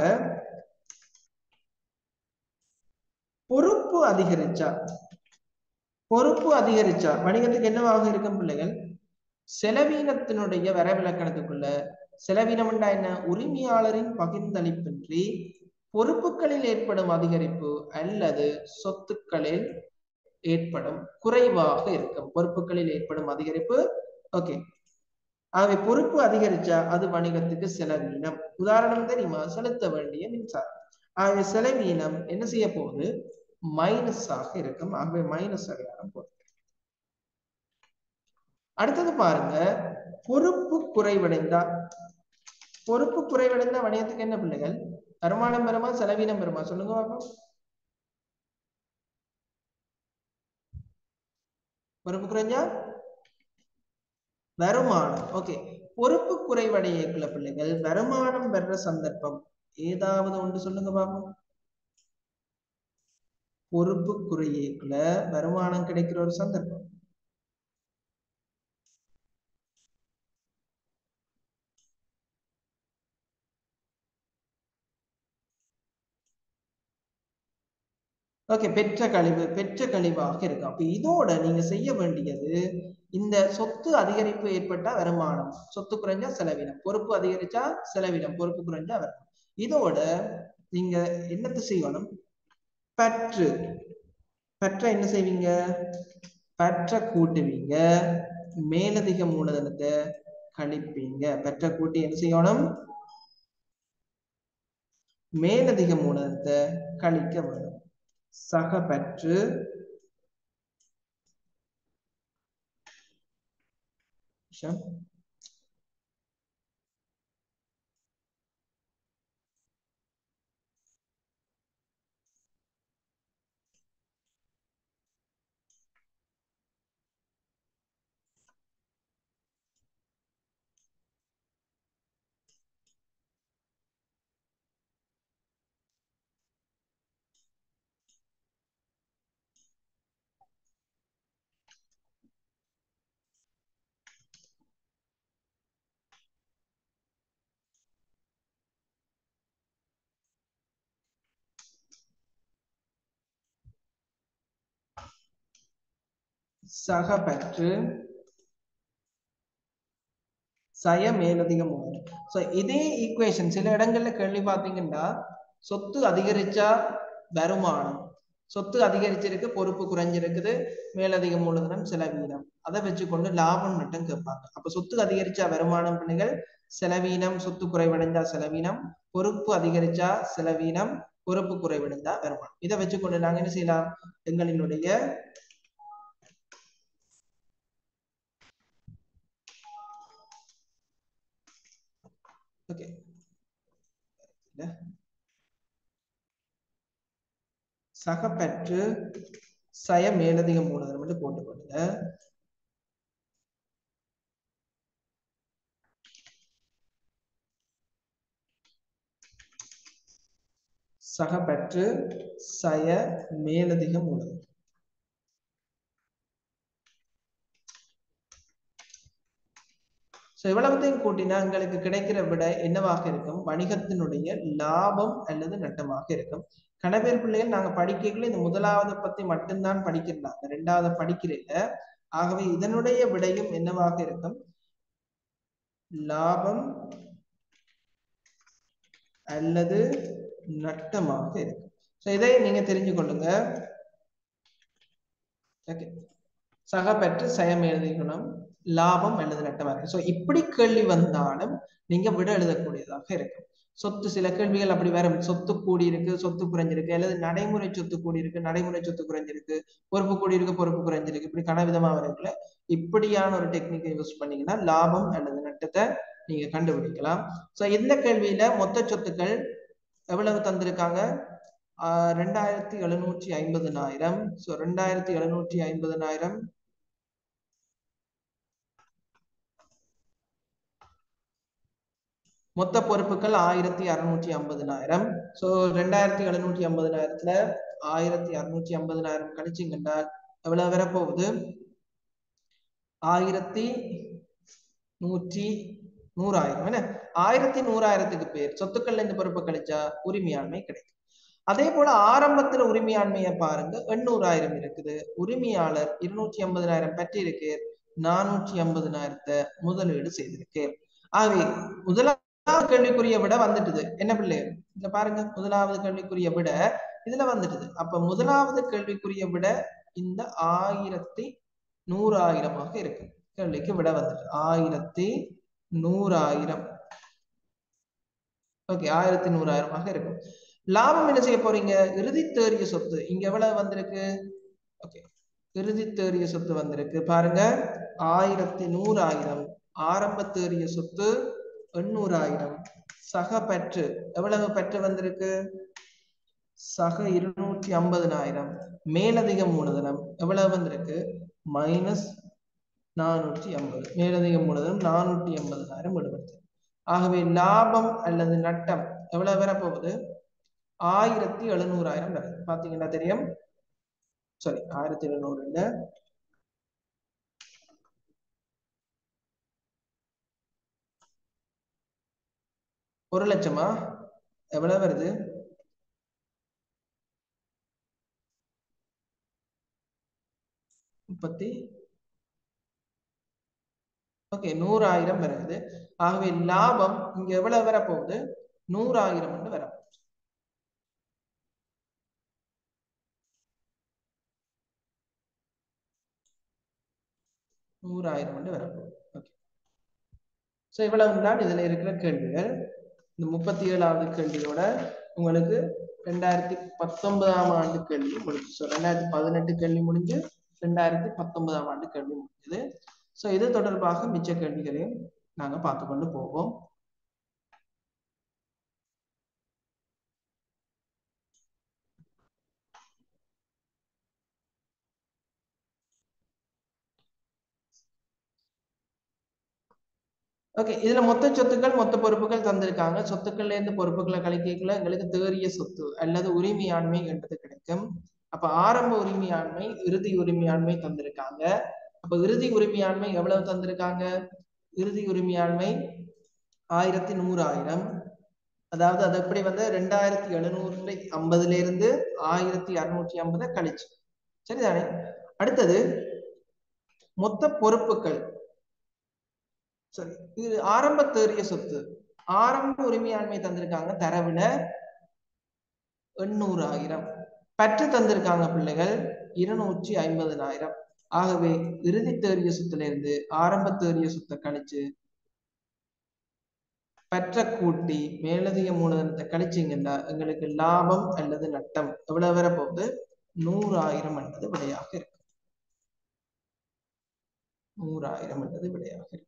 பொறுப்பு அதிகரிச்சா பொறுப்பு அதிகரிச்சா வணிகத்துக்கு என்னவாக இருக்கும் பிள்ளைகள் செலவீனத்தினுடைய வரவிலக்கணத்துக்குள்ள செலவீனம் என்றா என்ன உரிமையாளரின் பகிர்ந்தளிப்பின்றி பொறுப்புகளில் ஏற்படும் அதிகரிப்பு அல்லது சொத்துக்களில் ஏற்படும் குறைவாக இருக்கும் பொறுப்புகளில் ஏற்படும் அதிகரிப்பு ஓகே ஆகவே பொறுப்பு அதிகரிச்சா அது வணிகத்துக்கு செலவீனம் உதாரணம் தெரியுமா செலுத்த வேண்டிய மின்சாரம் ஆகவே செலவீனம் என்ன செய்ய போகுது மைனஸ் ஆக இருக்கும் ஆகவே மைனஸ் அடையாளம் போகுது அடுத்தது பாருங்க பொறுப்பு குறைவடைந்தா பொறுப்பு குறைவடைந்தா வணிகத்துக்கு என்ன பிள்ளைகள் வருமானம் பெறுமா செலவீனம் பெறுமா சொல்லுங்க பாப்போம் பொறுப்பு குறைஞ்சா வருமானம் ஓகே பொறுப்பு குறைவடையக்குள்ள பிள்ளைகள் வருமானம் பெற சந்தர்ப்பம் ஏதாவது ஒன்று சொல்லுங்க பாப்போம் பொறுப்பு குறையக்குள்ள வருமானம் கிடைக்கிற ஒரு சந்தர்ப்பம் ஓகே பெற்ற கழிவு பெற்ற கழிவாக இருக்கும் அப்ப இதோட நீங்க செய்ய வேண்டியது இந்த சொத்து அதிகரிப்பு ஏற்பட்டா வருமானம் சொத்து குறைஞ்சா செலவினம் பொறுப்பு அதிகரிச்சா செலவினம் பொறுப்பு குறைஞ்சா வருமானம் இதோட நீங்க என்னத்தை செய்யணும் பற்று பற்ற என்ன செய்வீங்க பற்ற கூட்டுவீங்க மேலதிக மூலதனத்தை கழிப்பீங்க பெற்ற கூட்டி என்ன செய்யணும் மேலதிக மூலதனத்தை கழிக்க வேணும் சக பற்று சக பற்று சய மேலதிக மூலம் சோ இதே ஈக்குவேஷன் சில இடங்கள்ல கேள்வி பார்த்தீங்கன்னா சொத்து அதிகரிச்சா வருமானம் சொத்து அதிகரிச்சிருக்கு பொறுப்பு குறைஞ்சிருக்குது மேலதிக மூலதனம் செலவீனம் அதை வச்சுக்கொண்டு லாபம் நட்டம் கேட்பாங்க அப்ப சொத்து அதிகரிச்சா வருமானம் பிள்ளைகள் செலவீனம் சொத்து குறைவடைஞ்சா செலவீனம் பொறுப்பு அதிகரிச்சா செலவீனம் பொறுப்பு குறைவடைந்தா வருமானம் இதை வச்சுக்கொண்டு நாங்க என்ன செய்யலாம் எங்களினுடைய ஓகே சகப்பற்று சய மேலதிக மூலதனம் மட்டும் போட்டு போடுங்க சகப்பற்று சய மேலதிக மூலதனம் ஸோ இவ்வளவுத்தையும் கூட்டினா எங்களுக்கு கிடைக்கிற விட என்னவாக இருக்கும் வணிகத்தினுடைய லாபம் அல்லது நட்டமாக இருக்கும் கணவர் பிள்ளைகள் நாங்க படிக்கல இந்த முதலாவது பத்தி மட்டும்தான் படிக்கிறாங்க ரெண்டாவது படிக்கிறீங்க ஆகவே இதனுடைய விடையும் என்னவாக இருக்கும் லாபம் அல்லது நட்டமாக இருக்கும் ஸோ இதை நீங்க தெரிஞ்சு கொள்ளுங்க ஓகே சக பெற்று சயம் எழுதிக்கணும் லாபம் அல்லது நட்டமாக இருக்கு ஸோ இப்படி கேள்வி வந்தாலும் நீங்க விட எழுதக்கூடியதாக இருக்கும் சொத்து சில கேள்விகள் அப்படி வரும் சொத்து கூடி இருக்கு சொத்து குறைஞ்சிருக்கு அல்லது நடைமுறை சொத்து கூடி இருக்கு நடைமுறை சொத்து குறைஞ்சிருக்கு பொறுப்பு கூடி இருக்கு பொறுப்பு குறைஞ்சிருக்கு இப்படி கனவிதமா இருக்குல்ல இப்படியான ஒரு டெக்னிக்கை யூஸ் பண்ணீங்கன்னா லாபம் அல்லது நட்டத்தை நீங்க கண்டுபிடிக்கலாம் ஸோ இந்த கேள்வியில மொத்த சொத்துக்கள் எவ்வளவு தந்திருக்காங்க ஆஹ் ரெண்டாயிரத்தி எழுநூற்றி ஐம்பதுனாயிரம் ஸோ ரெண்டாயிரத்தி எழுநூற்றி ஐம்பதுனாயிரம் மொத்த பொறுப்புகள் ஆயிரத்தி அறுநூற்றி ஐம்பதுனாயிரம் ஸோ ரெண்டாயிரத்தி எழுநூற்றி ஐம்பதுனாயிரத்துல ஆயிரத்தி அறுநூற்றி ஐம்பதுனாயிரம் கழிச்சிங்கன்னா எவ்வளவு வரப்போகுது ஆயிரத்தி நூற்றி நூறாயிரம் என்ன ஆயிரத்தி நூறாயிரத்துக்கு பேர் சொத்துக்கள்ல இந்த பொறுப்பு கழிச்சா உரிமையாண்மை கிடைக்கும் அதே போல ஆரம்பத்துல உரிமையாண்மையை பாருங்க எண்ணூறாயிரம் இருக்குது உரிமையாளர் இருநூற்றி ஐம்பதுனாயிரம் பெற்றிருக்கு நானூற்றி ஐம்பதுனாயிரத்தை முதலீடு செய்திருக்கு ஆகவே முதலாவது கேள்விக்குரிய விட வந்துட்டுது என்ன பிள்ளை இதுல பாருங்க முதலாவது கேள்விக்குரிய விட இதுல வந்துட்டுது அப்ப முதலாவது கேள்விக்குரிய விட இந்த ஆயிரத்தி நூறாயிரமாக இருக்கு கேள்விக்கு விட வந்துட்டு ஆயிரத்தி நூறாயிரம் ஓகே ஆயிரத்தி நூறாயிரமாக இருக்கும் லாபம் என்ன செய்ய போறீங்க இறுதி தேறிய சொத்து இங்க எவ்வளவு வந்திருக்கு ஓகே இறுதி தேறிய சொத்து வந்திருக்கு பாருங்க ஆயிரத்தி நூறாயிரம் ஆரம்ப தேறிய சொத்து எண்ணூறாயிரம் சக பற்று எவ்வளவு பற்று வந்திருக்கு சக இருநூற்றி ஐம்பதுனாயிரம் மேலதிக மூலதனம் எவ்வளவு வந்திருக்கு மைனஸ் நானூற்றி ஐம்பது மேலதிக மூலதனம் நானூற்றி எண்பதுனாயிரம் விடுபடுது ஆகவே லாபம் அல்லது நட்டம் எவ்வளவு வரப்போகுது ஆயிரத்தி எழுநூறாயிரம் வருது பாத்தீங்கன்னா தெரியும் சாரி ஆயிரத்தி எழுநூறு இல்ல ஒரு லட்சமா எவ்வளவு வருது முப்பத்தி ஓகே நூறாயிரம் வருது ஆகவே லாபம் இங்க எவ்வளவு வரப்போகுது நூறாயிரம் வந்து வரப்போகுது நூறாயிரம் வந்து வரப்போகுது ஓகே ஸோ இவ்வளவு தான் இதுல இருக்கிற கேள்விகள் இந்த முப்பத்தி ஏழாவது கேள்வியோட உங்களுக்கு ரெண்டாயிரத்தி பத்தொன்பதாம் ஆண்டு கேள்வி முடிஞ்சு ஸோ ரெண்டாயிரத்தி பதினெட்டு கேள்வி முடிஞ்சு ரெண்டாயிரத்தி பத்தொன்பதாம் ஆண்டு கேள்வி முடிஞ்சது ஸோ இது தொடர்பாக மிச்ச கேள்விகளையும் நாங்க பார்த்து கொண்டு போவோம் ஓகே இதுல மொத்த சொத்துக்கள் மொத்த பொறுப்புகள் தந்திருக்காங்க சொத்துக்கள்ல இருந்து பொறுப்புகளை கழிக்கல எங்களுக்கு தேறிய சொத்து அல்லது உரிமையாண்மை என்றது கிடைக்கும் அப்ப ஆரம்ப உரிமையாண்மை இறுதி உரிமையாண்மை தந்திருக்காங்க அப்ப இறுதி உரிமையாண்மை எவ்வளவு தந்திருக்காங்க இறுதி உரிமையாண்மை ஆயிரத்தி நூறாயிரம் அதாவது அது எப்படி வந்து ரெண்டாயிரத்தி எழுநூறு ஐம்பதுல இருந்து ஆயிரத்தி அறுநூற்றி ஐம்பதை கழிச்சு சரிதானே அடுத்தது மொத்த பொறுப்புகள் சரி இது ஆரம்ப தேறிய சொத்து ஆரம்ப உரிமையாண்மை தந்திருக்காங்க தரவுல எண்ணூறாயிரம் பற்று தந்திருக்காங்க பிள்ளைகள் இருநூற்றி ஐம்பதுனாயிரம் ஆகவே இறுதி தேறிய சொத்துல இருந்து ஆரம்ப தேறிய சொத்தை கழிச்சு பற்ற கூட்டி மேலதிக மூலதனத்தை கழிச்சிங்கன்னா எங்களுக்கு லாபம் அல்லது நட்டம் எவ்வளவு வர போகுது நூறாயிரம் என்பது விடையாக இருக்கு நூறாயிரம் என்பது விடையாக இருக்கு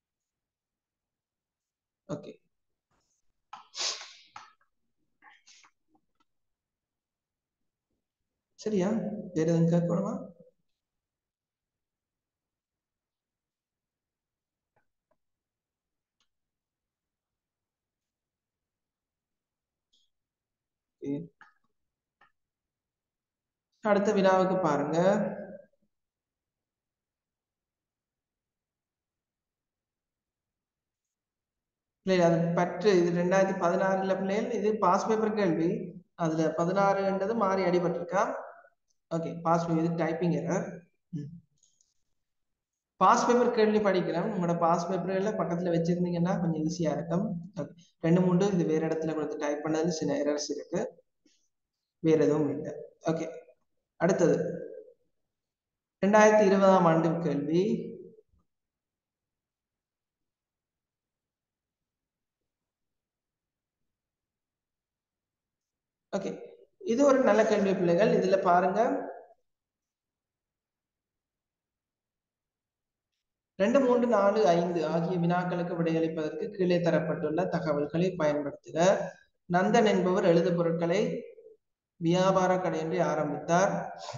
ஓகே சரியா வேற எதுவும் கேட்கணுமா அடுத்த வினாவுக்கு பாருங்க இல்லை அது பற்று இது ரெண்டாயிரத்தி பதினாறுல பிள்ளைகள் இது பாஸ் பேப்பர் கேள்வி அதுல பதினாறுன்றது மாறி அடிபட்டிருக்கா ஓகே பாஸ் இது டைப்பிங் எரர் பாஸ் பேப்பர் கேள்வி படிக்கிறேன் உங்களோட பாஸ் பேப்பர்ல பக்கத்துல வச்சிருந்தீங்கன்னா கொஞ்சம் ஈஸியா இருக்கும் Okay. ரெண்டு மூணு இது வேற இடத்துல கொடுத்து டைப் பண்ணது சில எரர்ஸ் இருக்கு வேற எதுவும் இல்லை ஓகே அடுத்தது ரெண்டாயிரத்தி இருபதாம் ஆண்டு கேள்வி ஓகே இது ஒரு நல்ல கேள்வி பிள்ளைகள் இதுல பாருங்க ரெண்டு மூன்று நாலு ஐந்து ஆகிய வினாக்களுக்கு விடையளிப்பதற்கு கீழே தரப்பட்டுள்ள தகவல்களை பயன்படுத்துக நந்தன் என்பவர் எழுது பொருட்களை வியாபார கடையின்றி ஆரம்பித்தார்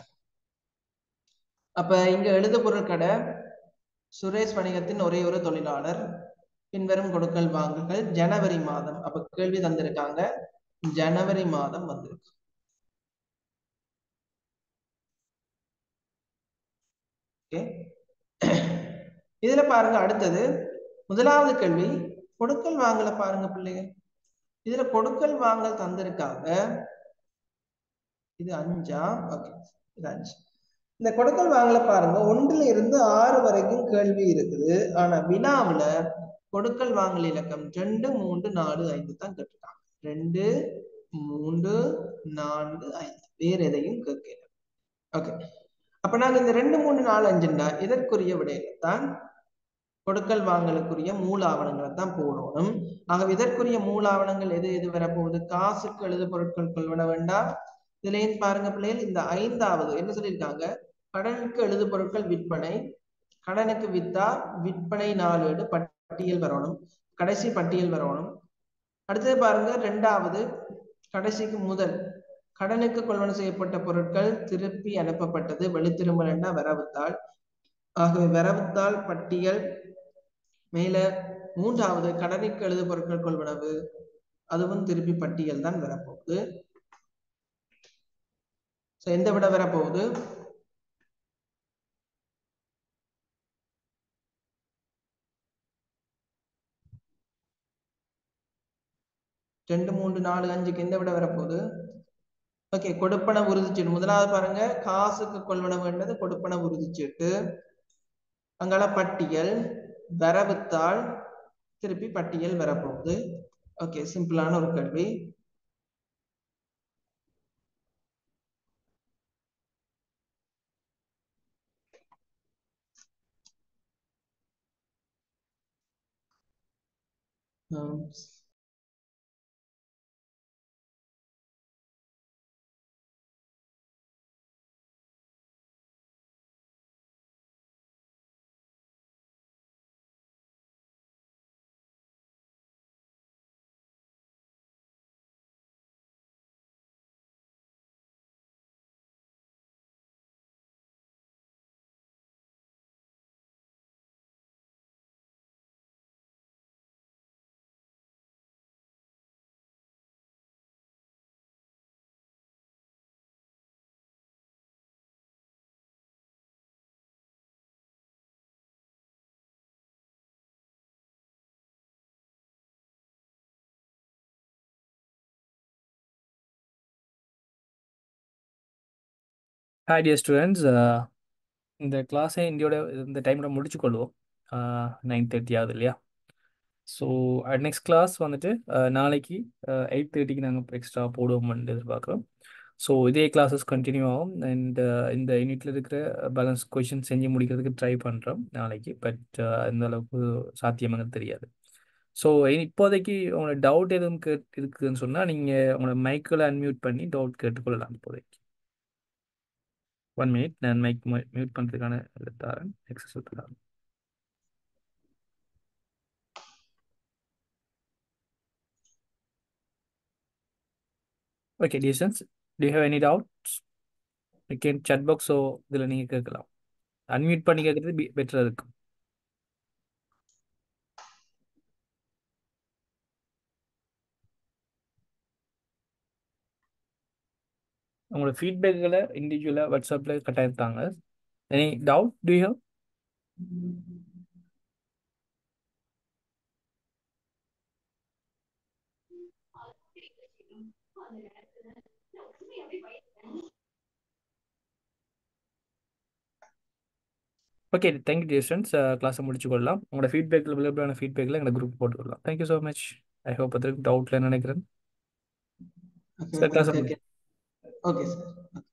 அப்ப இங்க எழுது பொருள் கடை சுரேஷ் வணிகத்தின் ஒரே ஒரு தொழிலாளர் பின்வரும் கொடுக்கல் வாங்குகள் ஜனவரி மாதம் அப்ப கேள்வி தந்திருக்காங்க ஜனவரி மாதம் வந்திருக்கு ஓகே இதுல பாருங்க அடுத்தது முதலாவது கேள்வி கொடுக்கல் வாங்கல பாருங்க பிள்ளைங்க இதுல கொடுக்கல் வாங்கல் தந்திருக்காங்க இது அஞ்சா ஓகே இது அஞ்சு இந்த கொடுக்கல் வாங்கல பாருங்க ஒன்றுல இருந்து ஆறு வரைக்கும் கேள்வி இருக்குது ஆனா வினாவுல கொடுக்கல் வாங்கல் இலக்கம் ரெண்டு மூன்று நாலு ஐந்து தான் கேட்டிருக்காங்க ரெண்டு மூன்று நான்கு ஐந்து வேற எதையும் கேட்கல ஓகே அப்ப நாங்க இந்த ரெண்டு மூணு நாலு அஞ்சுண்டா இதற்குரிய விடையில தான் கொடுக்கல் வாங்கலுக்குரிய மூல ஆவணங்களை தான் போடணும் ஆகவே இதற்குரிய மூல ஆவணங்கள் எது எது வரப்போகுது காசுக்கு எழுது பொருட்கள் கொள்வன வேண்டாம் இதுலயும் பாருங்க பிள்ளைகள் இந்த ஐந்தாவது என்ன சொல்லியிருக்காங்க கடனுக்கு எழுது பொருட்கள் விற்பனை கடனுக்கு வித்தா விற்பனை நாளேடு பட்டியல் வரணும் கடைசி பட்டியல் வரணும் அடுத்தது பாருங்க ரெண்டாவது கடைசிக்கு முதல் கடனுக்கு கொள்வன செய்யப்பட்ட பொருட்கள் திருப்பி அனுப்பப்பட்டது வெளித்திரும்பல் என்ன வரவுத்தாள் ஆகவே வரவுத்தாள் பட்டியல் மேல மூன்றாவது கடனுக்கு எழுது பொருட்கள் கொள்வனவு அதுவும் திருப்பி பட்டியல் தான் வரப்போகுது So, எந்த விட வரப்போகுது ரெண்டு மூன்று நாலு அஞ்சுக்கு எந்த விட வரப்போகுது ஓகே கொடுப்பன உறுதிச்சீட்டு முதலாவது பாருங்க காசுக்கு கொள்வன வேண்டது கொடுப்பன உறுதிச்சீட்டு அங்கால பட்டியல் வரவுத்தாள் திருப்பி பட்டியல் வரப்போகுது ஓகே சிம்பிளான ஒரு கேள்வி Um, ஹாய் டியர் ஸ்டூடெண்ட்ஸ் இந்த கிளாஸை இந்தியோட இந்த டைமில் முடிச்சுக்கொள்வோம் நைன் தேர்ட்டி ஆகுது இல்லையா ஸோ நெக்ஸ்ட் கிளாஸ் வந்துட்டு uh, நாளைக்கு எயிட் தேர்ட்டிக்கு நாங்கள் எக்ஸ்ட்ரா போடுவோம்னு எதிர்பார்க்குறோம் ஸோ இதே கிளாஸஸ் கண்டினியூ ஆகும் அண்ட் இந்த யூனிட்டில் இருக்கிற பேலன்ஸ் கொஷின் செஞ்சு முடிக்கிறதுக்கு ட்ரை பண்ணுறோம் நாளைக்கு பட் இந்த அளவுக்கு சாத்தியமாக தெரியாது ஸோ இப்போதைக்கு உங்களோட டவுட் எதுவும் கேட் இருக்குதுன்னு சொன்னால் நீங்கள் உங்களோட மைக்கில் அன்மியூட் பண்ணி டவுட் கேட்டுக்கொள்ளலாம் இப்போதைக்கு ஒன் மினிட் நான் மைக் மியூட் பண்ணுறதுக்கான இது தரேன் எக்ஸஸ் தரேன் okay distance to have any doubts you can chat box so இதில் நீங்கள் கேட்கலாம் அன்மியூட் பண்ணி கேட்குறது பெட்டராக இருக்கும் உங்களோட ஃபீட்பேக்குகளை இண்டிவிஜுவலாக வாட்ஸ்அப்பில் கட்டாயம் தாங்க any doubt do you have okay thank you dear students கிளாஸை முடிச்சுக்கொள்ளலாம் உங்களோட ஃபீட்பேக்கில் விளையாடான ஃபீட்பேக்கில் எங்களை குரூப் போட்டுக்கொள்ளலாம் thank you so much I hope அதுக்கு டவுட்டில் நினைக்கிறேன் Okay, சார் கிளாஸை உங்களுக்கு ஓகே சார்